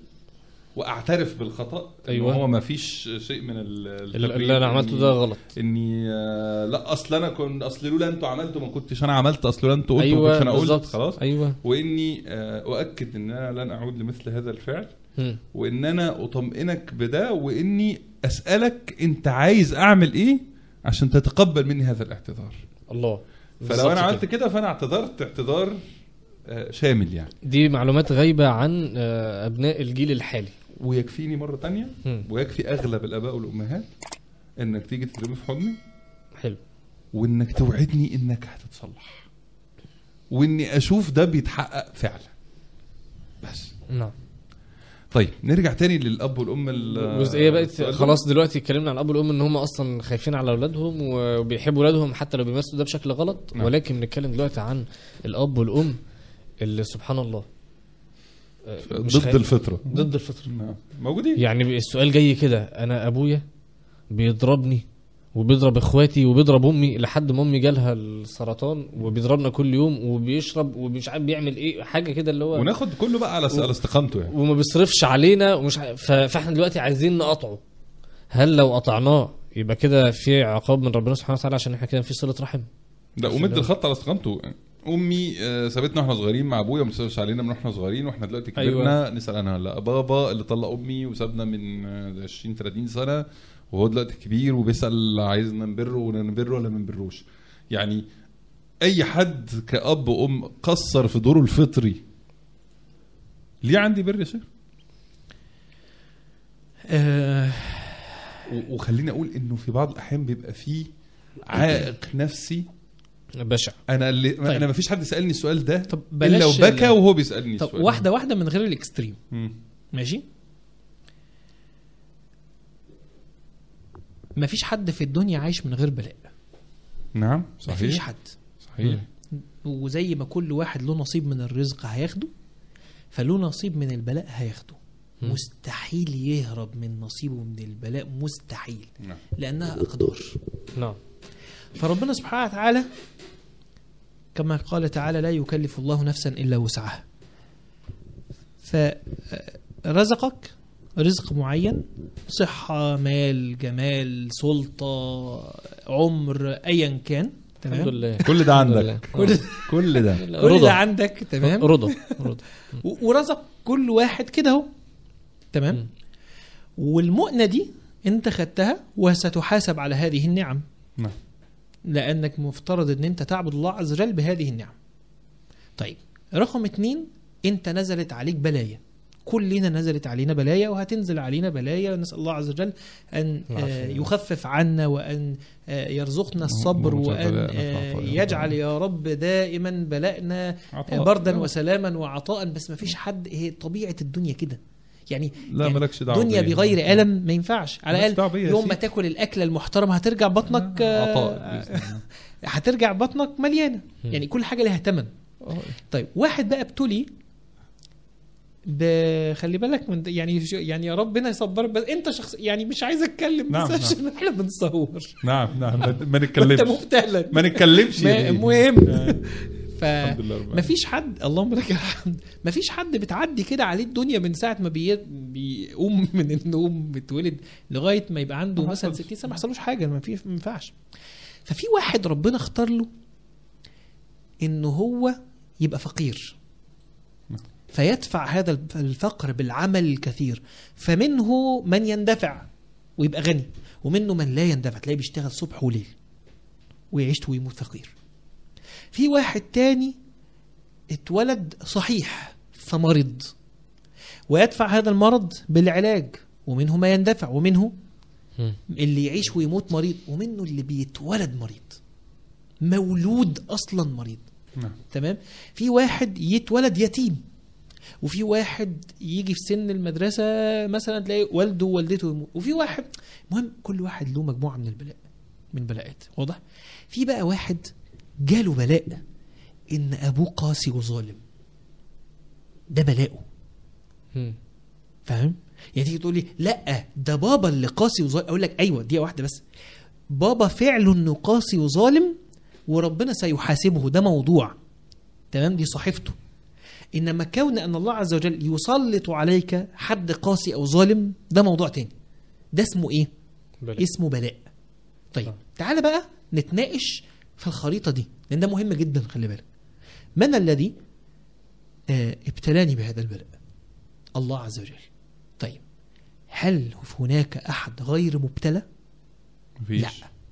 واعترف بالخطا إن أيوة. هو ما فيش شيء من ال- اللي التبرير اللي انا عملته إني- ده غلط اني آه لا اصل انا كنت اصل لولا انتوا عملتوا ما كنتش انا عملت اصل لولا انتوا قلتوا ما ايوه كنتش انا قلت بالظبط خلاص ايوه واني آه اؤكد ان انا لن اعود لمثل هذا الفعل مم. وان انا اطمئنك بده واني اسالك انت عايز اعمل ايه عشان تتقبل مني هذا الاعتذار الله فلو بالظبط انا عملت كده. كده فانا اعتذرت اعتذار آه، شامل يعني دي معلومات غايبه عن آه، ابناء الجيل الحالي ويكفيني مره تانية مم. ويكفي اغلب الاباء والامهات انك تيجي تترمي في حضني حلو وانك توعدني انك هتتصلح واني اشوف ده بيتحقق فعلا بس نعم طيب نرجع تاني للاب والام ال- الجزئيه بقت السؤال ده. خلاص دلوقتي اتكلمنا عن الاب والام ان هم اصلا خايفين على اولادهم وبيحبوا اولادهم حتى لو بيمارسوا ده بشكل غلط نعم. ولكن بنتكلم دلوقتي عن الاب والام اللي سبحان الله آه، مش ضد خايف- الفطره ضد الفطره نعم. موجودين يعني السؤال جاي كده انا ابويا بيضربني وبيضرب اخواتي وبيضرب امي لحد ما امي جالها السرطان وبيضربنا كل يوم وبيشرب ومش عارف بيعمل ايه حاجه كده اللي هو وناخد كله بقى على على استقامته يعني وما بيصرفش علينا ومش ع... ف... فاحنا دلوقتي عايزين نقطعه هل لو قطعناه يبقى كده في عقاب من ربنا سبحانه وتعالى عشان احنا كده في صله رحم لا ومد الخط على استقامته امي آه، سابتنا واحنا صغيرين مع ابويا ما بيسالش علينا من واحنا صغيرين واحنا دلوقتي كبرنا أيوة. نسال عنها لا بابا اللي طلق امي وسابنا من آه، 20 30 سنه وهو دلوقتي كبير وبيسال عايزنا نبره ولا نبره ولا ما نبروش يعني اي حد كاب وام قصر في دوره الفطري ليه عندي بر يا شيخ آه و- وخليني اقول انه في بعض الاحيان بيبقى فيه عائق نفسي بشع انا اللي طيب. انا ما فيش حد سالني السؤال ده طب الا بلاش وبكى ال- وهو بيسالني طب السؤال واحده واحده من غير الاكستريم مم. ماشي مفيش حد في الدنيا عايش من غير بلاء نعم مفيش صحيح حد صحيح وزي ما كل واحد له نصيب من الرزق هياخده فله نصيب من البلاء هياخده مم. مستحيل يهرب من نصيبه من البلاء مستحيل نعم لانها اقدار نعم فربنا سبحانه وتعالى كما قال تعالى لا يكلف الله نفسا الا وسعها فرزقك رزق معين صحة مال جمال سلطة عمر أيا كان الحمد تمام لله كل ده الحمد لله. عندك كل كل ده كل رضا ده عندك تمام رضا رضا و- ورزق كل واحد كده اهو مم. تمام والمؤنة دي انت خدتها وستحاسب على هذه النعم نعم لانك مفترض ان انت تعبد الله عز وجل بهذه النعم طيب رقم اتنين انت نزلت عليك بلايا كلنا نزلت علينا بلايا وهتنزل علينا بلايا ونسال الله عز وجل ان العافية. آه، يخفف عنا وان آه، يرزقنا الصبر موت وان البلاء آه، نفع يجعل يا رب دائما بلاءنا عطاء. بردا لا. وسلاما وعطاء بس ما فيش حد هي طبيعه الدنيا كده يعني لا يعني مالكش دعوه دنيا بيا. بغير الم ما ينفعش على مالكش الاقل دعوة بيا يا يوم ما سيدي. تاكل الاكله المحترمه هترجع بطنك آه، عطاء بإذن الله. هترجع بطنك مليانه مم. يعني كل حاجه لها ثمن آه. طيب واحد بقى ابتلي ب- خلي بالك من ده، يعني شو- يعني يا ربنا يصبرك بس انت شخص يعني مش عايز اتكلم نعم، بس عشان احنا بنصور نعم نعم ما- ما وانت نتكلمش مبتلى ما نتكلمش يا ما- بيه. المهم آه. ف الحمد لله رب العالمين. مفيش حد اللهم لك الحمد مفيش حد بتعدي كده عليه الدنيا من ساعه ما بي... بيقوم من النوم بيتولد لغايه ما يبقى عنده ما مثلا حصلش. 60 سنه ما حصلوش حاجه ما في ما ينفعش ففي واحد ربنا اختار له انه هو يبقى فقير نعم. فيدفع هذا الفقر بالعمل الكثير فمنه من يندفع ويبقى غني ومنه من لا يندفع تلاقيه بيشتغل صبح وليل ويعيش ويموت فقير في واحد تاني اتولد صحيح فمرض ويدفع هذا المرض بالعلاج ومنه ما يندفع ومنه مم. اللي يعيش ويموت مريض ومنه اللي بيتولد مريض مولود اصلا مريض نعم تمام في واحد يتولد يتيم وفي واحد يجي في سن المدرسه مثلا تلاقي والده ووالدته يموت وفي واحد المهم كل واحد له مجموعه من البلاء من بلاءات واضح في بقى واحد جاله بلاء ان ابوه قاسي وظالم ده بلاءه مم. فاهم يعني تيجي تقول لي لا ده بابا اللي قاسي وظالم اقول لك ايوه دي واحده بس بابا فعله انه قاسي وظالم وربنا سيحاسبه ده موضوع تمام دي صحيفته انما كون ان الله عز وجل يسلط عليك حد قاسي او ظالم ده موضوع تاني ده اسمه ايه بلاء. اسمه بلاء طيب آه. تعالى بقى نتناقش في الخريطه دي لان ده مهم جدا خلي بالك من الذي آه، ابتلاني بهذا البلاء الله عز وجل طيب هل هناك احد غير مبتلى مفيش لا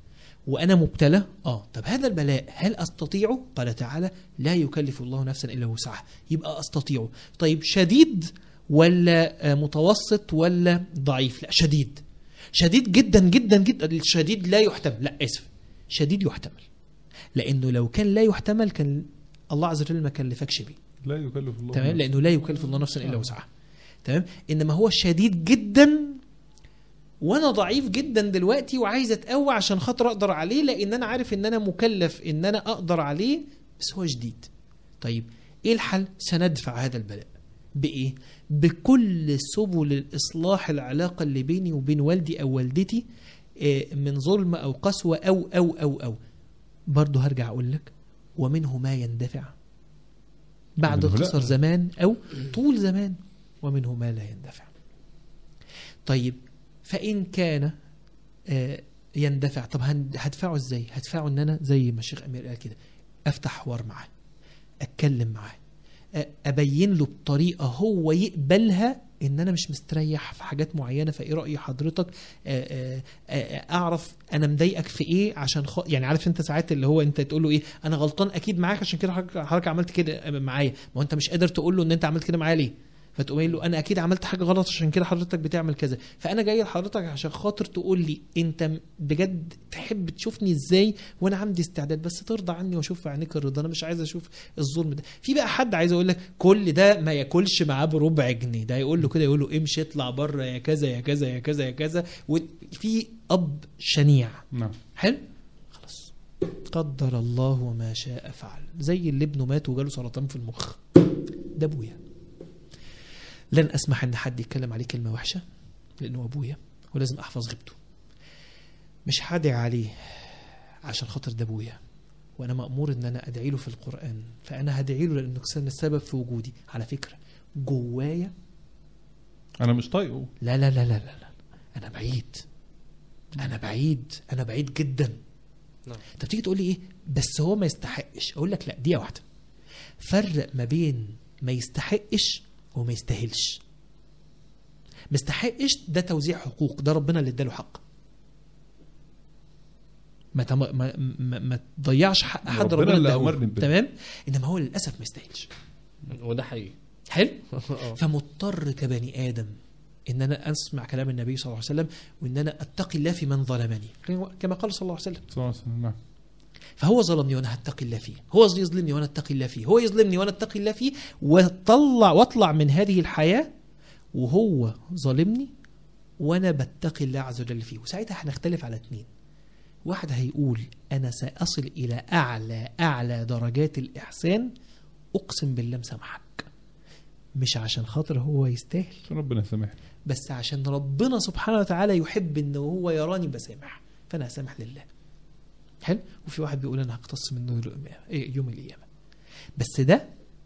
وانا مبتلى اه طب هذا البلاء هل استطيعه قال تعالى لا يكلف الله نفسا الا وسعها يبقى استطيعه طيب شديد ولا آه، متوسط ولا ضعيف لا شديد شديد جدا جدا جدا الشديد لا يحتمل لا اسف شديد يحتمل لانه لو كان لا يحتمل كان الله عز وجل ما كلفكش بيه لا يكلف الله تمام نفساً. لانه لا يكلف الله نفسا الا وسعها تمام انما هو شديد جدا وانا ضعيف جدا دلوقتي وعايز اتقوى عشان خاطر اقدر عليه لان انا عارف ان انا مكلف ان انا اقدر عليه بس هو شديد طيب ايه الحل سندفع هذا البلاء بايه بكل سبل الاصلاح العلاقه اللي بيني وبين والدي او والدتي آه، من ظلم او قسوه او او او او برضه هرجع اقول لك ومنه ما يندفع بعد ومنه لا. قصر زمان او طول زمان ومنه ما لا يندفع طيب فان كان آه، يندفع طب هن- هدفعه ازاي هدفعه ان انا زي ما الشيخ امير قال كده افتح حوار معاه اتكلم معاه آه، ابين له بطريقه هو يقبلها ان انا مش مستريح في حاجات معينه فايه راي حضرتك آه، آه، آه، اعرف انا مضايقك في ايه عشان خ... يعني عارف انت ساعات اللي هو انت تقول له ايه انا غلطان اكيد معاك عشان كده حضرتك حضرتك عملت كده معايا ما هو انت مش قادر تقول له ان انت عملت كده معايا ليه فتقوم قايل له انا اكيد عملت حاجه غلط عشان كده حضرتك بتعمل كذا فانا جاي لحضرتك عشان خاطر تقول لي انت بجد تحب تشوفني ازاي وانا عندي استعداد بس ترضى عني واشوف في عينيك الرضا انا مش عايز اشوف الظلم ده في بقى حد عايز اقول لك كل ده ما ياكلش معاه بربع جنيه ده يقول له كده يقول له امشي اطلع بره يا كذا يا كذا يا كذا يا كذا وفي اب شنيع نعم حلو خلاص قدر الله وما شاء فعل زي اللي ابنه مات وجاله سرطان في المخ ده ابويا لن اسمح ان حد يتكلم عليه كلمه وحشه لانه ابويا ولازم احفظ غيبته مش هدعي عليه عشان خاطر ده ابويا وانا مامور ان انا ادعي له في القران فانا هدعي له لانه كان السبب في وجودي على فكره جوايا انا مش طايقه لا لا لا لا لا, لا. انا بعيد انا بعيد انا بعيد جدا نعم. طب تيجي تقول لي ايه بس هو ما يستحقش اقول لك لا دقيقه واحده فرق ما بين ما يستحقش وما يستاهلش ما يستحقش ده توزيع حقوق ده ربنا اللي اداله حق ما تم... ما ما, ما تضيعش حق حد ربنا ربنا اللي اداهوله. أمرني بده. تمام انما هو للاسف ما يستاهلش وده حقيقي حلو آه. فمضطر كبني ادم ان انا اسمع كلام النبي صلى الله عليه وسلم وان انا اتقي الله في من ظلمني كما قال صلى الله عليه وسلم صلى الله عليه وسلم نعم فهو ظلمني وانا هتقي الله فيه هو يظلمني وانا اتقي الله فيه هو يظلمني وانا اتقي الله فيه واطلع واطلع من هذه الحياه وهو ظالمني وانا بتقي الله عز وجل فيه وساعتها هنختلف على اتنين واحد هيقول انا ساصل الى اعلى اعلى درجات الاحسان اقسم بالله مسامحك مش عشان خاطر هو يستاهل ربنا يسامحني بس عشان ربنا سبحانه وتعالى يحب ان هو يراني بسامح فانا هسامح لله حلو وفي واحد بيقول انا هقتص منه يوم- إيه، يوم القيامه بس ده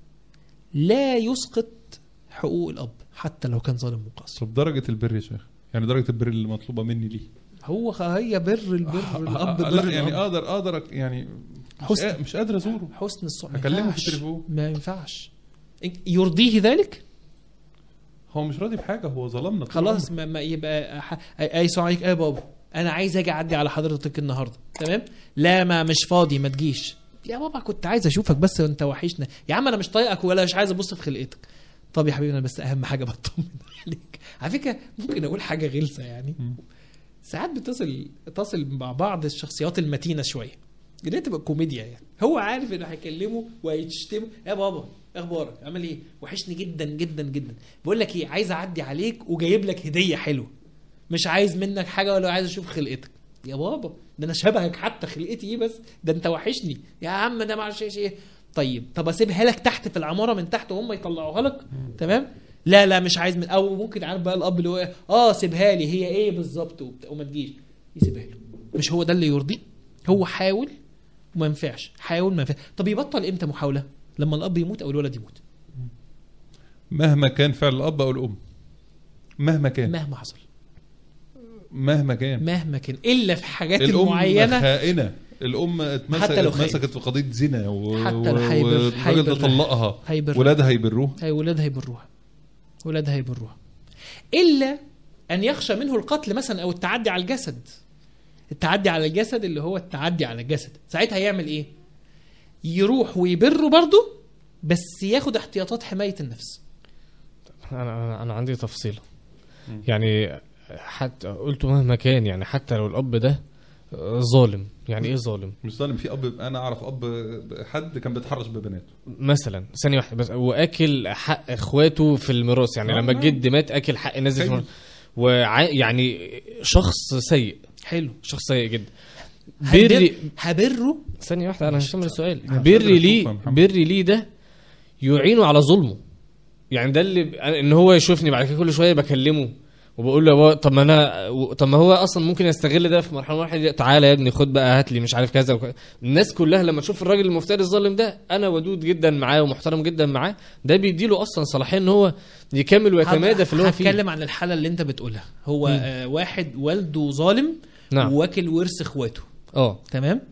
لا يسقط حقوق الاب حتى لو كان ظالم مقصر طب درجه البر يا شيخ يعني درجه البر اللي مطلوبه مني ليه هو خ- هي بر البر الاب آه، بر لا يعني الأب. اقدر اقدر أك- يعني مش, حسن. قا- مش قادر ازوره حسن الصحبه هكلمه في التليفون. ما ينفعش يرضيه ذلك هو مش راضي بحاجه هو ظلمنا طول خلاص عمره. ما, ما يبقى ح- اي سؤال عليك ايه يا بابا انا عايز اجي اعدي على حضرتك النهارده تمام لا ما مش فاضي ما تجيش يا بابا كنت عايز اشوفك بس وانت وحشنا يا عم انا مش طايقك ولا مش عايز ابص في خلقتك طب يا حبيبي انا بس اهم حاجه بطمن عليك على فكره ممكن اقول حاجه غلسه يعني مم. ساعات بتصل تصل مع بعض الشخصيات المتينه شويه دي تبقى كوميديا يعني هو عارف انه هيكلمه وهيشتمه يا بابا إيه اخبارك عامل ايه وحشني جدا جدا جدا بقول لك ايه عايز اعدي عليك وجايب لك هديه حلوه مش عايز منك حاجه ولا عايز اشوف خلقتك يا بابا ده انا شبهك حتى خلقتي ايه بس ده انت وحشني يا عم ده معرفش ايش ايه طيب طب اسيبها لك تحت في العماره من تحت وهم يطلعوها لك تمام لا لا مش عايز من او ممكن عارف بقى الاب اللي هو إيه، اه سيبها لي هي ايه بالظبط وبتاع، وما تجيش يسيبها له مش هو ده اللي يرضيه هو حاول وما ينفعش حاول ما ينفعش طب يبطل امتى محاوله لما الاب يموت او الولد يموت مهما كان فعل الاب او الام مهما كان مهما حصل مهما كان مهما كان الا في حاجات الام معينه خائنه الام اتمسكت حتى لو خايف. اتمسكت في قضيه زنا و... حتى لو هيبر- والراجل ده هيبرها. طلقها هيبر ولادها هيبروه هي ولادها يبروها ولادها يبروها الا ان يخشى منه القتل مثلا او التعدي على الجسد التعدي على الجسد اللي هو التعدي على الجسد ساعتها يعمل ايه يروح ويبره برضه بس ياخد احتياطات حمايه النفس انا انا, أنا عندي تفصيله مم. يعني حتى قلت مهما كان يعني حتى لو الاب ده آه، ظالم يعني ايه ظالم مش ظالم في اب انا اعرف اب حد كان بيتحرش ببناته مثلا ثانيه واحده بس واكل حق اخواته في الميراث يعني آه، لما آه. الجد مات اكل حق الناس دي في خير. الميراث. وع... يعني شخص سيء حلو شخص سيء جدا هبر بري هبره ثانيه واحده انا هكمل السؤال مش بري قادر ليه أشوفها يا محمد. بري ليه ده يعينه على ظلمه يعني ده اللي ب- ان هو يشوفني بعد كده كل شويه بكلمه وبقول له يا بابا، طب ما انا و- طب ما هو اصلا ممكن يستغل ده في مرحله واحده تعالى يا ابني خد بقى هات لي مش عارف كذا وكذا. الناس كلها لما تشوف الراجل المفتري الظالم ده انا ودود جدا معاه ومحترم جدا معاه ده بيديله اصلا صلاحيه ان هو يكمل ويتمادى في اللي هو فيه هتكلم عن الحاله اللي انت بتقولها هو آه واحد والده ظالم نعم واكل ورث اخواته اه تمام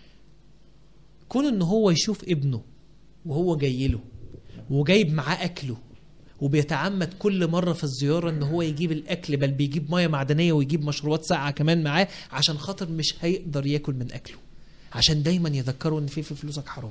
كون ان هو يشوف ابنه وهو جاي له وجايب معاه اكله وبيتعمد كل مره في الزياره ان هو يجيب الاكل بل بيجيب ميه معدنيه ويجيب مشروبات ساقعه كمان معاه عشان خاطر مش هيقدر ياكل من اكله عشان دايما يذكروا ان في في فلوسك حرام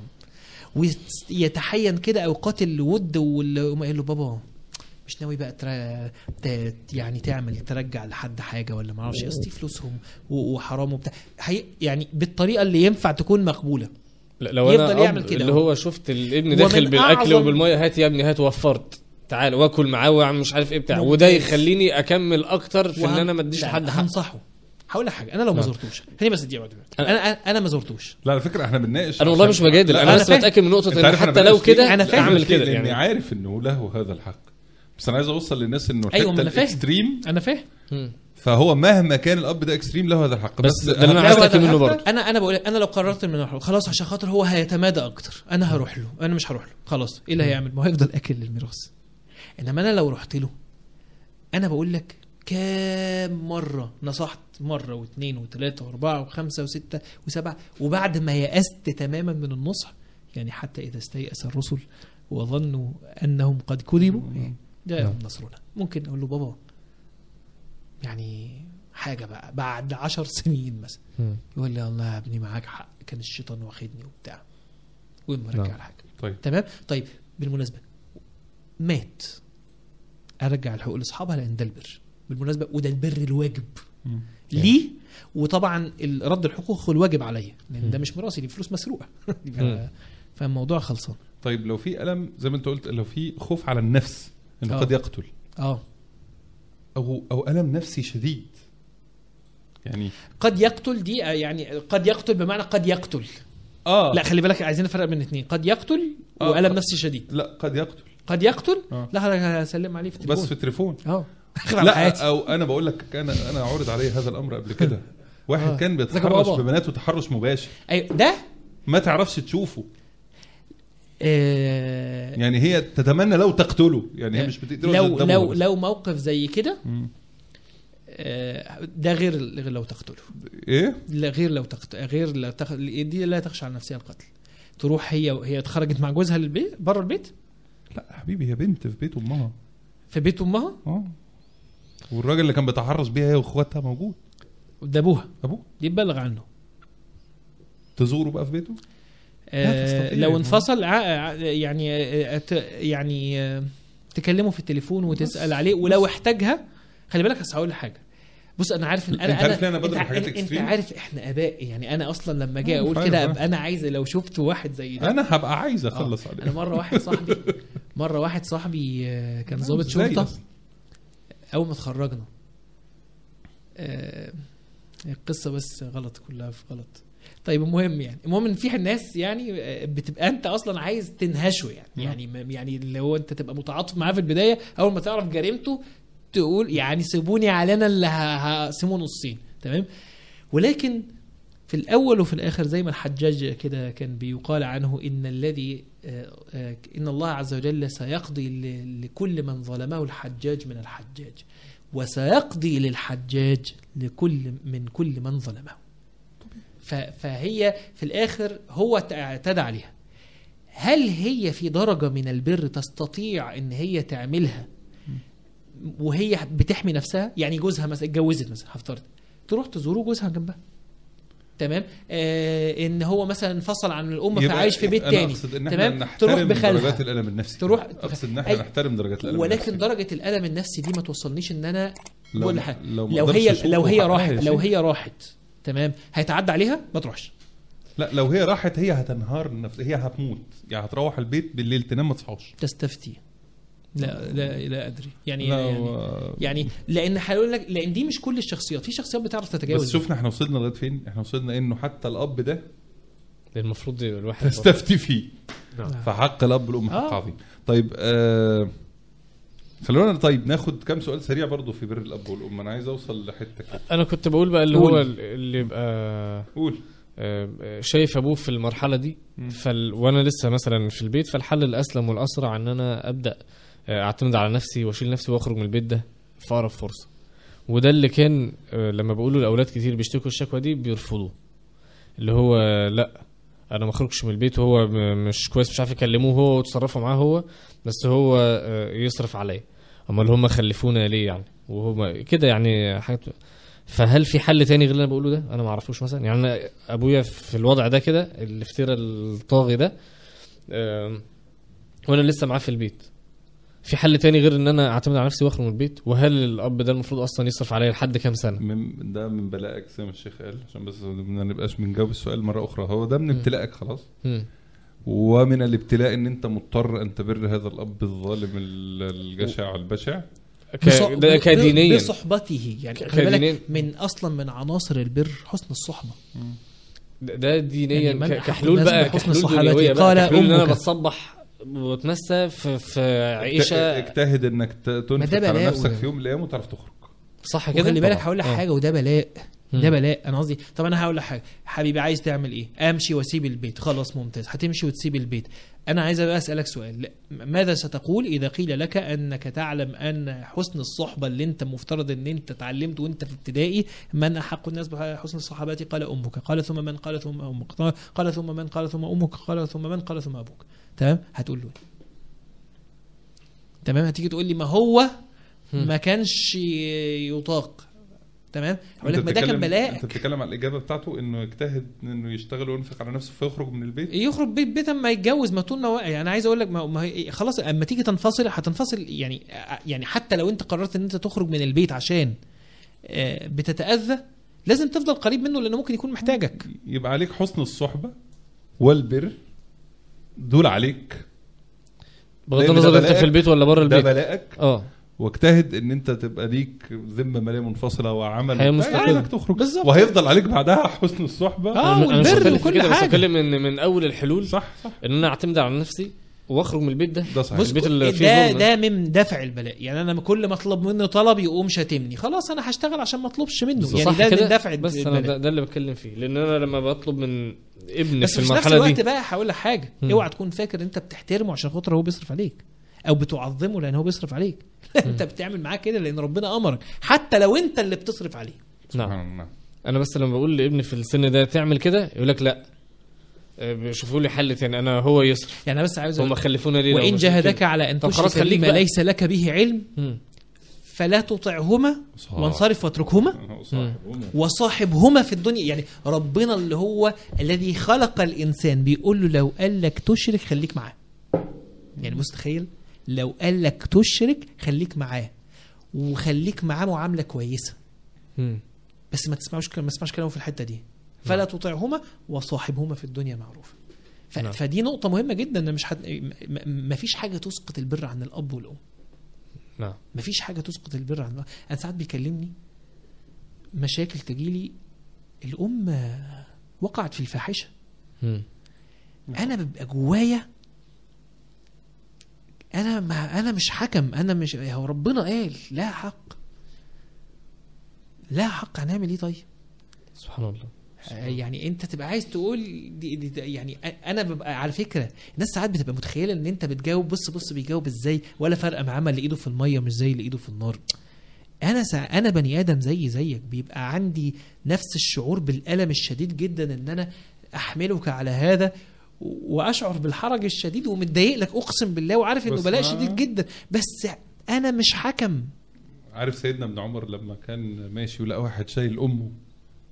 ويتحين كده اوقات الود واللي يقوم قايل له بابا مش ناوي بقى ترا... ت... يعني تعمل ترجع لحد حاجه ولا ما اعرفش اصل دي فلوسهم و... وحرام وبتاع هي... يعني بالطريقه اللي ينفع تكون مقبوله لا، لو يفضل انا يعمل أب كده اللي أهو. هو شفت الابن ومن داخل بالاكل أعظم- وبالميه هات يا ابني هات وفرت تعال واكل معاه واعمل مش عارف ايه بتاع ممتاز. وده يخليني اكمل اكتر في ان وهن- انا ما اديش لا، لحد حق هنصحه هقول لك حاجه انا لو ما نعم. زرتوش خليني بس دقيقه واحدة. أنا- انا انا انا ما زرتوش لا على فكره احنا بنناقش انا والله عشان- مش بجادل لا، انا أنا بس فاهم. بتاكد من نقطه انت ان عارف أنا حتى لو بناقش ليه؟ كده أنا فاهم. اعمل كده لاني يعني عارف انه له هذا الحق بس انا عايز اوصل للناس انه أيوة، الحته ما أنا فاهم. الاكستريم انا فاهم مم. فهو مهما كان الاب ده اكستريم له هذا الحق بس ده اللي انا لا، عايز هو اتاكد ده منه حتى- برضه انا انا بقول لك، انا لو قررت ان أنا أروح له، خلاص عشان خاطر هو هيتمادى اكتر انا هروح له انا مش هروح له خلاص ايه اللي هيعمل ما هو هيفضل اكل للميراث انما انا لو رحت له انا بقول لك كام مره نصحت مره واثنين وثلاثه واربعه وخمسه وسته وسبعه وبعد ما يأست تماما من النصح يعني حتى اذا استيأس الرسل وظنوا انهم قد كذبوا إيه، جاءهم نصرنا ممكن اقول له بابا يعني حاجه بقى بعد عشر سنين مثلا مم. يقول لي الله يا ابني معاك حق كان الشيطان واخدني وبتاع وين مرجع نعم. الحاجه طيب تمام طيب بالمناسبه مات ارجع الحقوق لاصحابها لان ده البر بالمناسبه وده البر الواجب مم. ليه وطبعا ال- رد الحقوق هو الواجب عليا لان ده مم. مش ميراثي دي فلوس مسروقه ف- مم. فالموضوع خلصان طيب لو في الم زي ما انت قلت لو في خوف على النفس انه آه. قد يقتل اه او او الم نفسي شديد يعني قد يقتل دي آه، يعني قد يقتل بمعنى قد يقتل اه لا خلي بالك عايزين نفرق بين الاثنين قد يقتل آه. والم نفسي شديد لا قد يقتل قد يقتل آه. لا حضرتك هسلم عليه في التليفون بس في التليفون اه اخر على لا حياتي او انا بقول لك كان انا عرض علي هذا الامر قبل كده واحد آه. كان ازيك يا بيتحرش بابا؟ ببناته تحرش مباشر ايوه ده ما تعرفش تشوفه آه يعني هي تتمنى لو تقتله يعني هي مش بتقتله لو عشان دمه لو بس. لو موقف زي كده مم. آه ده غير غير لو تقتله ايه لا غير لو تقت... غير لو تخ... دي لا تخشى على نفسها القتل تروح هي هي اتخرجت مع جوزها للبيت بره البيت لا حبيبي هي بنت في بيت امها في بيت امها اه والراجل اللي كان بيتحرش بيها هي واخواتها موجود ده ابوها ابوه دي تبلغ عنه تزوره بقى في بيته آه تستطيع لو يا انفصل ع... ع- يعني آه ت... يعني آه تكلمه في التليفون وتسال عليه ولو احتاجها خلي بالك بس هقول لك حاجه بص انا عارف ان انا أنت عارف ليه أنا انت, بضرب حاجات انت, انت extreme؟ عارف احنا اباء يعني انا اصلا لما اجي آه، اقول فاهم، كده فاهم. ابقى انا عايز لو شفت واحد زي ده انا هبقى عايز اخلص آه. عليه انا مره واحد صاحبي مره واحد صاحبي آه، كان ضابط إزاي شرطه أصلاً؟ اول ما اتخرجنا آه، القصه بس غلط كلها في غلط طيب المهم يعني المهم ان في ناس يعني آه، بتبقى انت اصلا عايز تنهشه يعني نعم. يعني ما- يعني اللي هو انت تبقى متعاطف معاه في البدايه اول ما تعرف جريمته تقول يعني سيبوني على انا اللي ه- هقسمه نصين تمام ولكن في الاول وفي الاخر زي ما الحجاج كده كان بيقال عنه ان الذي آه، آه، ان الله عز وجل سيقضي ل- لكل من ظلمه الحجاج من الحجاج وسيقضي للحجاج لكل من كل من ظلمه ف- فهي في الاخر هو اعتدى عليها هل هي في درجة من البر تستطيع ان هي تعملها وهي بتحمي نفسها يعني جوزها مثلا اتجوزت مثلا هفترض تروح تزوره جوزها جنبها تمام آه ان هو مثلا انفصل عن الام يبقى فعايش في بيت أنا تاني اقصد ان احنا تمام نحترم تروح بخالها درجات الالم النفسي تروح- اقصد ان احنا أي- نحترم درجات الالم ولكن النفسي. درجه الالم النفسي دي ما توصلنيش ان انا لو بقول ما- لحاجة. لو ما لو قدرش هي أشوفه لو هي حقها راحت يا لو شيخ. هي راحت تمام هيتعدى عليها ما تروحش لا لو هي راحت هي هتنهار نفس هي هتموت يعني هتروح البيت بالليل تنام ما تصحاش تستفتي لا لا لا ادري يعني لا يعني, و- يعني لان هقول لك لان دي مش كل الشخصيات في شخصيات بتعرف تتجاوز بس شفنا احنا وصلنا لغايه فين؟ احنا وصلنا انه حتى الاب ده المفروض الواحد تستفتي فيه نعم. فحق الاب والام حق آه. عظيم طيب آه خلونا طيب ناخد كام سؤال سريع برضو في بر الاب والام انا عايز اوصل لحته كده انا كنت بقول بقى اللي قول. هو اللي يبقى قول آه، شايف ابوه في المرحله دي مم. فال... وانا لسه مثلا في البيت فالحل الاسلم والاسرع ان انا ابدا آه، اعتمد على نفسي واشيل نفسي واخرج من البيت ده في اقرب فرصه وده اللي كان آه، لما بقوله لاولاد كتير بيشتكوا الشكوى دي بيرفضوه اللي هو آه، لا انا ما اخرجش من البيت وهو م- مش كويس مش عارف يكلموه هو وتصرفوا معاه هو بس هو آه، يصرف عليا امال هم خلفونا ليه يعني وهم كده يعني حاجات فهل في حل تاني غير اللي انا بقوله ده انا ما اعرفوش مثلا يعني انا ابويا في الوضع ده كده الافتراء الطاغي ده آم، وانا لسه معاه في البيت في حل تاني غير ان انا اعتمد على نفسي واخرج من البيت وهل الاب ده المفروض اصلا يصرف عليا لحد كام سنه من ده من بلائك زي ما الشيخ قال عشان بس ما نبقاش بنجاوب السؤال مره اخرى هو ده من مم. ابتلائك خلاص مم. ومن الابتلاء ان انت مضطر ان تبر هذا الاب الظالم ال- الجشع البشع ك... بص- ده ب- كدينيا بصحبته يعني ك- خلي بالك كدينيا. من اصلا من عناصر البر حسن الصحبه ده- ده دينيا يعني من ك- أحق كحلول الناس بقى بحسن كحلول صحابته دنيويه بقى قال كحلول ان انا أمك. بتصبح واتمسى في, في عيشه اجتهد انك ت- تنفق على بلاء نفسك وده. في يوم من الايام وتعرف تخرج صح كده وخلي بالك طبعاً. هقول لك آه. حاجه وده بلاء مم. ده بلاء انا قصدي طب انا هقول لك حاجه حبيبي عايز تعمل ايه امشي واسيب البيت خلاص ممتاز هتمشي وتسيب البيت انا عايز بقى اسالك سؤال لا، ماذا ستقول اذا قيل لك انك تعلم ان حسن الصحبه اللي انت مفترض ان انت اتعلمت وانت في ابتدائي من احق الناس بحسن الصحابه قال امك قال ثم من قال ثم امك قال ثم من قال ثم امك قال ثم من قال ثم ابوك تمام هتقول له إيه؟ تمام هتيجي تقول لي ما هو مم. ما كانش يطاق تمام هقول لك أنت ما ده كان بتتكلم- بلاء انت بتتكلم على الاجابه بتاعته انه يجتهد انه يشتغل وينفق على نفسه فيخرج من البيت يخرج بيت بيت اما يتجوز ما طول ما واقع يعني عايز اقول لك ما ما هي خلاص اما تيجي تنفصل هتنفصل يعني يعني حتى لو انت قررت ان انت تخرج من البيت عشان آه، بتتاذى لازم تفضل قريب منه لانه ممكن يكون محتاجك يبقى عليك حسن الصحبه والبر دول عليك بغض لأن ده النظر انت بلاءك. في البيت ولا بره ده البيت بلاءك اه واجتهد ان انت تبقى ليك ذمه ماليه منفصله وعمل حياة وبتاع، مستقلة. انك تخرج بالظبط. وهيفضل عليك بعدها حسن الصحبه آه، أنا- أنا مش والبر بتكلم في وكل كده، بس حاجة. بتكلم من من اول الحلول صح صح ان انا اعتمد على نفسي واخرج من البيت ده ده صحيح بص البيت اللي فيه ده ظلم ده من دفع البلاء يعني انا كل ما اطلب منه طلب يقوم شاتمني خلاص انا هشتغل عشان ما اطلبش منه يعني صح ده كده من دفع بس انا البلاء ده, ده اللي بتكلم فيه لان انا لما بطلب من ابني بس في في نفس المرحله الوقت دي بقى هقول لك حاجه مم. اوعى تكون فاكر انت بتحترمه عشان خاطر هو بيصرف عليك او بتعظمه لان هو بيصرف عليك لا انت بتعمل معاه كده لان ربنا امرك حتى لو انت اللي بتصرف عليه نعم سبحان الله انا بس لما بقول لابني في السن ده تعمل كده يقول لك لا آه، شوفوا لي حل تاني انا هو يصرف يعني أنا بس عاوز هم أقول- خلفونا ليه لو وان مش جاهداك كده؟ على ان طب خلاص تشرك خليك بما بقى. ليس لك به علم مم. فلا تطعهما صح. وانصرف واتركهما صاحب أمه. وصاحبهما في الدنيا يعني ربنا اللي هو الذي خلق الانسان بيقول له لو قال لك تشرك خليك معاه يعني بص تخيل لو قال لك تشرك خليك معاه وخليك معاه معامله كويسه مم. بس ما تسمعوش ما تسمعش كلامه في الحته دي فلا تطعهما وصاحبهما في الدنيا معروفا ف... نعم. فدي نقطه مهمه جدا ان مش حد... ما فيش حاجه تسقط البر عن الاب والام نعم ما فيش حاجه تسقط البر عن الاب انا ساعات بيكلمني مشاكل تجيلي الام وقعت في الفاحشه مم. انا ببقى جوايا انا ما انا مش حكم انا مش هو ربنا قال لا حق لا حق هنعمل ايه طيب سبحان الله يعني انت تبقى عايز تقول دي دي دي يعني انا ببقى على فكره الناس ساعات بتبقى متخيله ان انت بتجاوب بص بص بيجاوب ازاي ولا فرق معاه ما اللي ايده في الميه مش زي اللي ايده في النار انا سا انا بني ادم زي زيك بيبقى عندي نفس الشعور بالالم الشديد جدا ان انا احملك على هذا واشعر بالحرج الشديد ومتضايق لك اقسم بالله وعارف انه بس بلاء ما- شديد جدا بس انا مش حكم عارف سيدنا ابن عمر لما كان ماشي ولقى واحد شايل امه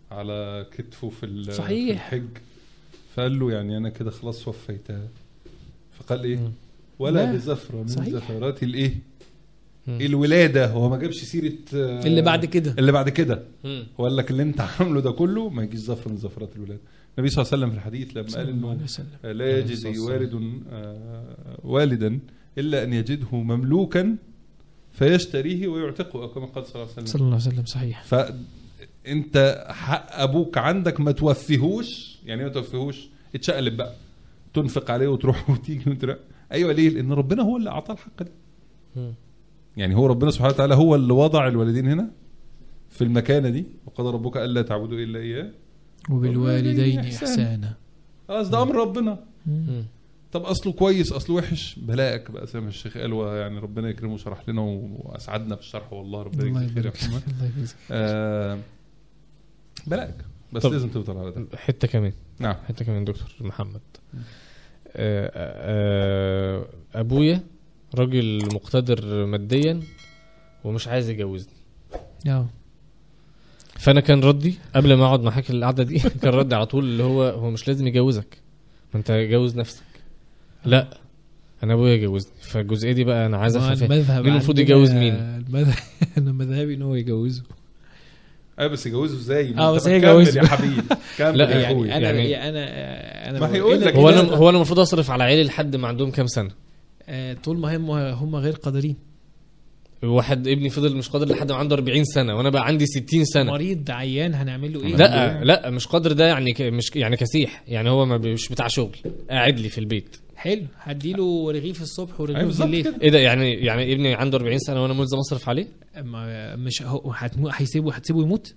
على كتفه في ال- صحيح. في الحج فقال له يعني انا كده خلاص وفيتها فقال ايه مم. ولا لا. بزفره من صحيح. زفرات الايه مم. الولاده هو ما جابش سيره آه، اللي بعد كده اللي بعد كده مم. هو قال لك اللي انت عامله ده كله ما يجيش زفر من زفرات الولاده النبي صلى الله عليه وسلم في الحديث لما قال انه وسلم. لا يجزي والد آه، والدا الا ان يجده مملوكا فيشتريه ويعتقه او كما قال صلى الله عليه وسلم صلى الله عليه وسلم صحيح فانت حق ابوك عندك ما توفيهوش يعني إيه ما توفيهوش اتشقلب بقى تنفق عليه وتروح وتيجي وتروح ايوه ليه؟ لان ربنا هو اللي اعطاه الحق ده مم. يعني هو ربنا سبحانه وتعالى هو اللي وضع الوالدين هنا في المكانه دي وقضى ربك الا تعبدوا الا اياه وبالوالدين إحسانا. احسانا خلاص ده امر ربنا مم. طب اصله كويس اصله وحش بلاك بقى زي ما الشيخ قال يعني ربنا يكرمه وشرح لنا واسعدنا بالشرح والله ربنا الله يجزيه خير يا يبارك محمد فيك الله يجزيك آه بلاك بس طب- لازم تفضل على ده حته كمان نعم حته كمان دكتور محمد آه، آه، ابويا راجل مقتدر ماديا ومش عايز يجوزني اه فانا كان ردي قبل ما اقعد معاك القعده دي كان ردي على طول اللي هو هو مش لازم يجوزك ما انت جوز نفسك لا انا ابويا يجوزني فالجزئيه دي بقى انا عايز ما افهم المذهب مين المفروض عندنا- يجوز مين؟ المذهب انا مذهبي ان هو يجوزه ايوه بس يجوزه ازاي؟ ما اه انت بس ما هي تكمل جوزه. يا حبيبي كمل لا، يا يعني اخوي انا يعني- يعني انا انا ما بقول هيقول لك هو كده. انا هو انا المفروض اصرف على عيالي لحد ما عندهم كام سنه آه، طول ما هم هم غير قادرين واحد ابني فضل مش قادر لحد ما عنده 40 سنه وانا بقى عندي 60 سنه مريض عيان هنعمل له ايه؟ لا لا مش قادر ده يعني ك- مش يعني كسيح يعني هو ما بي- مش بتاع شغل قاعد لي في البيت حلو هديله رغيف الصبح أيوة ورغيف بالظبط بالليل كده. ايه ده يعني يعني ابني عنده 40 سنه وانا ملزم اصرف عليه ما مش هو هتمو- هيسيبه هتسيبه يموت؟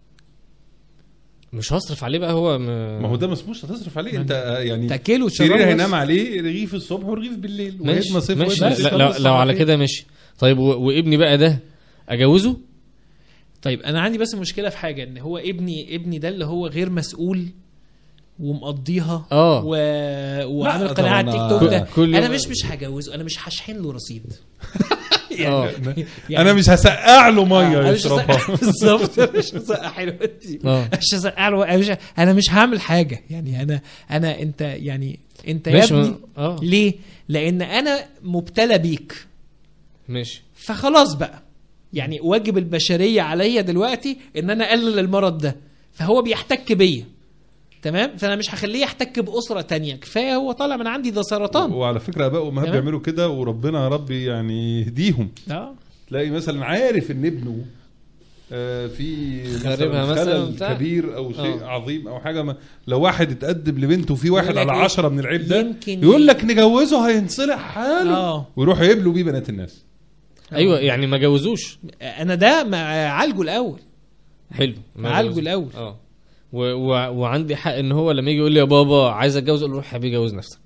مش هصرف عليه بقى هو م... ما هو ده مسموش هتصرف عليه ما انت آه، يعني تاكله سرير وتشربه هينام بس. عليه رغيف الصبح ورغيف بالليل ماشي وهيدنا صيف ماشي وهيدنا لا شتاء لو, بس لو على عارفين. كده ماشي طيب و... وابني بقى ده اجوزه طيب انا عندي بس مشكله في حاجه ان هو ابني ابني ده اللي هو غير مسؤول ومقضيها اه و... وعامل لا، قناعه على طبعاً التيك توك ده كل- كل انا يوم- مش مش هجوزه انا مش هشحن له رصيد اه انا مش هسقع له آه، ميه أنا مش يشربها هسقع- بالظبط أنا مش هسقع حلوتي اه مش هسقع له أنا مش انا مش هعمل حاجه يعني انا انا انت يعني انت يا ماشي ابني ما- اه ليه؟ لان انا مبتلى بيك ماشي فخلاص بقى يعني واجب البشريه عليا دلوقتي ان انا اقلل المرض ده فهو بيحتك بيا تمام فانا مش هخليه يحتك باسره تانية كفايه هو طالع من عندي ده سرطان وعلى فكره اباء وامهات تمام. بيعملوا كده وربنا يا رب يعني يهديهم اه تلاقي مثلا عارف ان ابنه آه، في خاربها مثلاً خلل بتاع. كبير او شيء آه. عظيم او حاجه ما لو واحد اتقدم لبنته في واحد يقول لك على إيه؟ عشرة من العيب ده يمكن يقول لك نجوزه هينصلح حاله اه ويروح يقبلوا بيه بنات الناس ايوه يعني ما جوزوش انا ده ما عالجه الاول حلو ما عالجه جوزوش. الاول اه و... و... وعندي حق ان هو لما يجي يقول لي يا بابا عايز اتجوز اقول له روح يا حبيبي جوز نفسك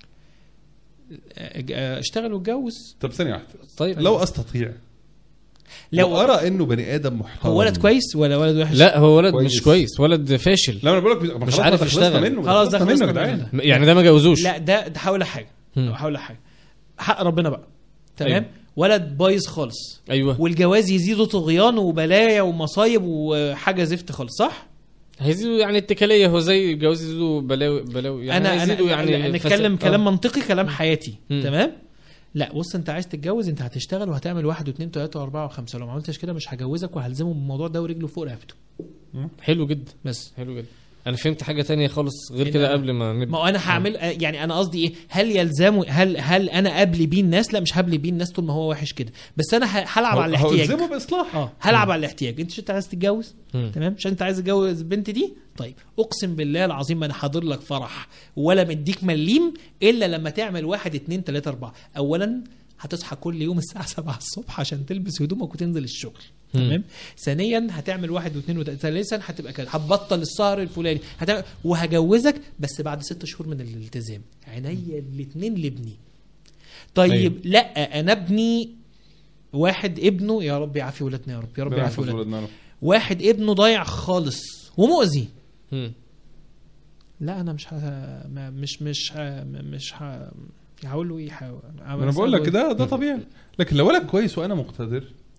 آه، اشتغل واتجوز طب ثانيه واحده طيب لو استطيع لو لو ارى انه بني ادم محترم هو ولد كويس ولا ولد وحش لا هو ولد كويس. مش كويس ولد فاشل لا انا بقول لك مش خلاص عارف ده خلصنا يشتغل. منه خلاص ده خلصنا منه يا خلصنا جدعان منه. يعني ده ما جوزوش لا ده ده هقول لك حاجه مم. هقول لك حاجه حق ربنا بقى تمام أيوة. ولد بايظ خالص ايوه والجواز يزيدوا طغيان وبلايا ومصايب وحاجه زفت خالص صح؟ هيزيدوا يعني اتكاليه هو زي الجواز يزيدوا بلاوي بلاوي يعني انا انا هيزيدوا يعني يعني نتكلم فساد. كلام آه. منطقي كلام حياتي مم. تمام؟ لا بص انت عايز تتجوز انت هتشتغل وهتعمل واحد واثنين وثلاثه واربعه وخمسه لو ما عملتش كده مش هجوزك وهلزمه بالموضوع ده ورجله فوق رقبته حلو جدا بس حلو جدا انا فهمت حاجه تانية خالص غير إن كده أنا- قبل ما نبدا ما هو انا هعمل يعني انا قصدي ايه هل يلزمه هل هل انا قبل بيه الناس لا مش هبلي بيه الناس طول ما هو وحش كده بس انا ه- هلعب على الاحتياج هلزمه باصلاح اه هلعب على الاحتياج انت مش انت عايز تتجوز مم. تمام مش انت عايز تتجوز البنت دي طيب اقسم بالله العظيم ما انا حاضر لك فرح ولا مديك مليم الا لما تعمل واحد اتنين تلاته اربعه اولا هتصحى كل يوم الساعه 7 الصبح عشان تلبس هدومك وتنزل الشغل مم. تمام ثانيا هتعمل واحد واثنين وثلاثه ثالثا هتبقى كده هتبطل السهر الفلاني هتعمل وهجوزك بس بعد ست شهور من الالتزام عينيا الاثنين لابني طيب أيوة. لا انا ابني واحد ابنه يا رب يعافي ولادنا يا رب يا رب ربنا يعافي يحفظ ولادنا ولادنا واحد ابنه ضايع خالص ومؤذي مم. لا انا مش ه... ما مش مش ه... مش ه... هقول له ايه حاول انا بقول لك ده ده طبيعي لكن لو ولد كويس وانا مقتدر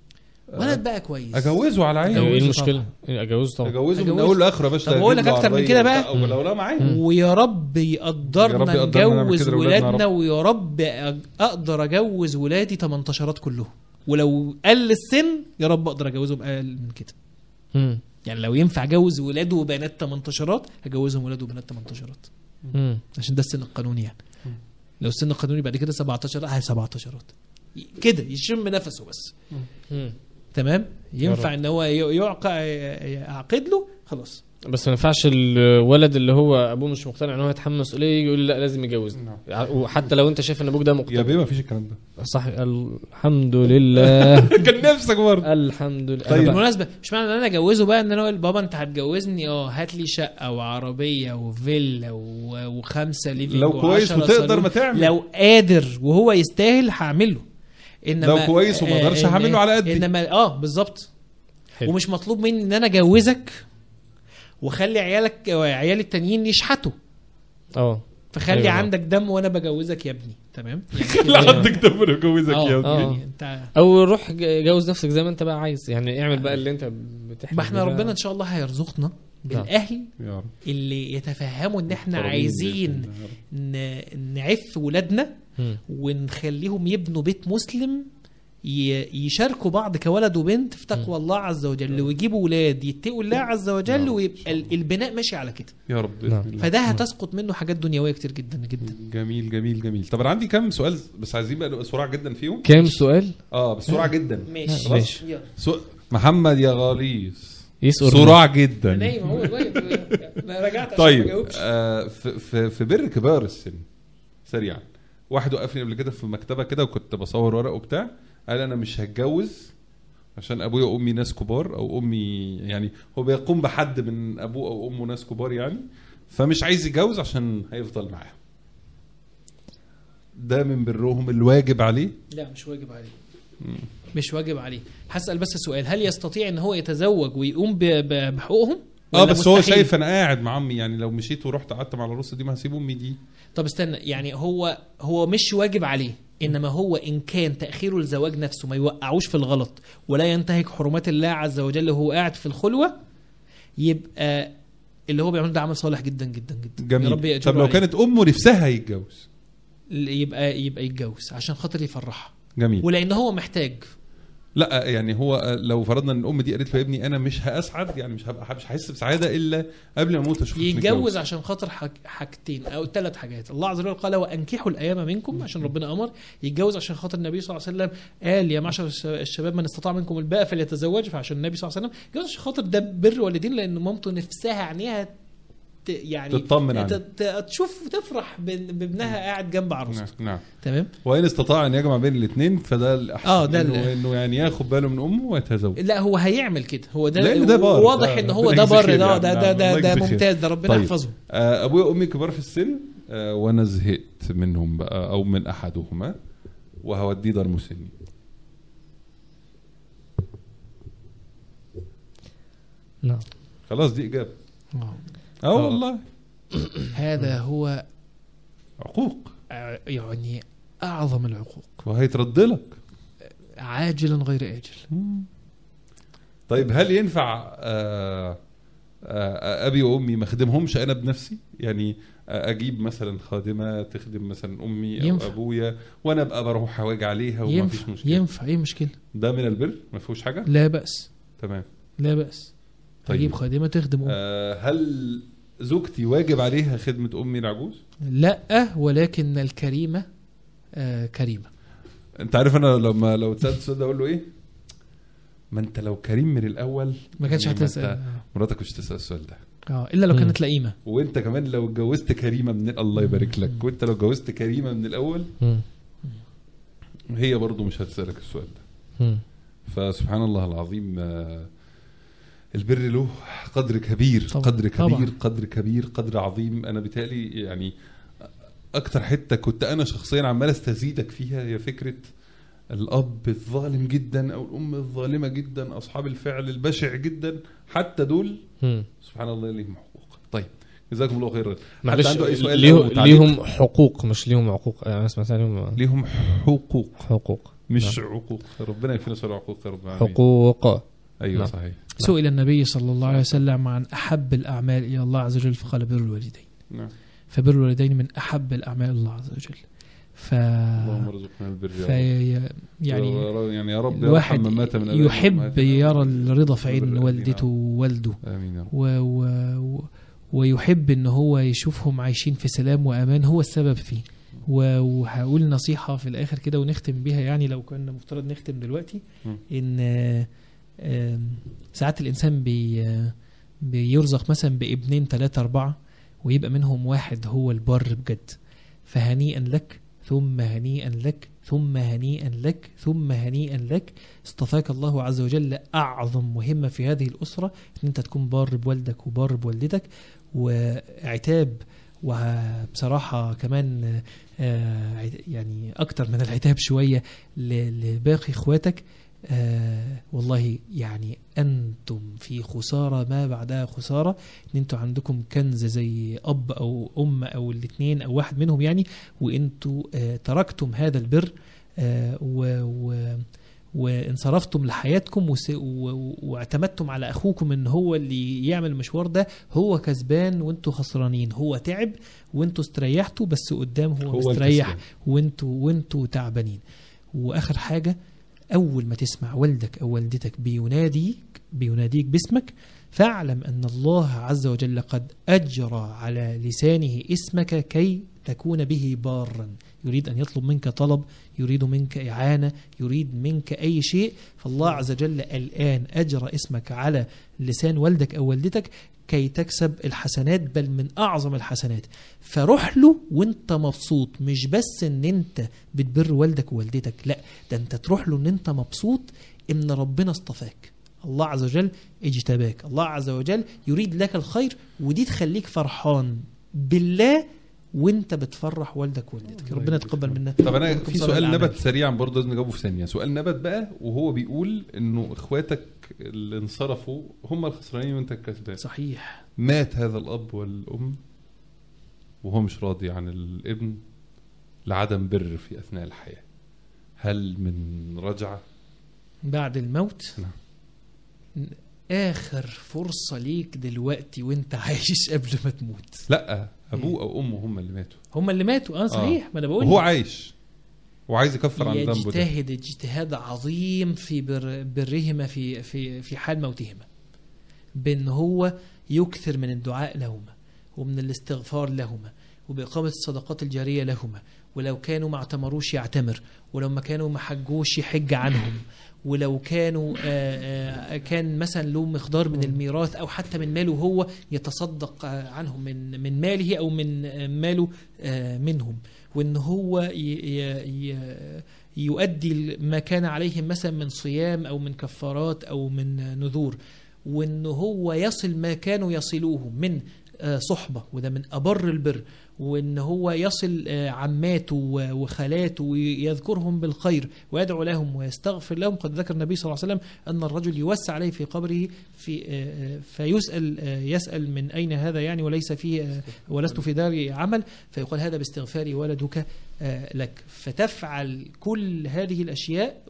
ولد بقى كويس اجوزه على عيني ايه أجوزه المشكله؟ اجوزه طبعا اجوزه من أجوزه. اول لاخره يا باشا طب أقول لك أجيب له أكتر من عربية كده وبتاع، بقى. او لو لا معايا ويا رب يا يقدرنا رب يقدرنا نعمل نجوز كده لأولادنا يا ولادنا رب. ويا رب أ- اقدر اجوز ولادي 18 كلهم ولو قل السن يا رب اقدر اجوزهم اقل من كده مم. يعني لو ينفع اجوز ولاده وبنات 18 هجوزهم ولاد وبنات 18 مم. عشان ده السن القانوني يعني لو السن القانوني بعد كده 17 هي 17 كده يشم نفسه بس مم. تمام ينفع رب. ان هو ي- يعقد يعقد له خلاص بس ما ينفعش الولد اللي هو ابوه مش مقتنع ان هو يتحمل مسؤوليه يجي يقول لا لازم يجوزني وحتى لو انت شايف ان ابوك ده يا مقتنع بيه ما فيش الكلام ده صح الحمد لله كان نفسك برضه الحمد لله طيب. أنا بقى- بالمناسبه مش معنى ان انا اجوزه بقى ان انا اقول بابا انت هتجوزني اه هات لي شقه وعربيه وفيلا و- وخمسه ليفنج لو كويس وعشرة وتقدر صالون. ما تعمل. لو قادر وهو يستاهل هعمل له انما لو كويس وما قدرش آه، هعمل له على قدي. انما اه بالظبط حلو. ومش مطلوب مني ان انا اجوزك واخلي عيالك عيال التانيين يشحتوا اه فخلي أيوة. عندك دم وانا بجوزك يا ابني تمام لا عندك دبر يجوزك اه يا آه. ابني يعني انت او روح ج- جوز نفسك زي ما انت بقى عايز يعني اعمل بقى اللي انت بتحلم ما احنا بيه. ربنا ان شاء الله هيرزقنا نعم. بالاهل يا رب اللي يتفهموا ان احنا محترمين عايزين بإذن الله يا رب. ن- نعف ولادنا مم. ونخليهم يبنوا بيت مسلم ي- يشاركوا بعض كولد وبنت في تقوى الله عز وجل ويجيبوا ولاد يتقوا الله عز وجل نعم. ويبقى ال- البناء ماشي على كده يا رب بإذن نعم. الله. فده هتسقط منه حاجات دنيويه كتير جدا جدا جميل جميل جميل طب انا عندي كام سؤال بس عايزين بقى نبقى سرعه جدا فيهم كام سؤال اه بسرعه جدا ماشي خلاص؟ ماشي. يلا. سو... محمد يا غليظ يسأل سرعه جدا نايم اهو والله. انا رجعت عشان ما طيب اجاوبش آه في, في, في بر كبار السن سريعا واحد وقفني قبل كده في مكتبه كده وكنت بصور ورق وبتاع قال انا مش هتجوز عشان ابويا وامي ناس كبار او امي يعني هو بيقوم بحد من ابوه او امه ناس كبار يعني فمش عايز يتجوز عشان هيفضل معاهم ده من برهم الواجب عليه لا مش واجب عليه مش واجب عليه هسأل بس سؤال هل يستطيع ان هو يتزوج ويقوم ب- ب- بحقوقهم اه ولا بس هو مستحيل؟ شايف انا قاعد مع امي يعني لو مشيت ورحت قعدت مع العروسه دي ما هسيب امي دي طب استنى يعني هو هو مش واجب عليه انما هو ان كان تاخيره الزواج نفسه ما يوقعوش في الغلط ولا ينتهك حرمات الله عز وجل وهو قاعد في الخلوه يبقى اللي هو بيعمله ده عمل صالح جدا جدا جدا يا رب جميل يأجره طب لو عليه. كانت امه نفسها يتجوز يبقى يبقى يتجوز عشان خاطر يفرحها جميل ولان هو محتاج لا يعني هو لو فرضنا ان الام دي قالت له يا ابني انا مش هاسعد يعني مش هبقى مش هحس بسعاده الا قبل ما اموت اشوفك يتجوز متجوز. عشان خاطر حاج- حاجتين او ثلاث حاجات الله عز وجل قال وانكحوا الايام منكم عشان ربنا امر يتجوز عشان خاطر النبي صلى الله عليه وسلم قال يا معشر الش- الشباب من استطاع منكم الباء فليتزوج فعشان النبي صلى الله عليه وسلم يتجوز عشان خاطر ده بر والدين لان مامته نفسها عينيها ت- يعني تطمن عليه. ت- ت- تشوف وتفرح بان- بابنها قاعد جنب عروسته نعم نعم تمام وان استطاع ان يجمع بين الاثنين فده الاحسن آه، ده انه, ال- إنه يعني ياخد باله من امه ويتزوج لا هو هيعمل كده هو ده لأن ده بر. واضح ده ان هو ربنا ده يجزيه بر خير ده يعني. ده نعم، ده, الله ده, ده يجزيه خير. ممتاز ده ربنا طيب. يحفظه آه، ابويا وامي كبار في السن آه، وانا زهقت منهم بقى او من احدهما وهوديه دار مسنين نعم خلاص دي اجابه آه. اه والله هذا هو عقوق ع- يعني اعظم العقوق وهيترد لك عاجلا غير اجل طيب هل ينفع آه، آه، ابي وامي ما اخدمهمش انا بنفسي يعني آه، اجيب مثلا خادمه تخدم مثلا امي او ينفع. ابويا وانا ابقى بروح اواجه عليها وما فيش ينفع مشكله ينفع ايه مشكله ده من البر ما فيهوش حاجه لا باس تمام لا باس طيب. تجيب خادمه تخدم أمك. آه، هل زوجتي واجب عليها خدمه امي العجوز لا ولكن الكريمه آه كريمه انت عارف انا لما لو اتسالت السؤال ده اقول له ايه ما انت لو كريم من الاول ما كانش يعني ما هتسال انت مراتك مش تسال السؤال ده اه الا لو مم. كانت لئيمه وانت كمان لو اتجوزت كريمه من الله يبارك لك وانت لو اتجوزت كريمه من الاول مم. هي برضو مش هتسالك السؤال ده مم. فسبحان الله العظيم آه، البر له قدر كبير طبعا. قدر كبير طبعا. قدر كبير قدر عظيم انا بالتالي يعني اكتر حته كنت انا شخصيا عمال استزيدك فيها هي فكره الاب الظالم جدا او الام الظالمه جدا اصحاب الفعل البشع جدا حتى دول مم. سبحان الله ليهم حقوق طيب جزاكم الله خيرا معلش عنده أي سؤال ليه أو تعليق؟ ليهم حقوق مش ليهم عقوق انا سمعت ليهم ليهم حقوق حقوق مش عقوق ربنا يكفينا شر العقوق يا رب العالمين حقوق ايوه نعم. صحيح سئل النبي صلى الله عليه وسلم عن أحب الأعمال إلى الله عز وجل فقال بر الوالدين نعم فبر الوالدين من أحب الأعمال إلى الله عز وجل ف اللهم ارزقنا البر يا في رب. يعني يعني يا رب يرحم الواحد من مات من أبنائه يحب وأمهاتنا. يرى الرضا في بر عين الوالدين، والدته ووالده امين يا رب و و و ويحب ان هو يشوفهم عايشين في سلام وامان هو السبب فيه و- وهقول نصيحة في الآخر كده ونختم بيها يعني لو كنا مفترض نختم دلوقتي مم. إن آه، آم، ساعات الإنسان بي آه، بيرزق مثلا بابنين ثلاثة أربعة ويبقى منهم واحد هو البر بجد فهنيئا لك ثم هنيئا لك ثم هنيئا لك ثم هنيئا لك اصطفاك الله عز وجل أعظم مهمة في هذه الأسرة إن أنت تكون بار بوالدك وبار بوالدتك وعتاب وبصراحة كمان آه، عت- يعني أكتر من العتاب شوية ل- لباقي إخواتك آه والله يعني أنتم في خسارة ما بعدها خسارة إن أنتوا عندكم كنز زي أب أو أم أو الاثنين أو واحد منهم يعني وأنتوا آه تركتم هذا البر آه و, و وانصرفتم لحياتكم وس- و- و- واعتمدتم على اخوكم ان هو اللي يعمل المشوار ده هو كسبان وانتوا خسرانين هو تعب وانتوا استريحتوا بس قدام هو, هو مستريح الكسبان. وانتوا وانتوا تعبانين واخر حاجه اول ما تسمع والدك او والدتك بيناديك بيناديك باسمك فاعلم ان الله عز وجل قد اجرى على لسانه اسمك كي تكون به بارا يريد ان يطلب منك طلب يريد منك اعانه يريد منك اي شيء فالله عز وجل الان اجرى اسمك على لسان والدك او والدتك كي تكسب الحسنات بل من اعظم الحسنات فروح له وانت مبسوط مش بس ان انت بتبر والدك ووالدتك لا ده انت تروح له ان انت مبسوط ان ربنا اصطفاك الله عز وجل اجتباك الله عز وجل يريد لك الخير ودي تخليك فرحان بالله وانت بتفرح والدك ووالدتك الله ربنا يبارك يتقبل فيك. منا طب انا ومنكم في صالح سؤال الأعمال. نبت سريعا برضه لازم نجاوبه في ثانيه سؤال نبت بقى وهو بيقول انه اخواتك اللي انصرفوا هم الخسرانين وانت الكسبان صحيح مات هذا الاب والام وهو مش راضي عن الابن لعدم بر في اثناء الحياه هل من رجعه بعد الموت نعم. اخر فرصه ليك دلوقتي وانت عايش قبل ما تموت لا ابوه او امه هم اللي ماتوا هم اللي ماتوا اه صحيح ما انا بقول وهو لك. عايش وعايز يكفر عن ذنبه ده يجتهد اجتهاد عظيم في بر برهما في في في حال موتهما بان هو يكثر من الدعاء لهما ومن الاستغفار لهما وبإقامة الصدقات الجارية لهما ولو كانوا ما اعتمروش يعتمر ولو ما كانوا ما حجوش يحج عنهم ولو كانوا آه، آه، كان مثلا له مقدار من الميراث او حتى من ماله هو يتصدق آه، عنهم من من ماله او من آه، ماله آه، منهم وان هو ي- ي- ي- يؤدي ما كان عليهم مثلا من صيام او من كفارات او من نذور وان هو يصل ما كانوا يصلوه من آه، صحبه وده من ابر البر وان هو يصل آه، عماته و- وخالاته ويذكرهم بالخير ويدعو لهم ويستغفر لهم قد ذكر النبي صلى الله عليه وسلم ان الرجل يوسع عليه في قبره في آه، آه، فيسال آه، يسال من اين هذا يعني وليس فيه آه، ولست في دار عمل فيقال هذا باستغفار ولدك آه، لك فتفعل كل هذه الأشياء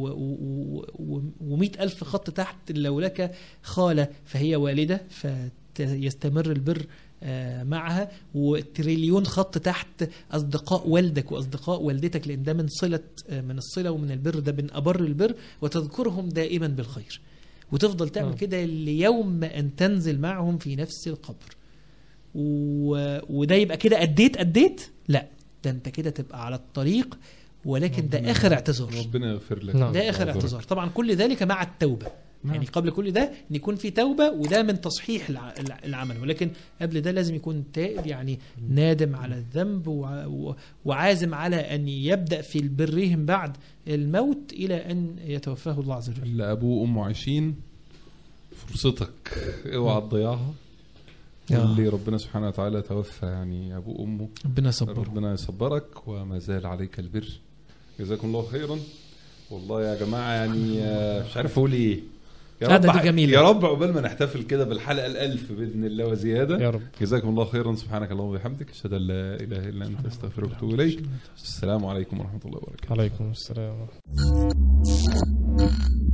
ومئة ألف خط تحت لو لك خالة فهي والدة فيستمر البر آه، معها وتريليون خط تحت أصدقاء والدك وأصدقاء والدتك لأن ده من صلة آه، من الصلة ومن البر ده من أبر البر وتذكرهم دائما بالخير وتفضل تعمل آه. كده ليوم أن تنزل معهم في نفس القبر و... وده يبقى كده أديت أديت لا ده أنت كده تبقى على الطريق ولكن ده ربنا- آخر اعتذار ربنا يغفر لك نعم. ده آخر اعتذار طبعا كل ذلك مع التوبة نعم. يعني قبل كل ده ان يكون في توبه وده من تصحيح الع- الع- العمل ولكن قبل ده لازم يكون تائب يعني نادم على الذنب وع- و- وعازم على ان يبدا في برهم بعد الموت الى ان يتوفاه الله عز وجل اللي ابوه وامه عايشين فرصتك اوعى تضيعها يا. واللي ربنا سبحانه وتعالى توفى يعني ابوه وامه ربنا يصبره ربنا يصبرك وما زال عليك البر جزاكم الله خيرا والله يا جماعه يعني آه، مش عارف اقول ايه يا قعدة رب دي جميلة. يا رب عقبال ما نحتفل كده بالحلقه الألف باذن الله وزياده يا رب جزاكم الله خيرا سبحانك اللهم وبحمدك اشهد ان لا اله الا انت استغفرك واتوب اليك السلام عليكم ورحمه الله وبركاته عليكم السلام